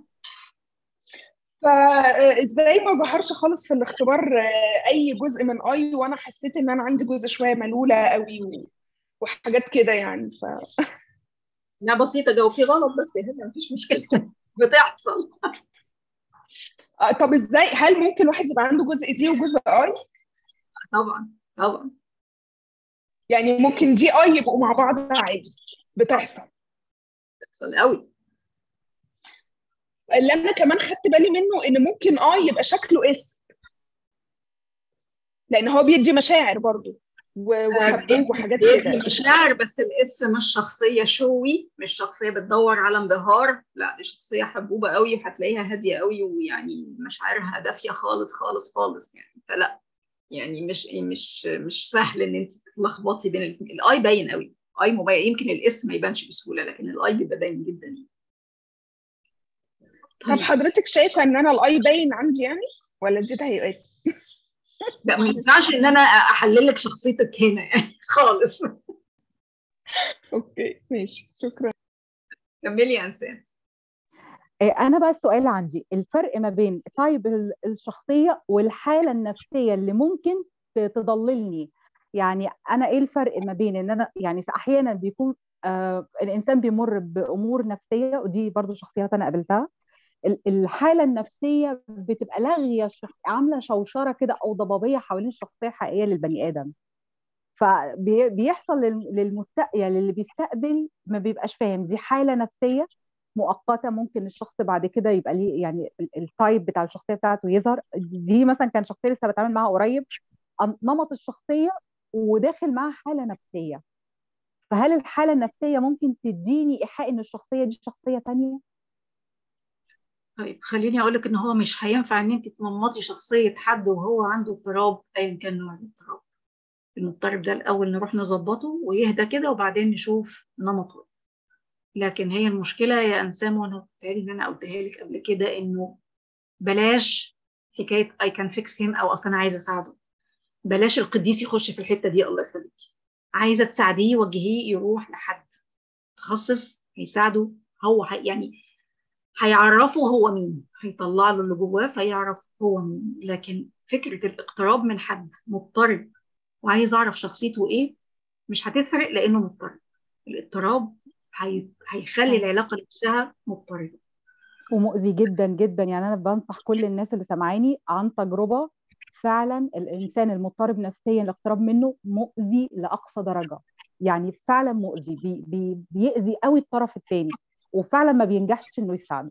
فازاي ما ظهرش خالص في الاختبار آه، اي جزء من اي وانا حسيت ان انا عندي جزء شويه ملوله قوي و- وحاجات كده يعني ف لا بسيطه جاوبتي غلط بس يا هبه مفيش مشكله بتحصل آه، طب ازاي هل ممكن واحد يبقى عنده جزء دي وجزء اي طبعا طبعا يعني ممكن دي اي يبقوا مع بعض عادي بتحصل بتحصل قوي اللي انا كمان خدت بالي منه ان ممكن اي يبقى شكله اس لان هو بيدي مشاعر برضه و- وحبوب وحاجات بيدي كده مشاعر بس الاس مش شخصيه شوي مش شخصيه بتدور على انبهار لا دي شخصيه حبوبه قوي وهتلاقيها هاديه قوي ويعني مشاعرها دافيه خالص خالص خالص يعني فلا يعني مش مش مش سهل ان انت تلخبطي بين الاثنين الاي باين قوي اي مبين يمكن الاس ما يبانش بسهوله لكن الاي بيبقى باين جدا طب حضرتك شايفه ان انا الاي باين عندي يعني ولا دي تهيؤات لا ما ينفعش ان انا احلل لك شخصيتك هنا يعني خالص اوكي ماشي شكرا كملي يا انسان آه، انا بقى السؤال عندي الفرق ما بين طيب ال- الشخصيه والحاله النفسيه اللي ممكن ت- تضللني يعني انا ايه الفرق ما بين ان انا يعني في احيانا بيكون آه الانسان بيمر بامور نفسيه ودي برضو شخصيات انا قابلتها ال- الحاله النفسيه بتبقى لاغيه الشخص عامله شوشره كده او ضبابيه حوالين الشخصيه الحقيقيه للبني ادم فبيحصل للمستقبل اللي بيستقبل ما بيبقاش فاهم دي حاله نفسيه مؤقته ممكن الشخص بعد كده يبقى ليه يعني ال- التايب بتاع الشخصيه بتاعته يظهر دي مثلا كان شخصيه لسه بتعامل معاها قريب أن- نمط الشخصيه وداخل معاها حاله نفسيه فهل الحاله النفسيه ممكن تديني ايحاء ان الشخصيه دي شخصيه تانية طيب خليني اقول لك ان هو مش هينفع ان انت تنمطي شخصيه حد وهو عنده اضطراب ايا كان نوع الاضطراب المضطرب ده الاول نروح نظبطه ويهدى كده وبعدين نشوف نمطه لكن هي المشكله يا انسام وانا بتهيألي ان انا قلتها لك قبل كده انه بلاش حكايه اي كان فيكس هيم او اصلا انا عايزه اساعده بلاش القديس يخش في الحته دي الله يخليك عايزه تساعديه وجهيه يروح لحد متخصص هيساعده هو هي يعني هيعرفه هو مين هيطلع له اللي جواه فيعرف هو مين لكن فكره الاقتراب من حد مضطرب وعايز اعرف شخصيته ايه مش هتفرق لانه مضطرب الاضطراب هي... هيخلي العلاقه نفسها مضطربه ومؤذي جدا جدا يعني انا بنصح كل الناس اللي سامعاني عن تجربه فعلا الانسان المضطرب نفسيا الاقتراب منه مؤذي لاقصى درجه يعني فعلا مؤذي بي بي بيأذي قوي الطرف الثاني وفعلا ما بينجحش انه يساعده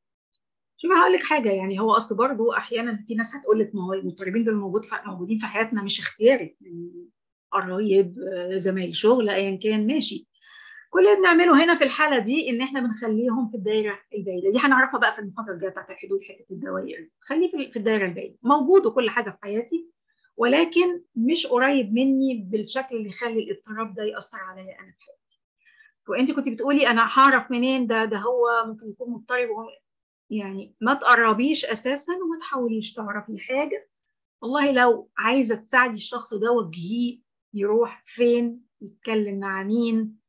شوف هقول لك حاجه يعني هو اصل برضه احيانا في ناس هتقول لك ما هو المضطربين دول موجود في موجودين في حياتنا مش اختياري يعني قرايب زمايل شغل ايا كان ماشي كل اللي بنعمله هنا في الحاله دي ان احنا بنخليهم في الدايره البعيده دي هنعرفها بقى في المحاضره الجايه بتاعت الحدود حته الدوائر خليه في الدايره البعيده موجود وكل حاجه في حياتي ولكن مش قريب مني بالشكل اللي يخلي الاضطراب ده ياثر عليا انا في حياتي وانت كنت بتقولي انا هعرف منين ده ده هو ممكن يكون مضطرب يعني ما تقربيش اساسا وما تحاوليش تعرفي حاجه والله لو عايزه تساعدي الشخص ده وجهيه يروح فين يتكلم مع مين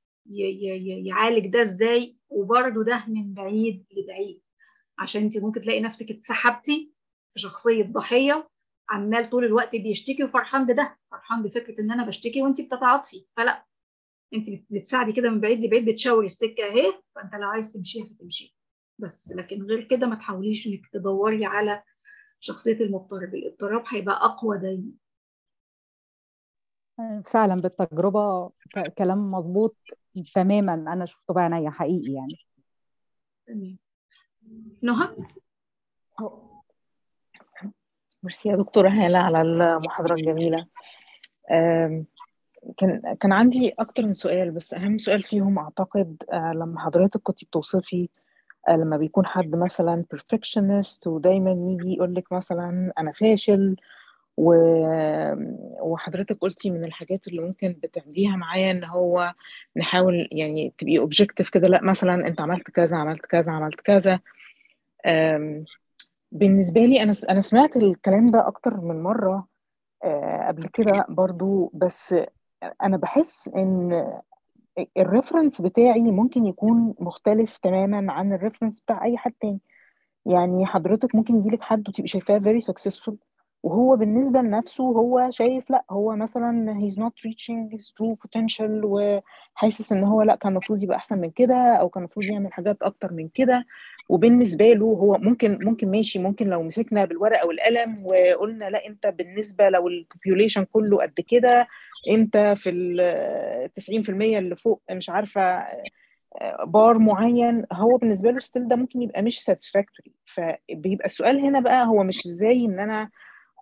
يعالج ده ازاي وبرده ده من بعيد لبعيد عشان انت ممكن تلاقي نفسك اتسحبتي في شخصيه ضحيه عمال طول الوقت بيشتكي وفرحان بده فرحان بفكره ان انا بشتكي وانت بتتعاطفي فلا انت بتساعدي كده من بعيد لبعيد بتشاوري السكه اهي فانت لو عايز تمشيها هتمشي بس لكن غير كده ما تحاوليش انك تدوري على شخصيه المضطرب الاضطراب هيبقى اقوى دايما فعلا بالتجربه كلام مظبوط تماما انا شفته بعينيا حقيقي يعني تمام نهى ميرسي يا دكتورة هالة على المحاضرة الجميلة كان كان عندي أكتر من سؤال بس أهم سؤال فيهم أعتقد لما حضرتك كنت بتوصفي لما بيكون حد مثلا perfectionist ودايما يجي يقول لك مثلا أنا فاشل و... وحضرتك قلتي من الحاجات اللي ممكن بتعمليها معايا ان هو نحاول يعني تبقي اوبجكتيف كده لا مثلا انت عملت كذا عملت كذا عملت كذا أم... بالنسبه لي انا انا سمعت الكلام ده اكتر من مره أه قبل كده برضو بس انا بحس ان الريفرنس بتاعي ممكن يكون مختلف تماما عن الريفرنس بتاع اي حد تاني يعني حضرتك ممكن يجيلك حد وتبقي شايفاه very successful وهو بالنسبة لنفسه هو شايف لا هو مثلا he's not reaching his true potential وحاسس ان هو لا كان المفروض يبقى احسن من كده او كان المفروض يعمل حاجات اكتر من كده وبالنسبة له هو ممكن ممكن ماشي ممكن لو مسكنا بالورقة والقلم وقلنا لا انت بالنسبة لو البوبيوليشن كله قد كده انت في ال 90% اللي فوق مش عارفة بار معين هو بالنسبة له ستيل ده ممكن يبقى مش ساتسفاكتوري فبيبقى السؤال هنا بقى هو مش ازاي ان انا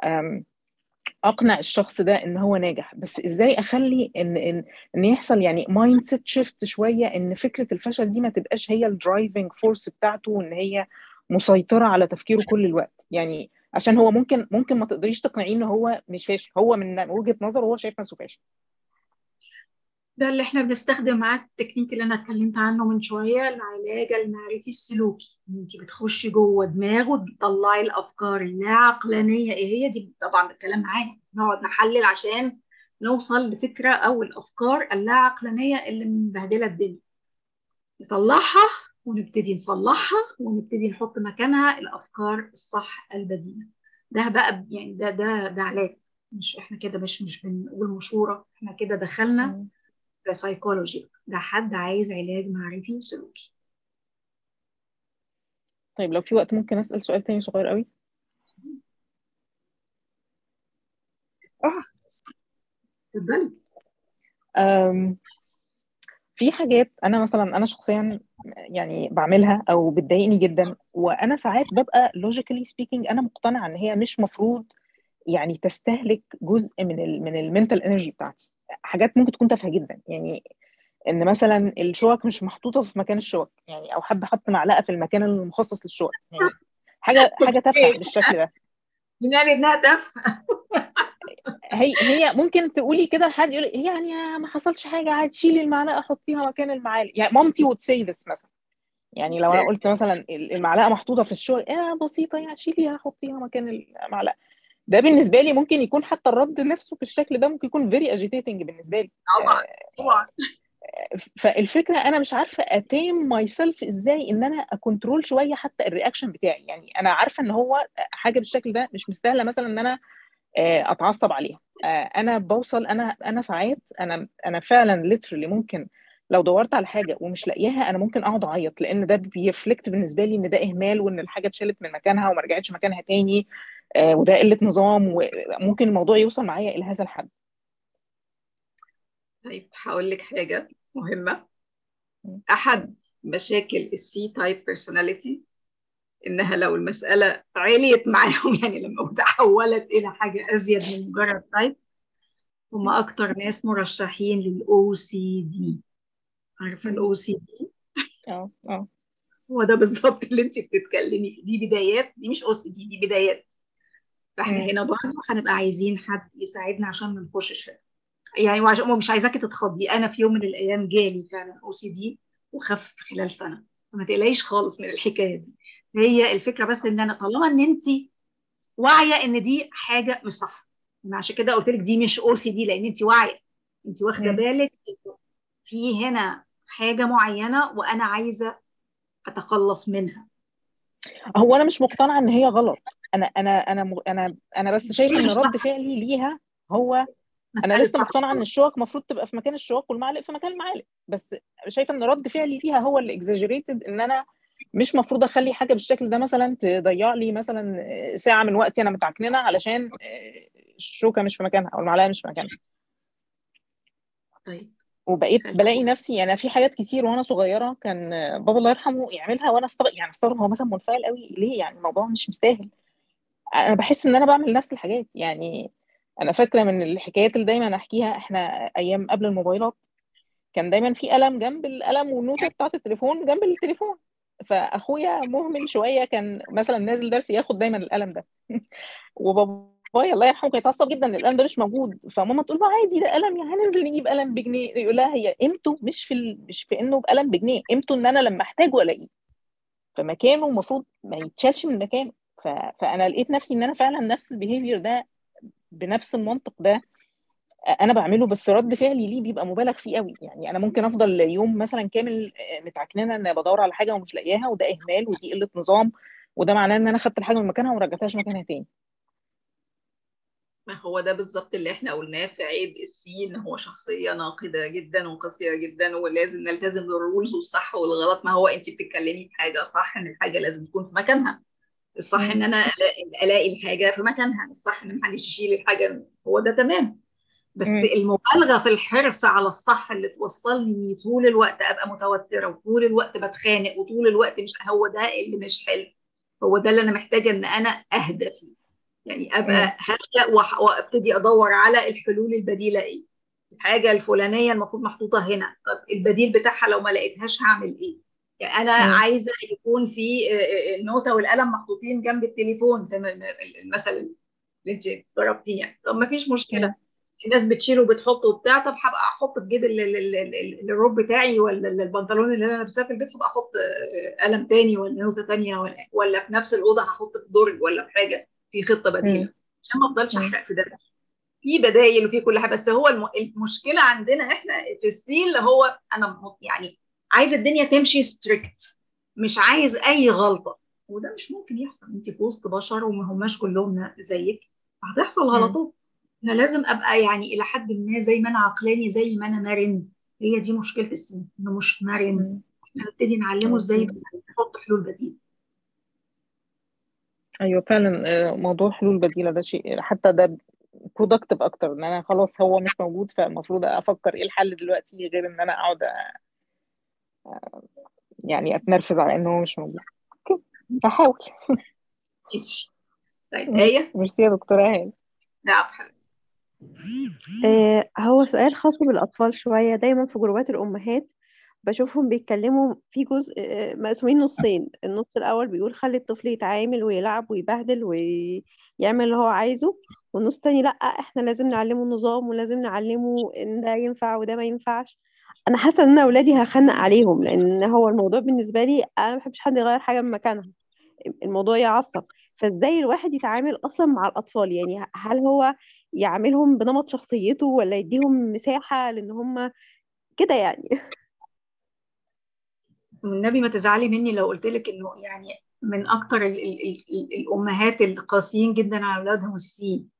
اقنع الشخص ده ان هو ناجح بس ازاي اخلي ان ان ان يحصل يعني مايند سيت شيفت شويه ان فكره الفشل دي ما تبقاش هي الدرايفنج فورس بتاعته وان هي مسيطره على تفكيره كل الوقت يعني عشان هو ممكن ممكن ما تقدريش تقنعيه ان هو مش فاشل هو من وجهه نظره هو شايف نفسه فاشل ده اللي احنا بنستخدم معاه التكنيك اللي انا اتكلمت عنه من شويه العلاج المعرفي السلوكي ان انت بتخشي جوه دماغه تطلعي الافكار اللا عقلانيه ايه هي دي طبعا الكلام معاه نقعد نحلل عشان نوصل لفكره او الافكار اللا عقلانيه اللي مبهدله الدنيا نطلعها ونبتدي نصلحها ونبتدي نحط مكانها الافكار الصح البديله ده بقى يعني ده ده ده علاج مش احنا كده مش مش بنقول مشوره احنا كده دخلنا في سايكولوجي ده حد عايز علاج معرفي سلوكي طيب لو في وقت ممكن اسال سؤال تاني صغير قوي اه اتفضلي في حاجات انا مثلا انا شخصيا يعني بعملها او بتضايقني جدا وانا ساعات ببقى logically speaking انا مقتنعه ان هي مش مفروض يعني تستهلك جزء من ال من المنتال انرجي بتاعتي حاجات ممكن تكون تافهه جدا يعني ان مثلا الشوك مش محطوطه في مكان الشوك يعني او حد حط معلقه في المكان المخصص للشوك يعني حاجه حاجه تافهه بالشكل ده يعني انها تافهه هي هي ممكن تقولي كده حد يقول يعني ما حصلش حاجه عادي شيلي المعلقه حطيها مكان المعالق يعني مامتي would say this مثلا يعني لو انا قلت مثلا المعلقه محطوطه في الشغل ايه بسيطه يعني شيليها حطيها مكان المعلقه ده بالنسبه لي ممكن يكون حتى الرد نفسه بالشكل ده ممكن يكون very agitating بالنسبه لي طبعا طبعا فالفكره انا مش عارفه اتيم ماي سيلف ازاي ان انا اكونترول شويه حتى الرياكشن بتاعي يعني انا عارفه ان هو حاجه بالشكل ده مش مستاهله مثلا ان انا اتعصب عليها انا بوصل انا انا ساعات انا انا فعلا ليترلي ممكن لو دورت على حاجه ومش لاقياها انا ممكن اقعد اعيط لان ده بيرفلكت بالنسبه لي ان ده اهمال وان الحاجه اتشالت من مكانها وما رجعتش مكانها تاني وده قله نظام وممكن الموضوع يوصل معايا الى هذا الحد طيب هقول لك حاجه مهمه احد مشاكل السي تايب بيرسوناليتي انها لو المساله عليت معاهم يعني لما تحولت الى حاجه ازيد من مجرد تايب هم اكتر ناس مرشحين للاو سي دي عارفه الاو سي دي اه اه هو ده بالظبط اللي انت بتتكلمي فيه دي بدايات دي مش او سي دي دي بدايات فاحنا هنا برضه هنبقى عايزين حد يساعدنا عشان ما نخشش فيها يعني وعشان مش عايزاكي تتخضي انا في يوم من الايام جالي فعلا او سي دي وخف خلال سنه فما تقلقيش خالص من الحكايه دي هي الفكره بس ان انا طالما ان انت واعيه ان دي حاجه مش صح عشان كده قلت لك دي مش او سي دي لان انت واعيه انت واخده بالك في هنا حاجه معينه وانا عايزه اتخلص منها هو انا مش مقتنعه ان هي غلط انا انا انا انا انا بس شايفه ان رد فعلي ليها هو انا لسه مقتنعه ان الشوك المفروض تبقى في مكان الشوك والمعلق في مكان المعالق بس شايفه ان رد فعلي ليها هو اللي اكزاجريتد ان انا مش مفروض اخلي حاجه بالشكل ده مثلا تضيع لي مثلا ساعه من وقتي انا متعكننه علشان الشوكه مش في مكانها او المعلقه مش في مكانها طيب وبقيت بلاقي نفسي يعني في حاجات كتير وانا صغيره كان بابا الله يرحمه يعملها وانا استغرب يعني استغرب هو مثلا منفعل قوي ليه يعني الموضوع مش مستاهل انا بحس ان انا بعمل نفس الحاجات يعني انا فاكره من الحكايات اللي دايما احكيها احنا ايام قبل الموبايلات كان دايما في قلم جنب القلم والنوته بتاعت التليفون جنب التليفون فاخويا مهمل شويه كان مثلا نازل درس ياخد دايما القلم ده وبابايا الله يرحمه كان يتعصب جدا ان القلم ده مش موجود فماما تقول له عادي ده قلم يعني هننزل نجيب قلم بجنيه يقول لها هي قيمته مش في ال... مش في انه بقلم بجنيه قيمته ان انا لما احتاجه الاقيه فمكانه المفروض ما يتشالش من مكانه ف... فانا لقيت نفسي ان انا فعلا نفس البيهيفير ده بنفس المنطق ده انا بعمله بس رد فعلي ليه بيبقى مبالغ فيه قوي يعني انا ممكن افضل يوم مثلا كامل متعكننه ان بدور على حاجه ومش لاقياها وده اهمال ودي قله نظام وده معناه ان انا خدت الحاجه من مكانها وما رجعتهاش مكانها تاني ما هو ده بالظبط اللي احنا قلناه في عيب السي ان هو شخصيه ناقده جدا وقاسيه جدا ولازم نلتزم بالرولز والصح والغلط ما هو انت بتتكلمي في حاجه صح ان الحاجه لازم تكون في مكانها الصح ان انا الاقي, ألاقي الحاجه في مكانها الصح ان محدش يشيل الحاجه هو ده تمام بس م. المبالغه في الحرص على الصح اللي توصلني طول الوقت ابقى متوتره وطول الوقت بتخانق وطول الوقت مش هو ده اللي مش حلو هو ده اللي انا محتاجه ان انا اهدى فيه يعني ابقى هاديه وابتدي ادور على الحلول البديله ايه الحاجه الفلانيه المفروض محطوطه هنا طب البديل بتاعها لو ما لقيتهاش هعمل ايه يعني انا م. عايزه يكون في النوته والقلم محطوطين جنب التليفون زي المثل اللي انت ضربتيه يعني طب ما فيش مشكله م. الناس بتشيل وبتحط وبتاع طب هبقى احط في جيب الروب بتاعي ولا البنطلون اللي انا لابساه في البيت هبقى احط قلم تاني ولا نوته تانيه ولا ولا في نفس الاوضه هحط في درج ولا في حاجه في خطه بديله عشان ما افضلش احرق في ده في بدايل وفي كل حاجه بس هو المشكله عندنا احنا في السين اللي هو انا يعني عايز الدنيا تمشي ستريكت مش عايز اي غلطه وده مش ممكن يحصل انت في وسط بشر وما هماش كلهم زيك هتحصل غلطات انا لازم ابقى يعني الى حد ما زي ما انا عقلاني زي ما انا مرن هي دي مشكله السن انه مش مرن احنا نبتدي نعلمه ازاي نحط حلول بديله ايوه فعلا موضوع حلول بديله ده شيء حتى ده برودكتيف اكتر ان انا خلاص هو مش موجود فالمفروض افكر ايه الحل دلوقتي غير ان انا اقعد يعني اتنرفز على انه هو مش موجود اوكي هحاول ماشي طيب ايه ميرسي يا دكتوره هاني نعم حبيبتي آه هو سؤال خاص بالأطفال شوية دايما في جروبات الأمهات بشوفهم بيتكلموا في جزء آه، مقسومين نصين النص الأول بيقول خلي الطفل يتعامل ويلعب ويبهدل ويعمل اللي هو عايزه والنص التاني لأ احنا لازم نعلمه النظام ولازم نعلمه ان ده ينفع وده ما ينفعش انا حاسه ان انا اولادي هخنق عليهم لان هو الموضوع بالنسبه لي انا ما بحبش حد يغير حاجه من مكانها الموضوع يعصب فازاي الواحد يتعامل اصلا مع الاطفال يعني هل هو يعاملهم بنمط شخصيته ولا يديهم مساحه لان هم كده يعني والنبي ما تزعلي مني لو قلت لك انه يعني من اكتر ال ال ال ال الامهات القاسيين جدا على اولادهم السين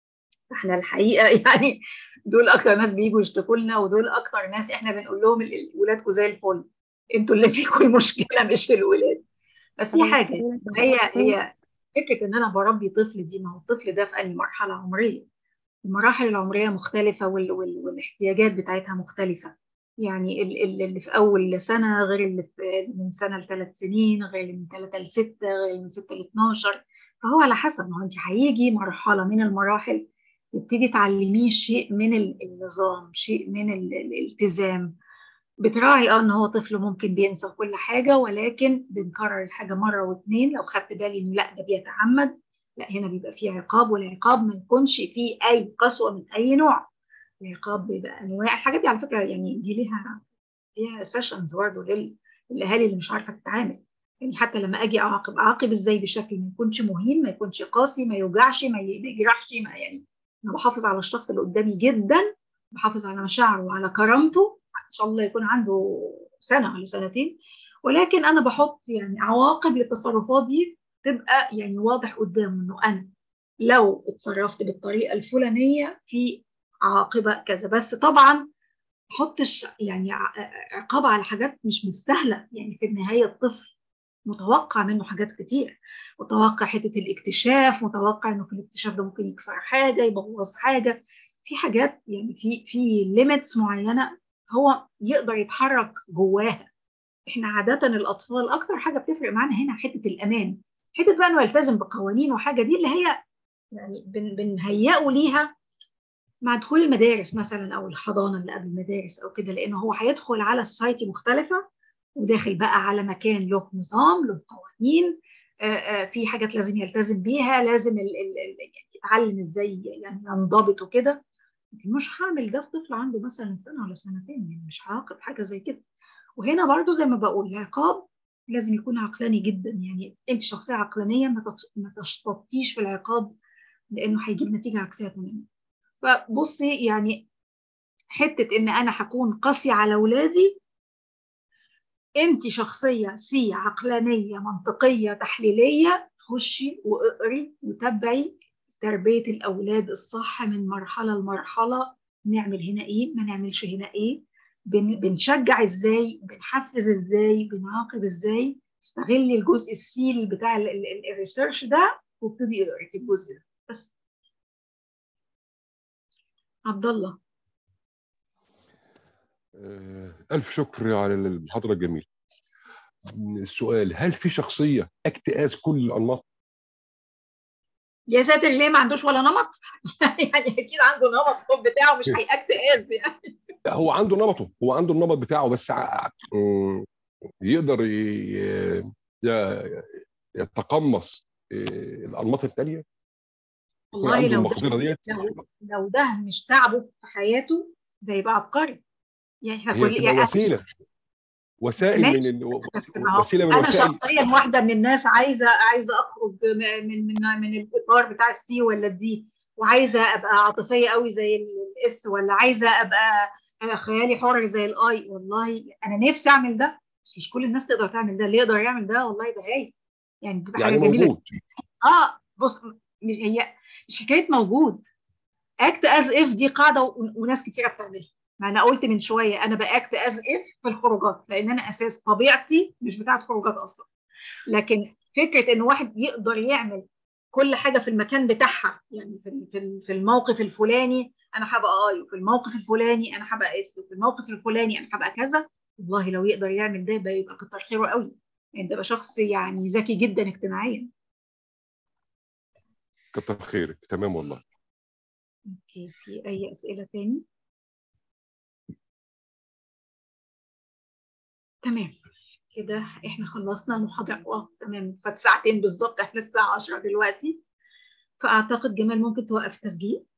احنا الحقيقه يعني دول اكتر ناس بيجوا يشتكوا لنا ودول اكتر ناس احنا بنقول لهم ال- ال- ولادكم زي الفل انتوا اللي فيكم المشكله مش الولاد بس في حاجه هي هي فكره ان انا بربي طفل دي ما هو الطفل ده في اي مرحله عمريه المراحل العمريه مختلفه وال وال والاحتياجات بتاعتها مختلفه يعني ال- ال- اللي في اول سنه غير اللي في من سنه لثلاث سنين غير اللي من ثلاثه لسته غير اللي من سته ل 12 فهو على حسب ما هو انت هيجي مرحله من المراحل تبتدي تعلميه شيء من ال- النظام شيء من ال- ال- الالتزام بتراعي اه ان هو طفل ممكن بينسى كل حاجه ولكن بنكرر الحاجه مره واثنين لو خدت بالي انه لا ده بيتعمد لا هنا بيبقى فيه عقاب والعقاب ما يكونش فيه اي قسوه من اي نوع العقاب بيبقى انواع الحاجات دي على فكره يعني دي ليها ليها سيشنز برضه للاهالي اللي مش عارفه تتعامل يعني حتى لما اجي اعاقب اعاقب ازاي بشكل ما يكونش مهين ما يكونش قاسي ما يوجعش ما ي- ما يجرحش ما يعني انا بحافظ على الشخص اللي قدامي جدا بحافظ على مشاعره وعلى كرامته ان شاء الله يكون عنده سنه ولا سنتين ولكن انا بحط يعني عواقب للتصرفات دي تبقى يعني واضح قدامه انه انا لو اتصرفت بالطريقه الفلانيه في عاقبه كذا بس طبعا حطش يعني ع- عقاب على حاجات مش مستاهله يعني في النهايه الطفل متوقع منه حاجات كتير متوقع حته الاكتشاف متوقع انه في الاكتشاف ده ممكن يكسر حاجه يبوظ حاجه في حاجات يعني في في ليميتس معينه هو يقدر يتحرك جواها احنا عاده الاطفال اكتر حاجه بتفرق معانا هنا حته الامان حته بقى انه يلتزم بقوانين وحاجه دي اللي هي يعني بن بنهيئه ليها مع دخول المدارس مثلا او الحضانه اللي قبل المدارس او كده لانه هو هيدخل على سوسايتي مختلفه وداخل بقى على مكان له نظام له قوانين آه، آه، في حاجات لازم يلتزم بيها لازم ال- ال- ال- يعني يتعلم ازاي يعني ينضبط وكده لكن مش هعمل ده في طفل عنده مثلا سنه ولا سنتين يعني مش هعاقب حاجه زي كده وهنا برضو زي ما بقول العقاب لازم يكون عقلاني جدا يعني انت شخصيه عقلانيه ما تت- ما تشتطيش في العقاب لانه هيجيب نتيجه عكسيه تماما فبصي يعني حته ان انا هكون قاسيه على اولادي انت شخصيه سي عقلانيه منطقيه تحليليه خشي واقري وتبعي تربيه الاولاد الصح من مرحله لمرحله نعمل هنا ايه ما نعملش هنا ايه بن بنشجع ازاي بنحفز ازاي بنعاقب ازاي استغلي الجزء السي بتاع ال- ال- ال- الريسيرش ده وابتدي اقري في الجزء ده بس عبد الله آه، ألف شكر على المحاضرة الجميلة السؤال هل في شخصية اكتئاز كل الأنماط؟ يا ساتر ليه ما عندوش ولا نمط يعني اكيد عنده نمط الطب بتاعه مش هيأكتئاز يعني هو عنده نمطه هو عنده النمط بتاعه بس ع- مم، يقدر ي- ي- يتقمص آه، الأنماط التانية يكون والله عنده لو المقدرة ده ديت لو, لو ده مش تعبه في حياته ده يبقى عبقري يعني احنا هي كل بتبقى يعني وسيلة وسائل من ماشي ال... بس ما هو وسيلة من انا وسائل شخصيا واحده من الناس عايزه عايزه اخرج م- من من من الاطار بتاع السي ولا الدي وعايزه ابقى عاطفيه قوي زي الاس ولا عايزه ابقى آه، خيالي حر زي الاي والله انا نفسي اعمل ده بس مش كل الناس تقدر تعمل ده اللي يقدر يعمل ده والله ده هاي يعني بتبقى حاجه يعني جميله موجود اه بص م- هي مش حكايه موجود اكت از اف دي قاعده و- وناس كتيره بتعملها ما انا قلت من شويه انا باكت از اف في الخروجات لان انا اساس طبيعتي مش بتاعت خروجات اصلا لكن فكره ان واحد يقدر يعمل كل حاجه في المكان بتاعها يعني في في في الموقف الفلاني انا هبقى اي وفي الموقف الفلاني انا هبقى اس وفي الموقف الفلاني انا هبقى كذا والله لو يقدر يعمل ده يبقى يبقى كتر خيره قوي يعني ده يبقى شخص يعني ذكي جدا اجتماعيا كتر خيرك تمام والله اوكي في اي اسئله تاني تمام كده احنا خلصنا المحاضرة اه تمام فات ساعتين بالظبط احنا الساعة 10 دلوقتي فأعتقد جمال ممكن توقف التسجيل